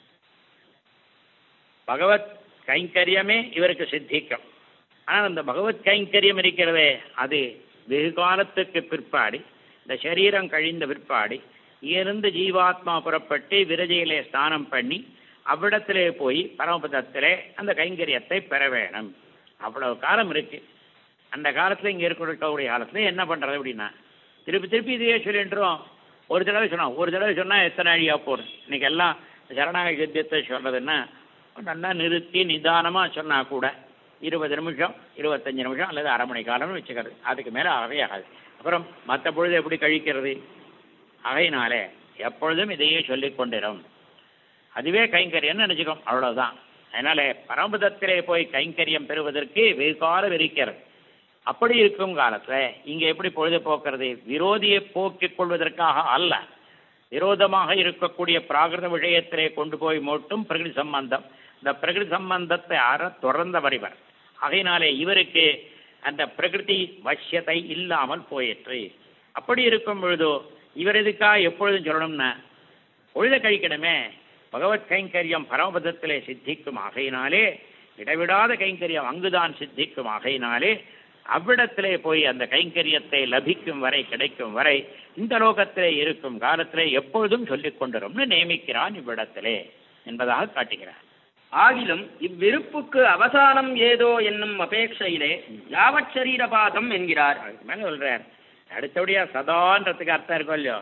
பகவத் கைங்கரியமே இவருக்கு சித்திக்கும் ஆனால் அந்த பகவத் கைங்கரியம் இருக்கிறதே அது வெகு காலத்துக்கு பிற்பாடு இந்த சரீரம் கழிந்த பிற்பாடு இருந்து ஜீவாத்மா புறப்பட்டு விரஜையிலே ஸ்நானம் பண்ணி அவ்விடத்திலே போய் பரமபதத்திலே அந்த கைங்கரியத்தை பெற வேணும் அவ்வளவு காலம் இருக்கு அந்த காலத்துல இங்க இருக்கக்கூடிய காலத்துல என்ன பண்றது அப்படின்னா திருப்பி திருப்பி இதையே சொல்லின்றோம் ஒரு தடவை சொன்னோம் ஒரு தடவை சொன்னா எத்தனை அழியா போடும் இன்னைக்கு எல்லாம் சரணாகி கத்தியத்தை சொல்றதுன்னா நல்லா நிறுத்தி நிதானமா சொன்னா கூட இருபது நிமிஷம் இருபத்தஞ்சு நிமிஷம் அல்லது அரை மணி காலம்னு வச்சுக்கிறது அதுக்கு மேல ஆகவே ஆகாது அப்புறம் மற்ற பொழுது எப்படி கழிக்கிறது ஆகையினாலே எப்பொழுதும் இதையே சொல்லிக் கொண்டிரும் அதுவே கைங்கரியம்னு நினைச்சுக்கோம் அவ்வளவுதான் அதனால பரமபதத்திலே போய் கைங்கரியம் பெறுவதற்கு வெகு காலம் இருக்கிறது அப்படி இருக்கும் காலத்துல இங்க எப்படி பொழுது போக்குறது விரோதியை போக்கிக் கொள்வதற்காக அல்ல விரோதமாக இருக்கக்கூடிய பிராகிருத விஷயத்திலே கொண்டு போய் மூட்டும் பிரகிருதி சம்பந்தம் இந்த பிரகிருதி சம்பந்தத்தை அற துறந்தவர் இவர் ஆகையினாலே இவருக்கு அந்த பிரகிருதி வசியத்தை இல்லாமல் போயிற்று அப்படி இருக்கும் பொழுதோ இவர் எதுக்கா எப்பொழுதும் சொல்லணும்னா பொழுத கழிக்கணுமே பகவத் கைங்கரியம் பரமபதத்திலே சித்திக்கும் ஆகையினாலே இடைவிடாத கைங்கரியம் அங்குதான் சித்திக்கும் ஆகையினாலே அவ்விடத்திலே போய் அந்த கைங்கரியத்தை லபிக்கும் வரை கிடைக்கும் வரை இந்த லோகத்திலே இருக்கும் காலத்திலே எப்பொழுதும் சொல்லிக் கொண்டிரும்னு நியமிக்கிறான் இவ்விடத்திலே என்பதாக காட்டுகிறார் ஆகிலும் இவ்விருப்புக்கு அவசானம் ஏதோ என்னும் அபேட்சையிலே யாவத் சரீரபாதம் என்கிறார் அதுக்கு மேல சொல்றார் அடுத்தபடியா சதான்றதுக்கு அர்த்தம் இருக்கும் இல்லையோ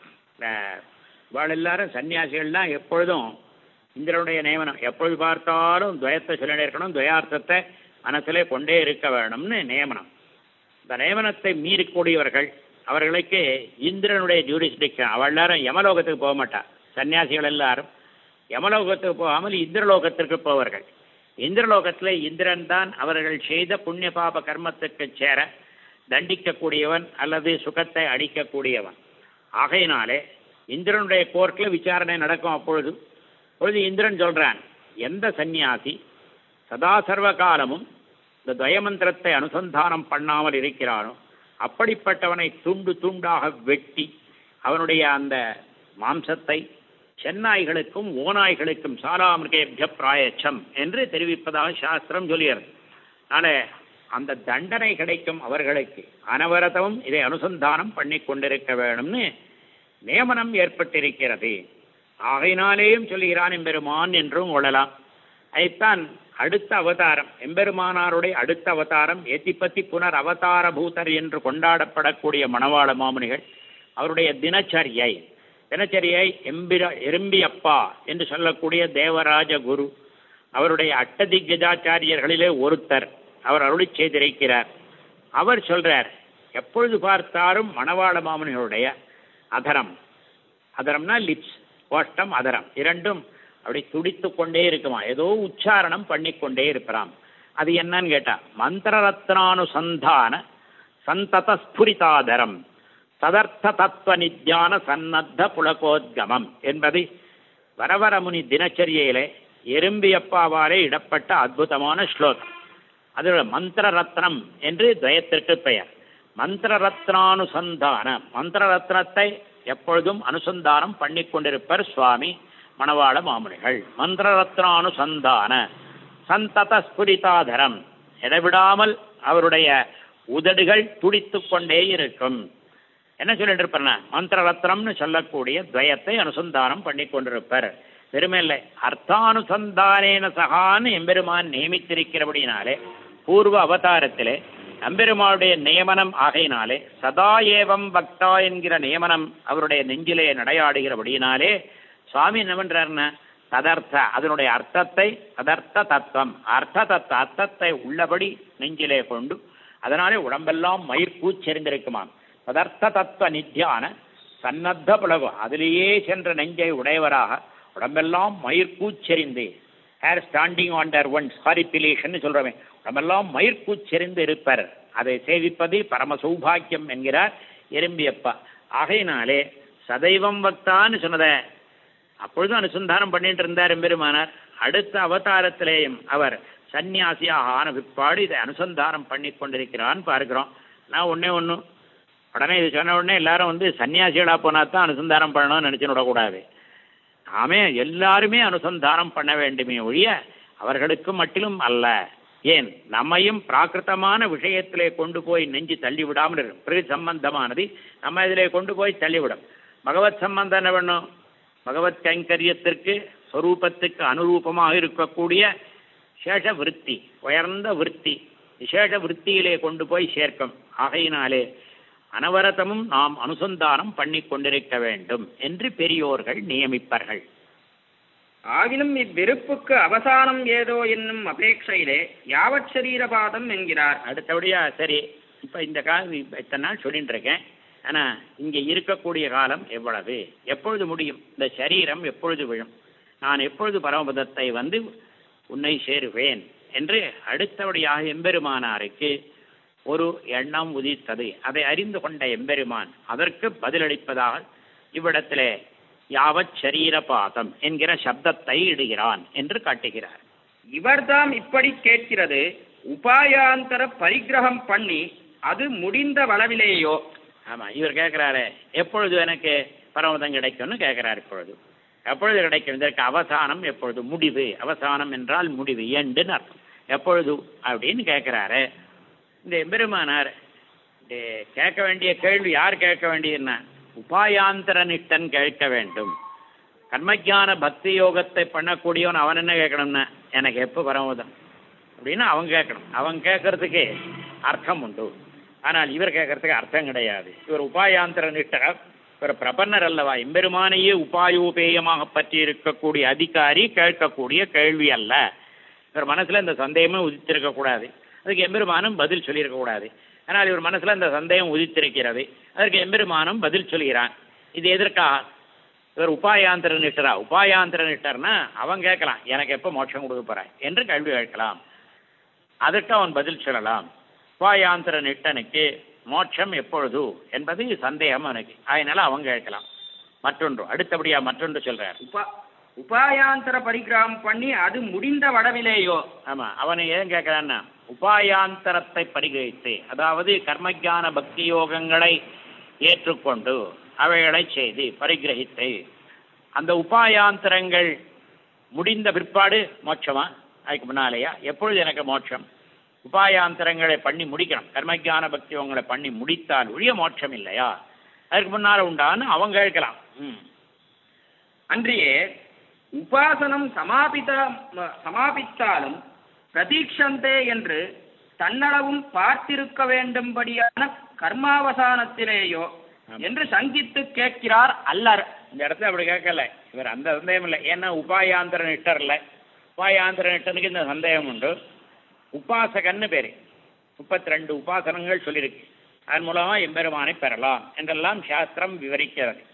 அஹ், இவாள் எல்லாரும் சன்னியாசிகள்லாம் எப்பொழுதும் இந்திரனுடைய நியமனம் எப்பொழுது பார்த்தாலும் துவயத்தை சொல்லிட்டே இருக்கணும் துவயார்த்தத்தை மனசிலே கொண்டே இருக்க வேணும்னு நியமனம் இந்த நியமனத்தை மீறக்கூடியவர்கள் அவர்களுக்கு இந்திரனுடைய ஜூரிஸ்டிக்ஷன் அவள் எல்லாரும் யமலோகத்துக்கு போக மாட்டா சன்னியாசிகள் எல்லாரும் யமலோகத்துக்கு போகாமல் இந்திரலோகத்திற்கு போவார்கள் இந்திரலோகத்தில் இந்திரன் தான் அவர்கள் செய்த புண்ணிய பாப கர்மத்துக்கு சேர தண்டிக்கக்கூடியவன் அல்லது சுகத்தை அடிக்கக்கூடியவன் ஆகையினாலே இந்திரனுடைய கோர்ட்டில் விசாரணை நடக்கும் அப்பொழுது பொழுது இந்திரன் சொல்றான் எந்த சந்நியாசி சதா சர்வ காலமும் இந்த துவயமந்திரத்தை அனுசந்தானம் பண்ணாமல் இருக்கிறானோ அப்படிப்பட்டவனை துண்டு துண்டாக வெட்டி அவனுடைய அந்த மாம்சத்தை சென்னாய்களுக்கும் ஓநாய்களுக்கும் சாலாமிருகேபிய பிராயச்சம் என்று தெரிவிப்பதாக சாஸ்திரம் சொல்லுகிறது அதனால அந்த தண்டனை கிடைக்கும் அவர்களுக்கு அனவரதமும் இதை அனுசந்தானம் பண்ணி கொண்டிருக்க வேணும்னு நியமனம் ஏற்பட்டிருக்கிறது ஆகையினாலேயும் சொல்லுகிறான் எம்பெருமான் என்றும் கொள்ளலாம் அதைத்தான் அடுத்த அவதாரம் எம்பெருமானாருடைய அடுத்த அவதாரம் எத்திப்பத்தி புனர் அவதார பூதர் என்று கொண்டாடப்படக்கூடிய மணவாள மாமுனிகள் அவருடைய தினச்சரியை தினச்சரியை எம்பிர எறும்பியப்பா என்று சொல்லக்கூடிய தேவராஜ குரு அவருடைய அட்டதிகஜாச்சாரியர்களிலே ஒருத்தர் அவர் அருளி செய்திருக்கிறார் அவர் சொல்றார் எப்பொழுது பார்த்தாலும் மணவாள மாமுனிகளுடைய அதரம் அதரம்னா லிப்ஸ் கோஷ்டம் அதரம் இரண்டும் அப்படி துடித்து கொண்டே இருக்குமா ஏதோ உச்சாரணம் பண்ணிக்கொண்டே இருக்கிறான் அது என்னன்னு கேட்டா மந்திர ரத்னானுசந்தான சந்தத ஸ்புரிதாதரம் சதர்த்த தத்துவ நித்யான சன்னத்த புலகோத்கமம் என்பது வரவரமுனி தினச்சரியையிலே எறும்பியப்பாவாலே இடப்பட்ட அற்புதமான ஸ்லோகம் அதோட மந்திர ரத்னம் என்று துவயத்திற்கு பெயர் மந்திர ரத்னானுசந்தான மந்திர ரத்னத்தை எப்பொழுதும் அனுசந்தானம் பண்ணி கொண்டிருப்பர் சுவாமி மணவாள மாமுனிகள் மந்திர ரத்னானுசந்தான சந்தத ஸ்புரிதாதரம் இடைவிடாமல் அவருடைய உதடுகள் துடித்துக் கொண்டே இருக்கும் என்ன சொல்லிட்டு இருப்பேன்னா மந்திர ரத்னம்னு சொல்லக்கூடிய துவயத்தை அனுசந்தானம் பண்ணி கொண்டிருப்பர் பெருமையில்லை அர்த்தானுசந்தானேன சகான்னு எம்பெருமான் நியமித்திருக்கிறபடினாலே பூர்வ அவதாரத்திலே நம்பெருமாளுடைய நியமனம் ஆகையினாலே சதா ஏவம் பக்தா என்கிற நியமனம் அவருடைய நெஞ்சிலே நடையாடுகிறபடியினாலே சுவாமி என்ன பண்றாருன்னா ததர்த்த அதனுடைய அர்த்தத்தை ததர்த்த தத்துவம் அர்த்த தத்துவ அர்த்தத்தை உள்ளபடி நெஞ்சிலே கொண்டு அதனாலே உடம்பெல்லாம் மயிர்கூச்செறிந்திருக்குமாம் பதார்த்த தத்துவ நித்தியான சன்னத்த புலகம் அதிலேயே சென்ற நெஞ்சை உடையவராக உடம்பெல்லாம் மயிர்கூச்செறிந்து ஹேர் ஸ்டாண்டிங் ஆன் டர் ஒன் ஹாரிபிலேஷன் சொல்றவன் உடம்பெல்லாம் மயிர்கூச்செறிந்து இருப்பர் அதை சேவிப்பது பரம சௌபாக்கியம் என்கிறார் எறும்பியப்பா ஆகையினாலே சதைவம் வக்தான்னு சொன்னதை அப்பொழுதும் அனுசந்தானம் பண்ணிட்டு இருந்தார் எம்பெருமானார் அடுத்த அவதாரத்திலேயும் அவர் சந்நியாசியாக ஆன பிற்பாடு இதை அனுசந்தானம் பண்ணி கொண்டிருக்கிறான்னு பார்க்கிறோம் நான் ஒண்ணே ஒன்று உடனே இது சொன்ன உடனே எல்லாரும் வந்து சன்னியாசிகளா போனா தான் அனுசந்தானம் பண்ணணும்னு நினைச்சு விடக்கூடாது நாமே எல்லாருமே அனுசந்தானம் பண்ண வேண்டுமே ஒழிய அவர்களுக்கு மட்டிலும் அல்ல ஏன் நம்மையும் பிராகிருத்தமான விஷயத்திலே கொண்டு போய் நெஞ்சு தள்ளி விடாமல் இருக்கும் பிரதி சம்பந்தமானது நம்ம இதிலே கொண்டு போய் தள்ளிவிடும் பகவத் சம்பந்தம் என்ன பண்ணும் பகவத் கைங்கரியத்திற்கு ஸ்வரூபத்துக்கு அனுரூபமாக இருக்கக்கூடிய விசேஷ விருத்தி உயர்ந்த விருத்தி விசேஷ விருத்தியிலே கொண்டு போய் சேர்க்கும் ஆகையினாலே அனவரதமும் நாம் அனுசந்தானம் பண்ணி கொண்டிருக்க வேண்டும் என்று பெரியோர்கள் நியமிப்பார்கள் ஆகிலும் இவ்விருப்புக்கு அவசானம் ஏதோ என்னும் அபேட்சையிலே யாவத் சரீரபாதம் என்கிறார் அடுத்தபடியா சரி இப்போ இந்த காலம் இப்ப இத்தனை நாள் சொல்லிட்டு இருக்கேன் ஆனா இங்க இருக்கக்கூடிய காலம் எவ்வளவு எப்பொழுது முடியும் இந்த சரீரம் எப்பொழுது விழும் நான் எப்பொழுது பரமபதத்தை வந்து உன்னை சேருவேன் என்று அடுத்தபடியாக எம்பெருமானாருக்கு ஒரு எண்ணம் உதித்தது அதை அறிந்து கொண்ட எம்பெருமான் அதற்கு பதிலளிப்பதாக இவ்விடத்திலே யாவத் சரீரபாதம் என்கிற சப்தத்தை இடுகிறான் என்று காட்டுகிறார் இவர்தாம் இப்படி கேட்கிறது உபாயாந்தர பரிகிரகம் பண்ணி அது முடிந்த வளவிலேயோ ஆமா இவர் கேட்கிறாரு எப்பொழுது எனக்கு பரமதம் கிடைக்கும்னு கேட்கிறார் இப்பொழுது எப்பொழுது கிடைக்கும் இதற்கு அவசானம் எப்பொழுது முடிவு அவசானம் என்றால் முடிவு எண்டுன்னு அர்த்தம் எப்பொழுது அப்படின்னு கேட்கிறாரு இந்த எம்பெருமானார் இந்த கேட்க வேண்டிய கேள்வி யார் கேட்க வேண்டியதுன்னா உபாயாந்தர நிட்டன் கேட்க வேண்டும் கர்மஜான பக்தி யோகத்தை பண்ணக்கூடியவன் அவன் என்ன கேட்கணும்னா எனக்கு எப்போ பரமதம் அப்படின்னு அவன் கேட்கணும் அவன் கேட்கறதுக்கு அர்த்தம் உண்டு ஆனால் இவர் கேட்கறதுக்கு அர்த்தம் கிடையாது இவர் உபாயாந்தர நிட்டர் இவர் பிரபன்னர் அல்லவா எம்பெருமானையே உபாயோபேயமாக பற்றி இருக்கக்கூடிய அதிகாரி கேட்கக்கூடிய கேள்வி அல்ல இவர் மனசுல இந்த சந்தேகமே உதித்திருக்க கூடாது அதுக்கு எம்பெருமானும் பதில் சொல்லியிருக்க கூடாது ஆனால் இவர் மனசுல இந்த சந்தேகம் உதித்திருக்கிறது அதற்கு எம்பெருமானும் பதில் சொல்கிறான் இது எதற்காக இவர் உபாயாந்திர நிட்டரா உபாயாந்திர நிட்டர்னா அவன் கேட்கலாம் எனக்கு எப்போ மோட்சம் கொடுக்க போற என்று கேள்வி கேட்கலாம் அதற்கு அவன் பதில் சொல்லலாம் உபாயாந்திர நிட்டனுக்கு மோட்சம் எப்பொழுது என்பது சந்தேகம் அவனுக்கு அதனால அவன் கேட்கலாம் மற்றொன்று அடுத்தபடியா மற்றொன்று சொல்றார் உபா உபாயாந்தர பரிகிரகம் பண்ணி அது முடிந்த வடவிலேயோ ஆமா அவனை ஏன் கேட்கிறான்னா உபாயாந்தரத்தை பரிகரித்து அதாவது கர்மஜான பக்தி யோகங்களை ஏற்றுக்கொண்டு அவைகளை செய்து பரிகிரகித்து அந்த உபாயாந்தரங்கள் முடிந்த பிற்பாடு மோட்சமா அதுக்கு முன்னாலேயா எப்பொழுது எனக்கு மோட்சம் உபாயாந்தரங்களை பண்ணி முடிக்கணும் கர்மஜான பக்தி யோகங்களை பண்ணி முடித்தால் ஒழிய மோட்சம் இல்லையா அதுக்கு முன்னால உண்டான்னு அவங்க கேட்கலாம் ம் அன்றியே உபாசனம் சமாபித சமாபித்தாலும் பிரதீட்சந்தே என்று தன்னளவும் பார்த்திருக்க வேண்டும்படியான கர்மாவசானத்திலேயோ என்று சங்கித்து கேட்கிறார் அல்லர் இந்த இடத்துல அப்படி கேட்கல இவர் அந்த சந்தேகம் இல்லை ஏன்னா உபாயாந்திர நிட்டர் இல்லை உபாயாந்திர நிட்டனுக்கு இந்த சந்தேகம் உண்டு உபாசகன்னு பேர் முப்பத்தி ரெண்டு உபாசனங்கள் சொல்லியிருக்கு அதன் மூலமா எம்பெருமானை பெறலாம் என்றெல்லாம் சாஸ்திரம் விவரிக்கிறது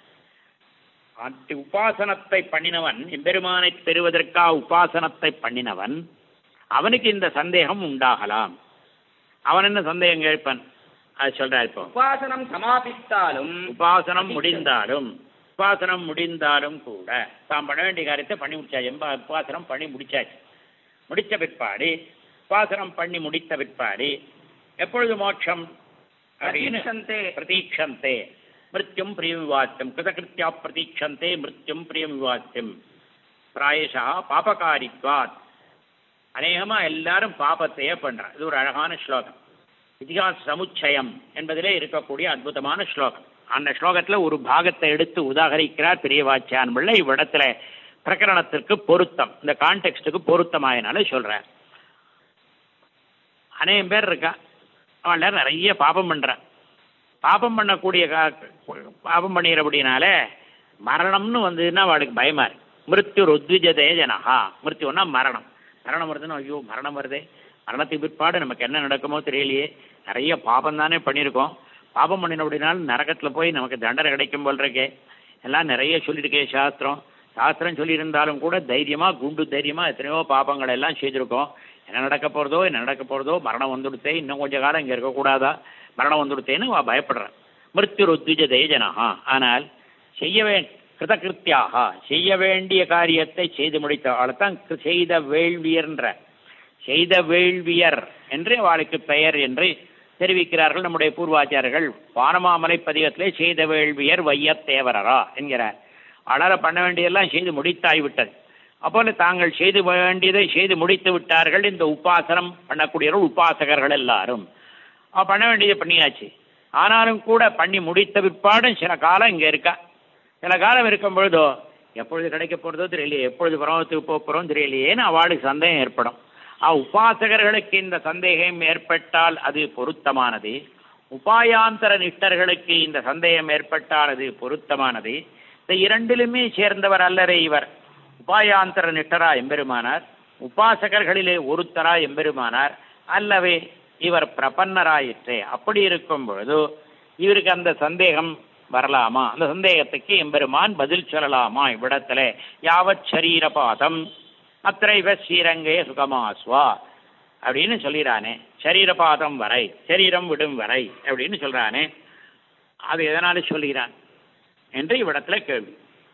அந்த உபாசனத்தை பண்ணினவன் எம்பெருமானை பெறுவதற்காக உபாசனத்தை பண்ணினவன் அவனுக்கு இந்த சந்தேகம் உண்டாகலாம் அவன் என்ன சந்தேகம் கேட்பான் அது சொல்றார் இப்போ உபாசனம் சமாபித்தாலும் உபாசனம் முடிந்தாலும் உபாசனம் முடிந்தாலும் கூட தாம் பண்ண வேண்டிய காரியத்தை பண்ணி முடிச்சாச்சு எம்ப உபாசனம் பண்ணி முடிச்சாச்சு முடித்த பிற்பாடு உபாசனம் பண்ணி முடித்த பிற்பாடு எப்பொழுது மோட்சம் அப்படின்னு பிரதீட்சந்தே பிரதீட்சந்தே மிருத்யும் பிரியவிவாத்தியம் கிருதகிருத்தியா பிரதீட்சந்தே மிருத்யும் பிரியவிவாத்தியம் பிராயசா பாபகாரித்வாத் அநேகமா எல்லாரும் பாபத்தையே பண்றான் இது ஒரு அழகான ஸ்லோகம் இதிகாச சமுச்சயம் என்பதிலே இருக்கக்கூடிய அற்புதமான ஸ்லோகம் அந்த ஸ்லோகத்துல ஒரு பாகத்தை எடுத்து உதாகரிக்கிறார் பெரியவாச்சியான் பிள்ளை இவ்விடத்துல பிரகரணத்திற்கு பொருத்தம் இந்த கான்டெக்ஸ்டுக்கு பொருத்தமாயனால சொல்றார் அநேகம் பேர் இருக்கா அவன் எல்லாரும் நிறைய பாபம் பண்றான் பாபம் பண்ணக்கூடிய கா- பாபம் பண்ணிடுறபடினால மரணம்னு வந்ததுன்னா அவளுக்கு பயமா இருக்கு மிருத்யு ருத்விஜதே ஜனஹா மிருத்யுன்னா மரணம் மரணம் வருதுன்னா ஐயோ மரணம் வருதே மரணத்துக்கு பிற்பாடு நமக்கு என்ன நடக்குமோ தெரியலையே நிறைய பாபம் தானே பண்ணியிருக்கோம் பாபம் பண்ணின அப்படினாலும் நரகத்தில் போய் நமக்கு தண்டனை கிடைக்கும் போல் இருக்கே எல்லாம் நிறைய சொல்லியிருக்கே சாஸ்திரம் சாஸ்திரம் சொல்லியிருந்தாலும் கூட தைரியமா குண்டு தைரியமா எத்தனையோ பாபங்கள் எல்லாம் செய்திருக்கோம் என்ன நடக்க போறதோ என்ன நடக்க போறதோ மரணம் வந்துடுத்தே இன்னும் கொஞ்ச காலம் இங்க இருக்கக்கூடாதா மரணம் வந்துடுத்தேன்னு அவ பயப்படுறான் மிருத்யு ருத்விஜதே ஜனஹா ஆனால் செய்ய வே கிருதகிருத்தியாக செய்ய வேண்டிய காரியத்தை செய்து முடித்த அவளைத்தான் செய்த வேள்வியர்ன்ற செய்த வேள்வியர் என்று அவளுக்கு பெயர் என்று தெரிவிக்கிறார்கள் நம்முடைய பூர்வாச்சாரர்கள் வானமாமலை பதிகத்திலே செய்த வேள்வியர் வையத்தேவரரா என்கிறார் அழற பண்ண வேண்டியதெல்லாம் செய்து முடித்தாய் விட்டது அப்போல தாங்கள் செய்து வேண்டியதை செய்து முடித்து விட்டார்கள் இந்த உபாசனம் பண்ணக்கூடியவர்கள் உபாசகர்கள் எல்லாரும் அவ பண்ண வேண்டியதை பண்ணியாச்சு ஆனாலும் கூட பண்ணி முடித்த பிற்பாடும் சில காலம் இங்க இருக்கா சில காலம் இருக்கும் பொழுதோ எப்பொழுது கிடைக்க போறதோ தெரியலையே எப்பொழுது பரமத்துக்கு போக போறோம் தெரியலையேன்னு அவளுக்கு சந்தேகம் ஏற்படும் ஆ உபாசகர்களுக்கு இந்த சந்தேகம் ஏற்பட்டால் அது பொருத்தமானது உபாயாந்தர நிஷ்டர்களுக்கு இந்த சந்தேகம் ஏற்பட்டால் அது பொருத்தமானது இந்த இரண்டிலுமே சேர்ந்தவர் அல்லரே இவர் உபாயாந்தர நிஷ்டரா எம்பெருமானார் உபாசகர்களிலே ஒருத்தரா எம்பெருமானார் அல்லவே இவர் பிரபன்னராயிற்றே அப்படி இருக்கும் பொழுது இவருக்கு அந்த சந்தேகம் வரலாமா அந்த சந்தேகத்துக்கு எம்பெருமான் பதில் சொல்லலாமா இவ்விடத்துல யாவத் சரீரபாதம் அத்திரைவ ஸ்ரீரங்கே சுகமாஸ்வா அப்படின்னு சொல்லிறானே சரீரபாதம் வரை சரீரம் விடும் வரை அப்படின்னு சொல்றானே அது எதனால சொல்கிறான் என்று இவ்விடத்துல கேள்வி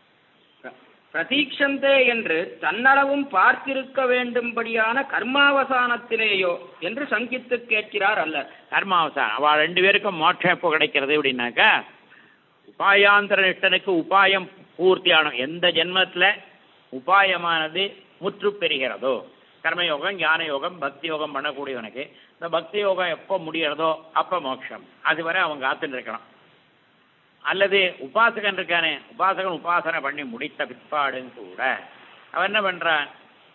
பிரதீட்சந்தே என்று தன்னளவும் பார்த்திருக்க வேண்டும்படியான கர்மாவசானத்திலேயோ என்று சங்கித்து கேட்கிறார் அல்லர் கர்மாவசானம் அவள் ரெண்டு பேருக்கும் மோட்சம் எப்போ கிடைக்கிறது அப்படின்னாக்கா உபாயாந்தர நிஷ்டனுக்கு உபாயம் பூர்த்தியானும் எந்த ஜென்மத்தில் உபாயமானது முற்று பெறுகிறதோ கர்மயோகம் ஞான யோகம் பக்தி யோகம் பண்ணக்கூடியவனுக்கு இந்த பக்தி யோகம் எப்போ முடியறதோ அப்போ மோட்சம் அது வரை அவன் காத்துட்டு இருக்கணும் அல்லது உபாசகன் இருக்கானே உபாசகன் உபாசனை பண்ணி முடித்த பிற்பாடும் கூட அவன் என்ன பண்றான்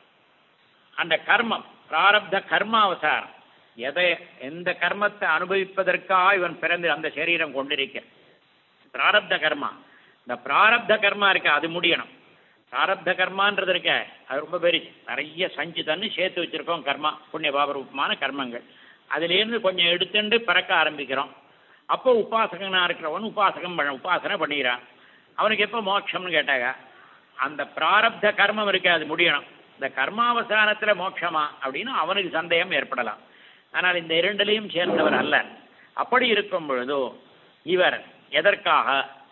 அந்த கர்மம் பிராரப்த கர்மாவசாரம் எதை எந்த கர்மத்தை அனுபவிப்பதற்காக இவன் பிறந்து அந்த சரீரம் கொண்டிருக்க பிராரப்த கர்மா இந்த பிராரப்த கர்மா இருக்க அது முடியணும் பிராரப்த கர்மான்றது இருக்க அது ரொம்ப பெருசு நிறைய சஞ்சு தண்ணி சேர்த்து வச்சிருக்கோம் கர்மா புண்ணிய பாபரூபமான கர்மங்கள் அதுலேருந்து கொஞ்சம் எடுத்துட்டு பிறக்க ஆரம்பிக்கிறோம் அப்போ உபாசகனா இருக்கிறவன் உபாசகம் பண்ண உபாசனை பண்ணிக்கிறான் அவனுக்கு எப்போ மோட்சம்னு கேட்டாங்க அந்த பிராரப்த கர்மம் இருக்கு அது முடியணும் இந்த கர்மாவசானத்துல மோட்சமா அப்படின்னு அவனுக்கு சந்தேகம் ஏற்படலாம் ஆனால் இந்த இரண்டிலையும் சேர்ந்தவர் அல்ல அப்படி இருக்கும் பொழுதோ இவர் எதற்காக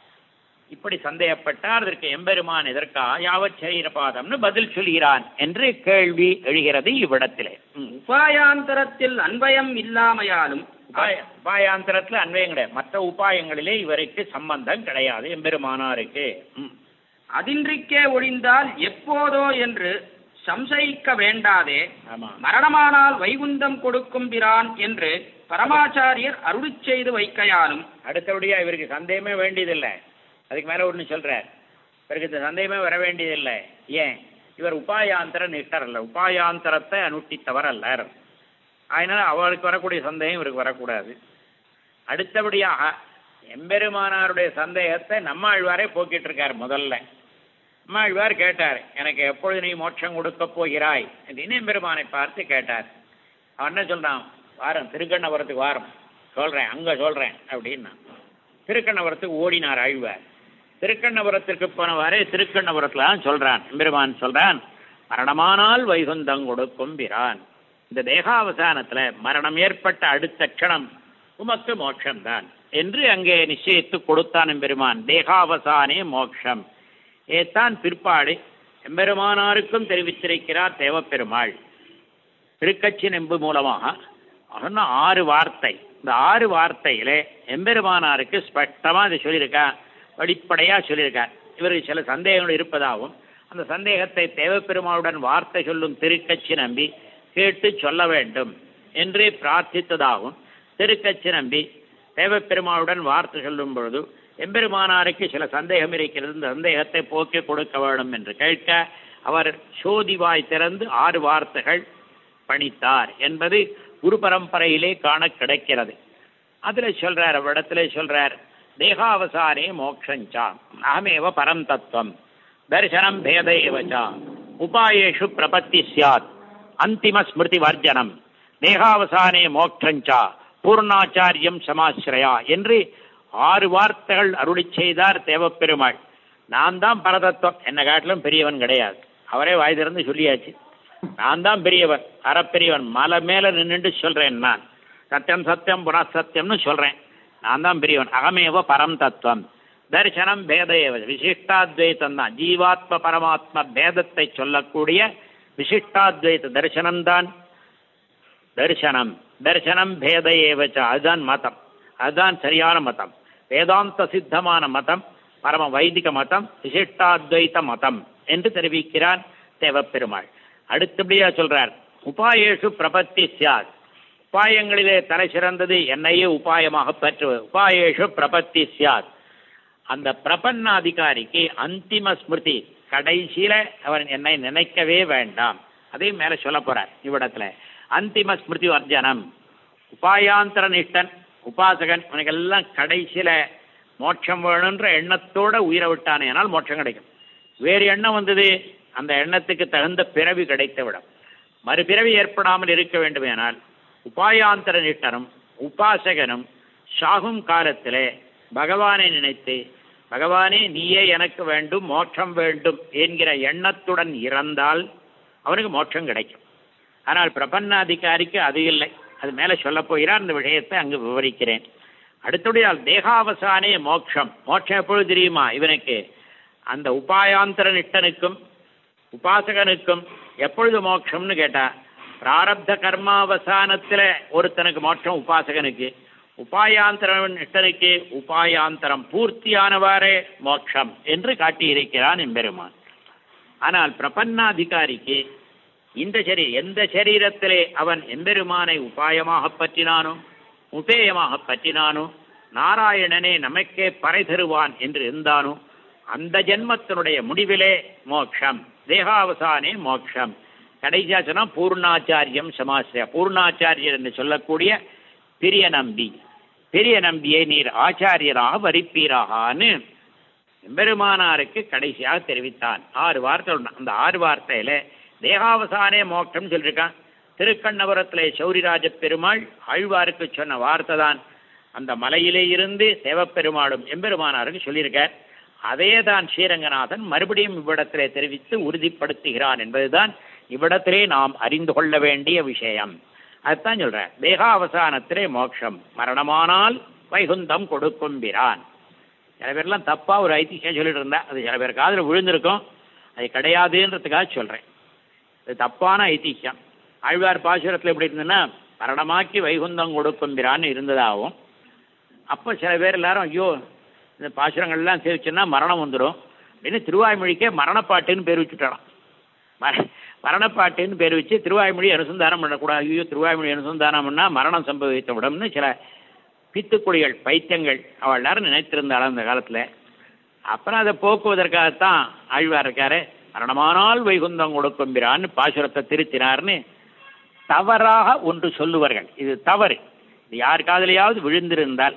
இப்படி சந்தேகப்பட்டார் அதற்கு எம்பெருமான் எதற்காக யாவத் சரீரபாதம்னு பதில் சொல்கிறான் என்று கேள்வி எழுகிறது இவ்விடத்திலே ம். உபாயாந்தரத்தில் அன்பயம் இல்லாமையாலும் உபாய உபாயாந்தரத்தில் அன்வயம் கிடையாது மற்ற உபாயங்களிலே இவருக்கு சம்பந்தம் கிடையாது எம்பெருமானாருக்கு ம். அதின்றிக்கே ஒழிந்தால் எப்போதோ என்று சம்சயிக்க வேண்டாதே ஆமா மரணமானால் வைகுந்தம் கொடுக்கும் பிரான் என்று பரமாச்சாரியர் அருளிச் செய்து வைக்கையாலும் அடுத்தபடியா இவருக்கு சந்தேகமே வேண்டியதில்லை அதுக்கு மேல ஒன்று சொல்றார் இவருக்கு இந்த சந்தேகமே வர வேண்டியதில்லை ஏன் இவர் உபாயாந்தர நிஷ்டர் அல்ல உபாயாந்தரத்தை அனுஷ்டித்தவர் அல்லர் அதனால அவருக்கு வரக்கூடிய சந்தேகம் இவருக்கு வரக்கூடாது அடுத்தபடியாக எம்பெருமானாருடைய சந்தேகத்தை நம்மாழ்வாரே போக்கிட்டு இருக்கார் முதல்ல நம்மாழ்வார் கேட்டார் எனக்கு எப்பொழுது நீ மோட்சம் கொடுக்க போகிறாய் அப்படின்னு எம்பெருமானை பார்த்து கேட்டார் அவன் என்ன சொல்றான் வாரம் திருக்கண்ணபுரத்துக்கு வாரம் சொல்றேன் அங்க சொல்றேன் அப்படின்னா திருக்கண்ணபுரத்துக்கு ஓடினார் ஆழ்வார் திருக்கண்ணபுரத்திற்கு போனவாறே திருக்கண்ணபுரத்துல தான் சொல்றான் எம்பெருமான் சொல்றான் மரணமானால் வைகுந்தம் கொடுக்கும் பிரான் இந்த தேகாவசானத்துல மரணம் ஏற்பட்ட அடுத்த க்ஷணம் உமக்கு மோட்சம்தான் என்று அங்கே நிச்சயித்து கொடுத்தான் எம்பெருமான் தேகாவசானே மோட்சம் ஏத்தான் பிற்பாடு எம்பெருமானாருக்கும் தெரிவித்திருக்கிறார் தேவப்பெருமாள் திருக்கச்சி நெம்பு மூலமாக சொன்ன ஆறு வார்த்தை இந்த ஆறு வார்த்தையிலே எம்பெருமானாருக்கு ஸ்பஷ்டமா இதை சொல்லியிருக்கா வெளிப்படையா சொல்லியிருக்கார் இவருக்கு சில சந்தேகங்கள் இருப்பதாகவும் அந்த சந்தேகத்தை தேவப்பெருமாளுடன் வார்த்தை சொல்லும் திருக்கச்சி நம்பி கேட்டு சொல்ல வேண்டும் என்று பிரார்த்தித்ததாகவும் திருக்கச்சி நம்பி தேவப்பெருமாளுடன் வார்த்தை சொல்லும் பொழுது எம்பெருமானாருக்கு சில சந்தேகம் இருக்கிறது இந்த சந்தேகத்தை போக்கி கொடுக்க வேண்டும் என்று கேட்க அவர் சோதிவாய் திறந்து ஆறு வார்த்தைகள் பணித்தார் என்பது குரு பரம்பரையிலே காண கிடைக்கிறது அதுல சொல்றார் அவ்விடத்துல சொல்றார் தேகாவசானே மோக்ஷஞ்சா அகமேவ பரம் தத்துவம் தரிசனம் பேத ஏவச்சா உபாயேஷு பிரபத்தி சியாத் அந்திம ஸ்மிருதி வர்ஜனம் தேகாவசானே மோக்ஷஞ்சா பூர்ணாச்சாரியம் சமாசிரயா என்று ஆறு வார்த்தைகள் அருளி செய்தார் தேவப்பெருமாள் நான் தான் பரதத்துவம் என்ன காட்டிலும் பெரியவன் கிடையாது அவரே வாய் திறந்து சொல்லியாச்சு நான் தான் பெரியவன் அறப்பெரியவன் மலை மேல நின்றுட்டு சொல்றேன் நான் சத்தியம் சத்தியம் புனா சத்தியம்னு சொல்றேன் நான் தான் பெரியவன் அகமேவ பரம் தத்துவம் தரிசனம் பேத ஏவ விசிஷ்டாத்வைத்தம் தான் ஜீவாத்ம பரமாத்ம பேதத்தை சொல்லக்கூடிய விசிஷ்டாத்வைத தரிசனம்தான் தரிசனம் தரிசனம் பேத ஏவச்ச அதுதான் மதம் அதுதான் சரியான மதம் வேதாந்த சித்தமான மதம் பரம வைதிக மதம் விசிஷ்டாத்வைத மதம் என்று தெரிவிக்கிறான் தேவப்பெருமாள் அடுத்தபடியா சொல்றார் உபாயேஷு பிரபத்தி சியாத் உபாயங்களிலே தலை சிறந்தது என்னையே உபாயமாக பெற்றுவது உபாயேஷு பிரபத்தி சியாத் அந்த பிரபன்ன அதிகாரிக்கு அந்திம ஸ்மிருதி கடைசியில அவன் என்னை நினைக்கவே வேண்டாம் அதையும் மேல சொல்ல போறார் இவ்விடத்துல அந்திம ஸ்மிருதி வர்ஜனம் உபாயாந்தர நிஷ்டன் உபாசகன் இவனுக்கெல்லாம் கடைசியில மோட்சம் வேணுன்ற எண்ணத்தோட உயிரை விட்டானே ஆனால் மோட்சம் கிடைக்கும் வேறு எண்ணம் வந்தது அந்த எண்ணத்துக்கு தகுந்த பிறவி கிடைத்து விடும் மறுபிறவி ஏற்படாமல் இருக்க வேண்டுமேனால் உபாயாந்தர நிஷ்டனும் உபாசகனும் சாகும் காலத்திலே பகவானை நினைத்து பகவானே நீயே எனக்கு வேண்டும் மோட்சம் வேண்டும் என்கிற எண்ணத்துடன் இறந்தால் அவனுக்கு மோட்சம் கிடைக்கும் ஆனால் பிரபன்னாதிகாரிக்கு அது இல்லை அது மேலே சொல்ல போகிறார் அந்த விஷயத்தை அங்கு விவரிக்கிறேன் அடுத்தபடியால் தேகாவசானே மோட்சம் மோட்சம் எப்பொழுது தெரியுமா இவனுக்கு அந்த உபாயாந்தர நிட்டனுக்கும் உபாசகனுக்கும் எப்பொழுது மோட்சம்னு கேட்டா பிராரப்த கர்மாவசானத்துல ஒருத்தனுக்கு மோட்சம் உபாசகனுக்கு உபாயாந்தர நிட்டனுக்கு உபாயாந்தரம் பூர்த்தியானவாறே மோட்சம் என்று காட்டியிருக்கிறான் எம்பெருமான் ஆனால் பிரபன்னாதிகாரிக்கு இந்த சரி எந்த சரீரத்திலே அவன் எம்பெருமானை உபாயமாக பற்றினானோ உபேயமாக பற்றினானோ நாராயணனே நமக்கே பறை தருவான் என்று இருந்தானோ அந்த ஜென்மத்தினுடைய முடிவிலே மோட்சம் தேகாவசானே மோட்சம் கடைசியா சொன்னா பூர்ணாச்சாரியம் சமாசிய பூர்ணாச்சாரியர் என்று சொல்லக்கூடிய பெரிய நம்பி பெரிய நம்பியை நீர் ஆச்சாரியராக வரிப்பீராகான்னு எம்பெருமானாருக்கு கடைசியாக தெரிவித்தான் ஆறு வார்த்தை சொன்னான். அந்த ஆறு வார்த்தையில தேகாவசானே மோட்சம் சொல்லியிருக்கான் திருக்கண்ணபுரத்திலே சௌரிராஜ பெருமாள் ஆழ்வாருக்கு சொன்ன வார்த்தை தான் அந்த மலையிலே இருந்து தேவப்பெருமாளும் எம்பெருமானாருக்கு சொல்லியிருக்கார் அதே தான் ஸ்ரீரங்கநாதன் மறுபடியும் இவ்விடத்திலே தெரிவித்து உறுதிப்படுத்துகிறான் என்பதுதான் இவ்விடத்திலே நாம் அறிந்து கொள்ள வேண்டிய விஷயம் அதுதான் சொல்றேன் தேகாவசானத்திலே மோட்சம் மரணமானால் வைகுந்தம் கொடுக்கும் பிரான் சில பேர்லாம் தப்பா ஒரு ஐதிஹ்யம் சொல்லிட்டு இருந்தா அது சில பேர் காதுல விழுந்திருக்கும் அது கிடையாதுன்றதுக்காக சொல்றேன் இது தப்பான ஐதிஹ்யம் ஆழ்வார் பாசுரத்தில் எப்படி இருந்ததுன்னா மரணமாக்கி வைகுந்தம் கொடுக்கும் பிரான்னு இருந்ததாகவும் அப்போ சில பேர் எல்லாரும் ஐயோ இந்த பாசுரங்கள்லாம் சேவிச்சோன்னா மரணம் வந்துடும் அப்படின்னு திருவாய்மொழிக்கே மரணப்பாட்டுன்னு பேர் வச்சுட்டாராம் மர மரணப்பாட்டுன்னு பேர் வச்சு திருவாய்மொழி அனுசந்தானம் பண்ணக்கூடாது ஐயோ திருவாய்மொழி அனுசந்தானம் பண்ணால் மரணம் சம்பவித்து விடும்னு சில பித்துக்குடிகள் பைத்தியங்கள் அவள் எல்லாரும் நினைத்திருந்தாள் அந்த காலத்தில் அப்புறம் அதை போக்குவதற்காகத்தான் ஆழ்வார் இருக்காரு மரணமானால் வைகுந்தம் கொடுக்கும்பிரான்னு பாசுரத்தை திருத்தினார்னு தவறாக ஒன்று சொல்லுவார்கள் இது தவறு இது யார் காதலையாவது விழுந்திருந்தால்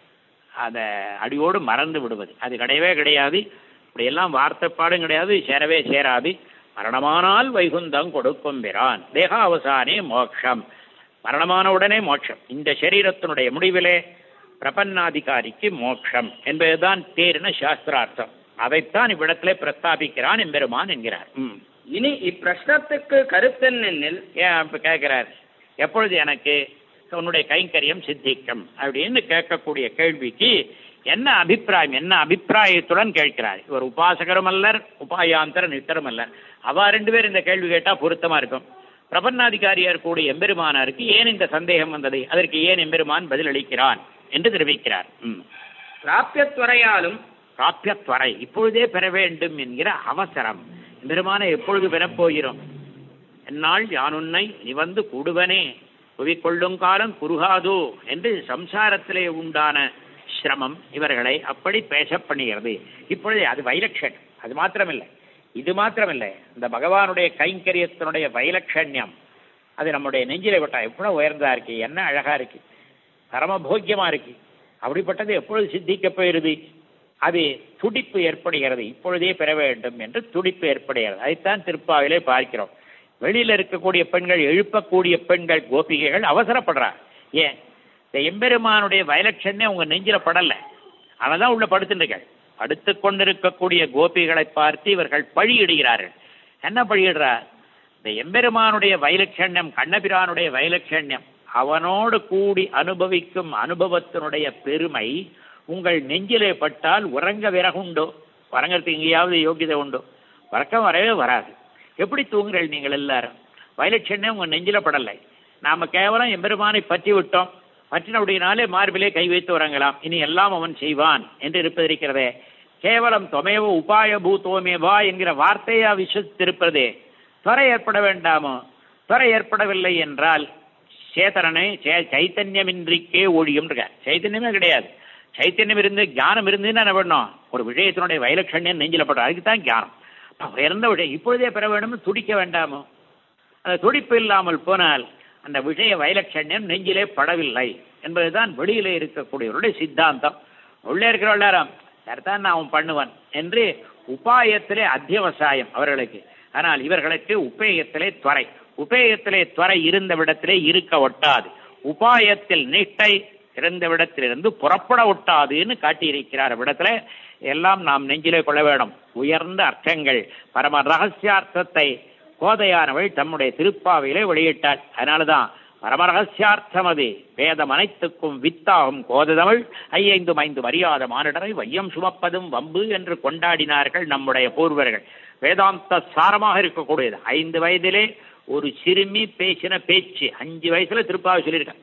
அதை அடியோடு மறந்து விடுவது அது கிடையவே கிடையாது இப்படியெல்லாம் வார்த்தைப்பாடும் கிடையாது சேரவே சேராது மரணமானால் வைகுந்தம் கொடுக்கும் பிரான் தேகாவசானே மோட்சம் மரணமான உடனே மோட்சம் இந்த சரீரத்தினுடைய முடிவிலே பிரபன்னாதிகாரிக்கு மோட்சம் என்பதுதான் தேரின சாஸ்திரார்த்தம் அதைத்தான் இவ்விடத்திலே பிரஸ்தாபிக்கிறான் எம்பெருமான் என்கிறார் ம் இனி இப்பிரஷ்னத்துக்கு கருத்தென்னெனில் ஏன் இப்ப கேட்கிறார் எப்பொழுது எனக்கு உன்னுடைய கைங்கரியம் சித்திக்கும் அப்படின்னு கேட்கக்கூடிய கேள்விக்கு என்ன அபிப்பிராயம் என்ன அபிப்பிராயத்துடன் கேட்கிறார் இவர் உபாசகரும் அல்லர் உபாயாந்தர நித்தரும் அல்லர் அவ ரெண்டு பேர் இந்த கேள்வி கேட்டா பொருத்தமா இருக்கும் பிரபன்னாதிகாரியார் கூடிய எம்பெருமானாருக்கு ஏன் இந்த சந்தேகம் வந்தது அதற்கு ஏன் எம்பெருமான் பதில் அளிக்கிறான் என்று தெரிவிக்கிறார் ம் பிராபியத்துவரையாலும் பிராபியத்வரை இப்பொழுதே பெற வேண்டும் என்கிற அவசரம் பெருமானை எப்பொழுது பெறப்போகிறோம் என்னால் யானுன்னை நீ வந்து கூடுவனே புவிக்கொள்ளும் காலம் குறுகாதோ என்று சம்சாரத்திலே உண்டான சிரமம் இவர்களை அப்படி பேச பண்ணுகிறது இப்பொழுது அது வைலக்ஷன் அது மாத்திரமில்லை இது மாத்திரமில்லை இந்த பகவானுடைய கைங்கரியத்தினுடைய வைலட்சண்யம் அது நம்முடைய நெஞ்சிலே விட்டா எவ்வளவு உயர்ந்தா இருக்கு என்ன அழகா இருக்கு பரமபோக்கியமா இருக்கு அப்படிப்பட்டது எப்பொழுது சித்திக்க போயிருது அது துடிப்பு ஏற்படுகிறது இப்பொழுதே பெற வேண்டும் என்று துடிப்பு ஏற்படுகிறது அதைத்தான் திருப்பாவிலே பார்க்கிறோம் வெளியில இருக்கக்கூடிய பெண்கள் எழுப்பக்கூடிய பெண்கள் கோபிகைகள் அவசரப்படுறார் ஏன் இந்த எம்பெருமானுடைய வயலட்சண்ணே உங்க நெஞ்சில படல அவதான் உள்ள படுத்துட்டுகள் படுத்து கொண்டிருக்கக்கூடிய கோபிகளை பார்த்து இவர்கள் பழியிடுகிறார்கள் என்ன பழியிடுறார் இந்த எம்பெருமானுடைய வைலட்சண்யம் கண்ணபிரானுடைய வைலட்சண்யம் அவனோடு கூடி அனுபவிக்கும் அனுபவத்தினுடைய பெருமை உங்கள் நெஞ்சிலே பட்டால் உறங்க விறகுண்டோ உறங்கிறதுக்கு எங்கேயாவது யோகியதை உண்டோ உறக்கம் வரவே வராது எப்படி தூங்குறீர்கள் நீங்கள் எல்லாரும் வைலட்சண்ணே உங்க நெஞ்சில படலை நாம கேவலம் எம்பெருமானை பற்றி விட்டோம் பற்றினபடினாலே மார்பிலே கை வைத்து உறங்கலாம் இனி எல்லாம் அவன் செய்வான் என்று இருப்பதிருக்கிறதே கேவலம் தொமேவ உபாய பூத்தோமேவா என்கிற வார்த்தையா விசுத்திருப்பதே துறை ஏற்பட வேண்டாமோ துறை ஏற்படவில்லை என்றால் சேதனனை சே- சைத்தன்யமின்றிக்கே ஒழியும் சைத்தன்யமே கிடையாது சைத்தன்யம் இருந்து ஞானம் இருந்துன்னு என்ன பண்ணோம் ஒரு விஷயத்தினுடைய வைலட்சண்யம் நெஞ்சில படுறோம் அதுக்கு தான் ஞானம் அப்ப உயர்ந்த விஷயம் இப்பொழுதே பெற வேண்டும் துடிக்க வேண்டாமோ அந்த துடிப்பு இல்லாமல் போனால் அந்த விஷய வைலட்சண்யம் நெஞ்சிலே படவில்லை என்பதுதான் வெளியிலே இருக்கக்கூடியவருடைய சித்தாந்தம் உள்ளே இருக்கிற எல்லாரும் சரிதான் நான் அவன் பண்ணுவன் என்று உபாயத்திலே அத்தியவசாயம் அவர்களுக்கு ஆனால் இவர்களுக்கு உபேயத்திலே துறை உபேயத்திலே துறை இருந்த விடத்திலே இருக்க ஒட்டாது உபாயத்தில் நீட்டை இருந்த விடத்திலிருந்து புறப்பட ஒட்டாதுன்னு காட்டியிருக்கிறார் விடத்துல எல்லாம் நாம் நெஞ்சிலே கொள்ள வேண்டும் உயர்ந்த அர்த்தங்கள் பரம ரகசியார்த்தத்தை கோதையானவள் தம்முடைய திருப்பாவையிலே வெளியிட்டாள் அதனாலதான் பரம ரகசியார்த்தம் அது வேதம் அனைத்துக்கும் வித்தாகும் கோததமிழ் ஐயைந்து ஐந்து மரியாத மானிடரை வையம் சுமப்பதும் வம்பு என்று கொண்டாடினார்கள் நம்முடைய பூர்வர்கள் வேதாந்த சாரமாக இருக்கக்கூடியது ஐந்து வயதிலே ஒரு சிறுமி பேசின பேச்சு அஞ்சு வயசுல திருப்பாவை சொல்லியிருக்கேன்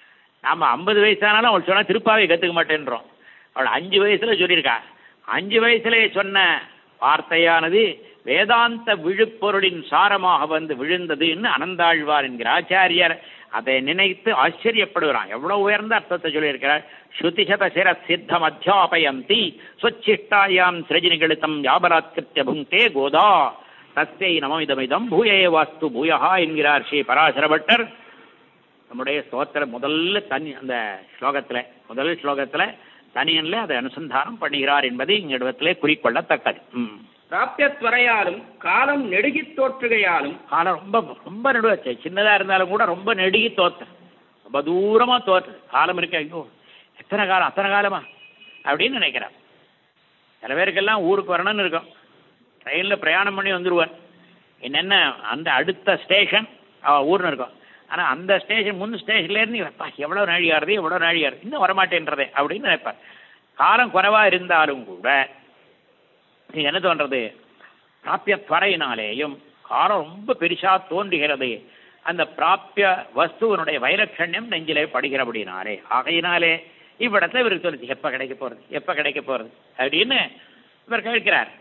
நாம ஐம்பது வயசானாலும் அவள் சொன்னா திருப்பாவை கத்துக்க மாட்டேன்றோம் அவள் அஞ்சு வயசுல சொல்லியிருக்கா அஞ்சு வயசுல சொன்ன வார்த்தையானது வேதாந்த விழுப்பொருளின் சாரமாக வந்து விழுந்ததுன்னு அனந்தாழ்வார் என்கிற ஆச்சாரியர் அதை நினைத்து ஆச்சரியப்படுகிறான் எவ்வளவு உயர்ந்த அர்த்தத்தை சொல்லியிருக்கிறார் ஸ்ருதிசத சிர சித்தம் அத்தியாபயந்தி ஸ்வச்சிஷ்டாயாம் சிரஜினிகளித்தம் வியாபராத்கிருத்திய புங்கே கோதா தஸ்யை நமமிதமிதம் பூயே வாஸ்து பூயஹா என்கிறார் ஸ்ரீ பராசர பட்டர் நம்முடைய ஸ்தோத்திர முதல்ல தனி அந்த ஸ்லோகத்துல முதல் ஸ்லோகத்துல தனியன்ல அதை அனுசந்தானம் பண்ணுகிறார் என்பது இங்கிடத்திலே குறிக்கொள்ளத்தக்கது ம் பிராப்தியத்வரையாலும் காலம் நெடுகித் தோற்றுகையாலும் காலம் ரொம்ப ரொம்ப நடுவாச்சு சின்னதா இருந்தாலும் கூட ரொம்ப நெடுகி தோத்து ரொம்ப தூரமா தோத்து காலம் இருக்கு ஐயோ எத்தனை காலம் அத்தனை காலமா அப்படின்னு நினைக்கிறான் சில பேருக்கெல்லாம் ஊருக்கு வரணும்னு இருக்கும் ட்ரெயின்ல பிரயாணம் பண்ணி வந்துருவான் என்னென்ன அந்த அடுத்த ஸ்டேஷன் அவ ஊர்னு இருக்கும் ஆனா அந்த ஸ்டேஷன் முன் ஸ்டேஷன்ல இருந்து "அப்பா, எவ்வளவு நாழி ஆறுது எவ்வளவு நாழி ஆறுது இன்னும் வரமாட்டேன்றதே அப்படின்னு நினைப்பார் காலம் குறைவா இருந்தாலும் கூட இது என்ன தோன்றது பிராப்பிய துவரையினாலேயும் காலம் ரொம்ப பெருசா தோன்றுகிறது அந்த பிராப்பிய வஸ்துவனுடைய வைலட்சண்யம் நெஞ்சிலே படுகிறபடினாலே ஆகையினாலே இவ்விடத்துல இவருக்கு தோணுச்சு எப்ப கிடைக்க போறது எப்ப கிடைக்க போறது அப்படின்னு இவர் கேட்கிறார்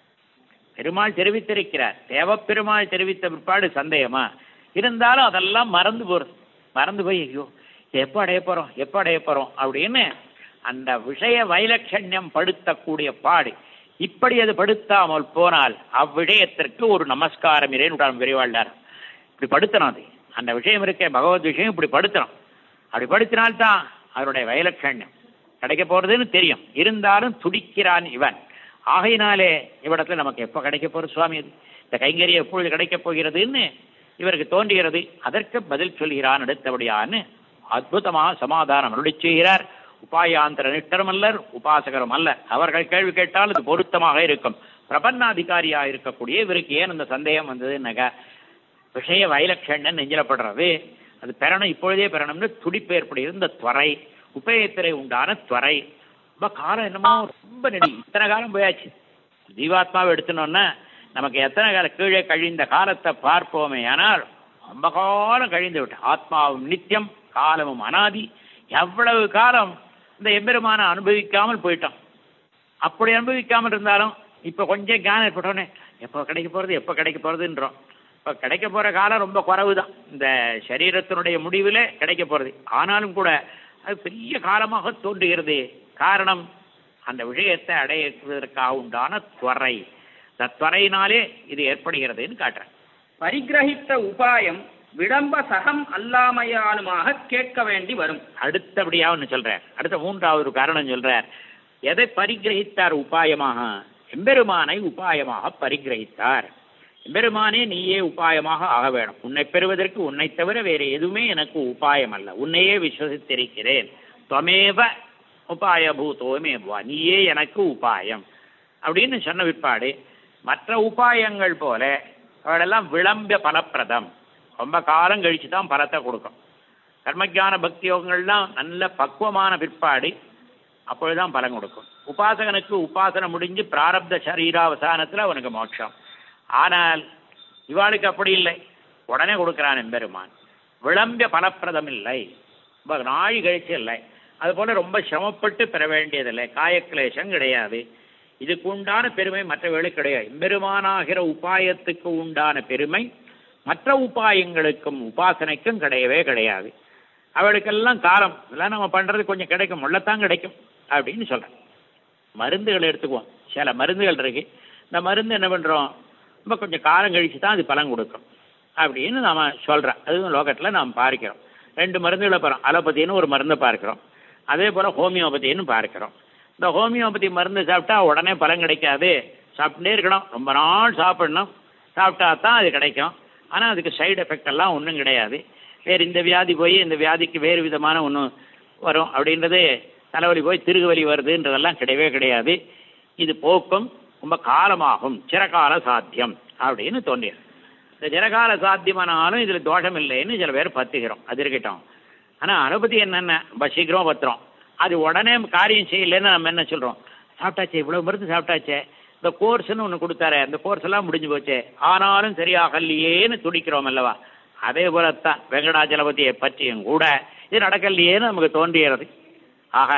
பெருமாள் தெரிவித்திருக்கிறார் தேவப்பெருமாள் தெரிவித்த பிற்பாடு சந்தேகமா இருந்தாலும் அதெல்லாம் மறந்து போறது மறந்து போய் ஐயோ எப்போ அடைய போறோம் எப்போ அடைய போறோம் அப்படின்னு அந்த விஷய வைலட்சண்யம் படுத்தக்கூடிய பாடு இப்படி அது படுத்தாமல் போனால் அவ்விடயத்திற்கு ஒரு நமஸ்காரம் இறைவனுடன் விரைவாழ்ந்தார் இப்படி படுத்தணும் அது அந்த விஷயம் இருக்க பகவத் விஷயம் இப்படி படுத்தணும் அப்படி படுத்தினால்தான் அதனுடைய வைலட்சண்யம் கிடைக்க போறதுன்னு தெரியும் இருந்தாலும் துடிக்கிறான் இவன் ஆகையினாலே இவ்விடத்துல நமக்கு எப்போ கிடைக்க போறது சுவாமி இது இந்த கைங்கரியம் எப்பொழுது கிடைக்கப் போகிறதுன்னு இவருக்கு தோன்றுகிறது அதற்கு பதில் சொல்கிறான் அடுத்தபடியான்னு அற்புதமாக சமாதானம் அருளி செய்கிறார் உபாயாந்திர நிஷ்டரும் அல்லர் உபாசகரும் அல்ல அவர்கள் கேள்வி கேட்டால் அது பொருத்தமாக இருக்கும் பிரபன்னாதிகாரியாக இருக்கக்கூடிய இவருக்கு ஏன் அந்த சந்தேகம் வந்ததுன்னாக்கா விஷய வைலட்சண்யம் நெஞ்சிலப்படுறது அது பெறணும் இப்பொழுதே பெறணும்னு துடிப்பு ஏற்படுகிறது இந்த துறை உபயத்திரை உண்டான துறை ரொம்ப காலம் என்னமோ ரொம்ப நெடி இத்தனை காலம் போயாச்சு ஜீவாத்மாவை எடுத்துனோன்னா நமக்கு எத்தனை காலம் கீழே கழிந்த காலத்தை பார்ப்போமே ஆனால் ரொம்ப காலம் கழிந்து விட்டு ஆத்மாவும் நித்தியம் காலமும் அனாதி எவ்வளவு காலம் இந்த எம்பெருமான அனுபவிக்காமல் போயிட்டோம் அப்படி அனுபவிக்காமல் இருந்தாலும் இப்போ கொஞ்சம் ஞானம் ஏற்பட்டோன்னே எப்போ கிடைக்க போகிறது எப்போ கிடைக்க போகிறதுன்றோம் இப்போ கிடைக்க போகிற காலம் ரொம்ப குறைவு தான் இந்த சரீரத்தினுடைய முடிவில் கிடைக்க போகிறது ஆனாலும் கூட அது பெரிய காலமாக தோன்றுகிறது காரணம் அந்த விஷயத்தை அடைவதற்காக உண்டான துறை இந்த துறையினாலே இது ஏற்படுகிறதுன்னு காட்டுறேன் பரிகிரகித்த உபாயம் விளம்ப சகம் அல்லாமையாலுமாக கேட்க வேண்டி வரும் அடுத்தபடியா ஒன்று சொல்றார் அடுத்த மூன்றாவது ஒரு காரணம் சொல்றார் எதை பரிகிரகித்தார் உபாயமாக எம்பெருமானை உபாயமாக பரிகிரகித்தார் எம்பெருமானே நீயே உபாயமாக ஆக வேணும் உன்னை பெறுவதற்கு உன்னை தவிர வேறு எதுவுமே எனக்கு உபாயம் அல்ல உன்னையே விஸ்வசித்திருக்கிறேன் துவமேவ உபாய பூதோமேவா நீயே எனக்கு உபாயம் அப்படின்னு சொன்ன பிற்பாடு மற்ற உபாயங்கள் போல அவளெல்லாம் விளம்ப பலப்பிரதம் ரொம்ப காலம் கழிச்சு தான் பலத்தை கொடுக்கும் கர்மஜான பக்தி யோகங்கள்லாம் நல்ல பக்குவமான பிற்பாடு அப்பொழுதுதான் பலன் கொடுக்கும் உபாசகனுக்கு உபாசனை முடிஞ்சு பிராரப்த சரீராவசானத்தில் அவனுக்கு மோட்சம் ஆனால் இவாளுக்கு அப்படி இல்லை உடனே கொடுக்கிறான் எம்பெருமான் விளம்ப பலப்பிரதம் இல்லை ரொம்ப நாழி கழிச்சு இல்லை அதுபோல ரொம்ப சிரமப்பட்டு பெற வேண்டியதில்லை காயக்லேசம் கிடையாது இதுக்கு உண்டான பெருமை மற்றவர்களுக்கு கிடையாது எம்பெருமானாகிற உபாயத்துக்கு உண்டான பெருமை மற்ற உபாயங்களுக்கும் உபாசனைக்கும் கிடையவே கிடையாது அவளுக்கெல்லாம் காலம் இதெல்லாம் நம்ம பண்றது கொஞ்சம் கிடைக்கும் உள்ளத்தான் கிடைக்கும் அப்படின்னு சொல்றேன் மருந்துகள் எடுத்துக்குவோம் சில மருந்துகள் இருக்கு இந்த மருந்து என்ன பண்றோம் ரொம்ப கொஞ்சம் காலம் கழிச்சு தான் அது பலன் கொடுக்கும் அப்படின்னு நாம சொல்றோம் அதுவும் லோகத்தில் நாம் பார்க்கிறோம் ரெண்டு மருந்துகளை போகிறோம் அலோபதின்னு ஒரு மருந்தை பார்க்கிறோம் அதே போல் ஹோமியோபதின்னு பார்க்கிறோம் இந்த ஹோமியோபதி மருந்து சாப்பிட்டா உடனே பலன் கிடைக்காது சாப்பிட்டுட்டே இருக்கணும் ரொம்ப நாள் சாப்பிடணும் சாப்பிட்டா தான் அது கிடைக்கும் ஆனால் அதுக்கு சைடு எஃபெக்ட் எல்லாம் ஒன்றும் கிடையாது வேறு இந்த வியாதி போய் இந்த வியாதிக்கு வேறு விதமான ஒன்று வரும் அப்படின்றது தலைவலி போய் திருகுவலி வருதுன்றதெல்லாம் கிடையவே கிடையாது இது போக்கும் ரொம்ப காலமாகும் சிறகால சாத்தியம் அப்படின்னு தோன்றியது இந்த சிறகால சாத்தியமானாலும் இதில் தோஷம் இல்லைன்னு சில பேர் பத்துகிறோம் அது இருக்கட்டும் ஆனால் அனுபதி என்னென்ன ரொம்ப சீக்கிரம் பத்துறோம் அது உடனே காரியம் செய்யலைன்னு நம்ம என்ன சொல்கிறோம் சாப்பிட்டாச்சே இவ்வளோ மருந்து சாப்பிட்டாச்சே இந்த கோர்ஸ்னு ஒன்று கொடுத்தாரு அந்த கோர்ஸ் எல்லாம் முடிஞ்சு போச்சே ஆனாலும் சரியாகலையேன்னு துடிக்கிறோம் அல்லவா அதே போலத்தான் வெங்கடாச்சலபதியை பற்றியும் கூட இது நடக்கலையேன்னு நமக்கு தோன்றுகிறது ஆக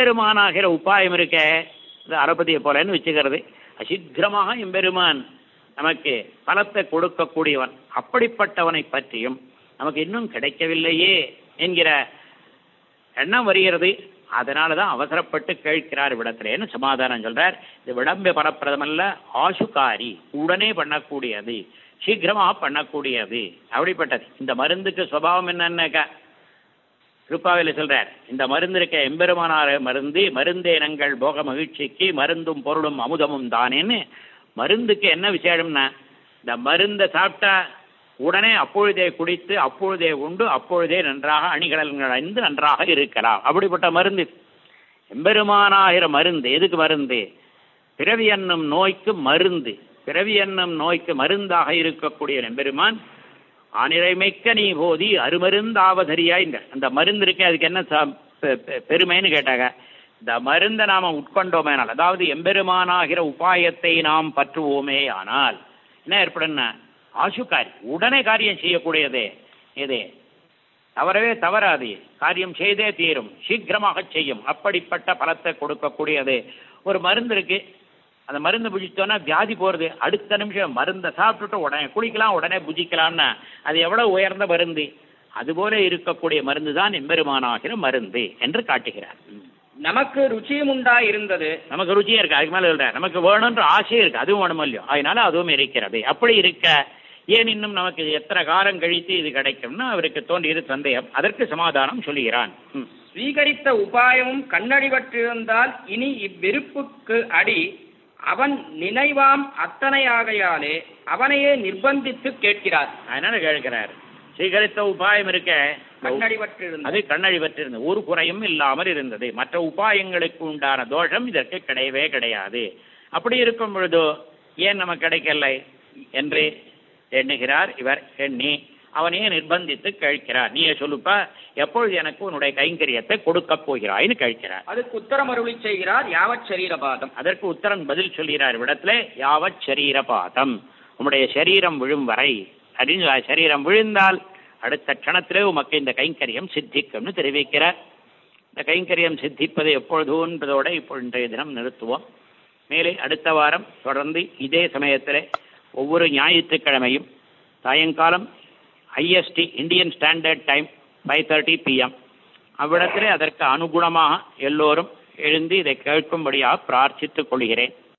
எம்பெருமானாகிற உபாயம் இருக்க இந்த அனுபதியை போலன்னு வச்சுக்கிறது அசித்திரமாக எம்பெருமான் நமக்கு பலத்தை கொடுக்கக்கூடியவன் அப்படிப்பட்டவனை பற்றியும் நமக்கு இன்னும் கிடைக்கவில்லையே என்கிற எண்ணம் வருகிறது அதனால தான் அவசரப்பட்டு கேட்கிறார் விடத்திலேன்னு சமாதானம் சொல்றார் இது விளம்ப பரப்பிரதமல்ல ஆசுகாரி உடனே பண்ணக்கூடியது சீக்கிரமாக பண்ணக்கூடியது அப்படிப்பட்டது இந்த மருந்துக்கு சுபாவம் என்னன்னாக்கா திருப்பாவையில் சொல்றார் இந்த மருந்து இருக்க எம்பெருமானார மருந்து மருந்தே நங்கள் போக மகிழ்ச்சிக்கு மருந்தும் பொருளும் அமுதமும் தானேன்னு மருந்துக்கு என்ன விசேஷம்னா இந்த மருந்தை சாப்பிட்டா உடனே அப்பொழுதே குடித்து அப்பொழுதே உண்டு அப்பொழுதே நன்றாக அணிகலன்கள் அணிந்து நன்றாக இருக்கலாம் அப்படிப்பட்ட மருந்து எம்பெருமானாகிற மருந்து எதுக்கு மருந்து பிறவி என்னும் நோய்க்கு மருந்து பிறவி என்னும் நோய்க்கு மருந்தாக இருக்கக்கூடிய எம்பெருமான் ஆனிரைமைக்க நீ போதி அருமருந்தாவதறியாய்ங்க அந்த மருந்து இருக்கே அதுக்கு என்ன ச- பெ- பெ- பெருமைன்னு கேட்டாங்க இந்த மருந்தை நாம உட்கொண்டோமேனால் அதாவது எம்பெருமானாகிற உபாயத்தை நாம் பற்றுவோமே ஆனால் என்ன ஏற்படும்னா ஆசுகாரி உடனே காரியம் செய்யக்கூடியதே எது தவறவே தவறாது காரியம் செய்தே தீரும் சீக்கிரமாக செய்யும் அப்படிப்பட்ட பலத்தை கொடுக்கக்கூடியது ஒரு மருந்து இருக்கு அந்த மருந்து புஜிச்சோன்னா வியாதி போகிறது அடுத்த நிமிஷம் மருந்தை சாப்பிட்டுட்டு உடனே குடிக்கலாம் உடனே புஜிக்கலாம்னா அது எவ்வளவு உயர்ந்த மருந்து அதுபோல இருக்கக்கூடிய மருந்து தான் எம்பெருமானாகிற மருந்து என்று காட்டுகிறார் நமக்கு ருச்சியும் உண்டா இருந்தது நமக்கு ருச்சியும் இருக்கு அதுக்கு மேல சொல்றேன் நமக்கு வேணுன்ற ஆசையும் இருக்கு அதுவும் வேணும் இல்லையோ அதனால அதுவும் இருக்கிறது அப்படி இருக்க ஏன் இன்னும் நமக்கு இது எத்தனை காலம் கழித்து இது கிடைக்கும்னு அவருக்கு தோன்றியது சந்தேகம் அதற்கு சமாதானம் சொல்லுகிறான் ம். ஸ்வீகரித்த உபாயமும் கண்ணடிபட்டிருந்தால் இனி இவ்விருப்புக்கு அடி அவன் நினைவாம் அத்தனையாகையாலே அவனையே நிர்பந்தித்து கேட்கிறார் அதனால கேட்கிறார் சீகரித்த உபாயம் இருக்க கண்ணடிபட்டிருந்தால் அது கண்ணழி பெற்றிருந்தது ஒரு குறையும் இல்லாமல் இருந்தது மற்ற உபாயங்களுக்கு உண்டான தோஷம் இதற்கு கிடையவே கிடையாது அப்படி இருக்கும் பொழுது ஏன் நமக்கு கிடைக்கலை என்று எண்ணுகிறார் இவர் எண்ணி அவனையே நிர்பந்தித்து கேட்கிறார் நீயே சொல்லுப்பா எப்பொழுது எனக்கு உன்னுடைய கைங்கரியத்தை கொடுக்கப் போகிறாய்னு கேட்கிறார் அதுக்கு உத்தரம் அருளி செய்கிறார் யாவத் சரீரபாதம் அதற்கு உத்தரம் பதில் சொல்கிறார் இவ்விடத்திலே யாவத் சரீர பாதம் உம்முடைய சரீரம் விழும் வரை அப்படின்னு சொல்லி, சரீரம் விழுந்தால் அடுத்த க்ஷணத்திலே உமக்கு இந்த கைங்கரியம் சித்திக்கும்னு தெரிவிக்கிறார் இந்த கைங்கரியம் சித்திப்பது எப்பொழுதும் என்பதோட இப்போ இன்றைய தினம் நிறுத்துவோம் மேலே அடுத்த வாரம் தொடர்ந்து இதே சமயத்திலே ஒவ்வொரு ஞாயிற்றுக்கிழமையும் சாயங்காலம் IST Indian standard time five thirty PM அவ்விடத்திலே அதற்கு அனுகுணமாக எல்லோரும் எழுந்து இதை கேட்கும்படியாக பிரார்த்தித்துக் கொள்கிறேன்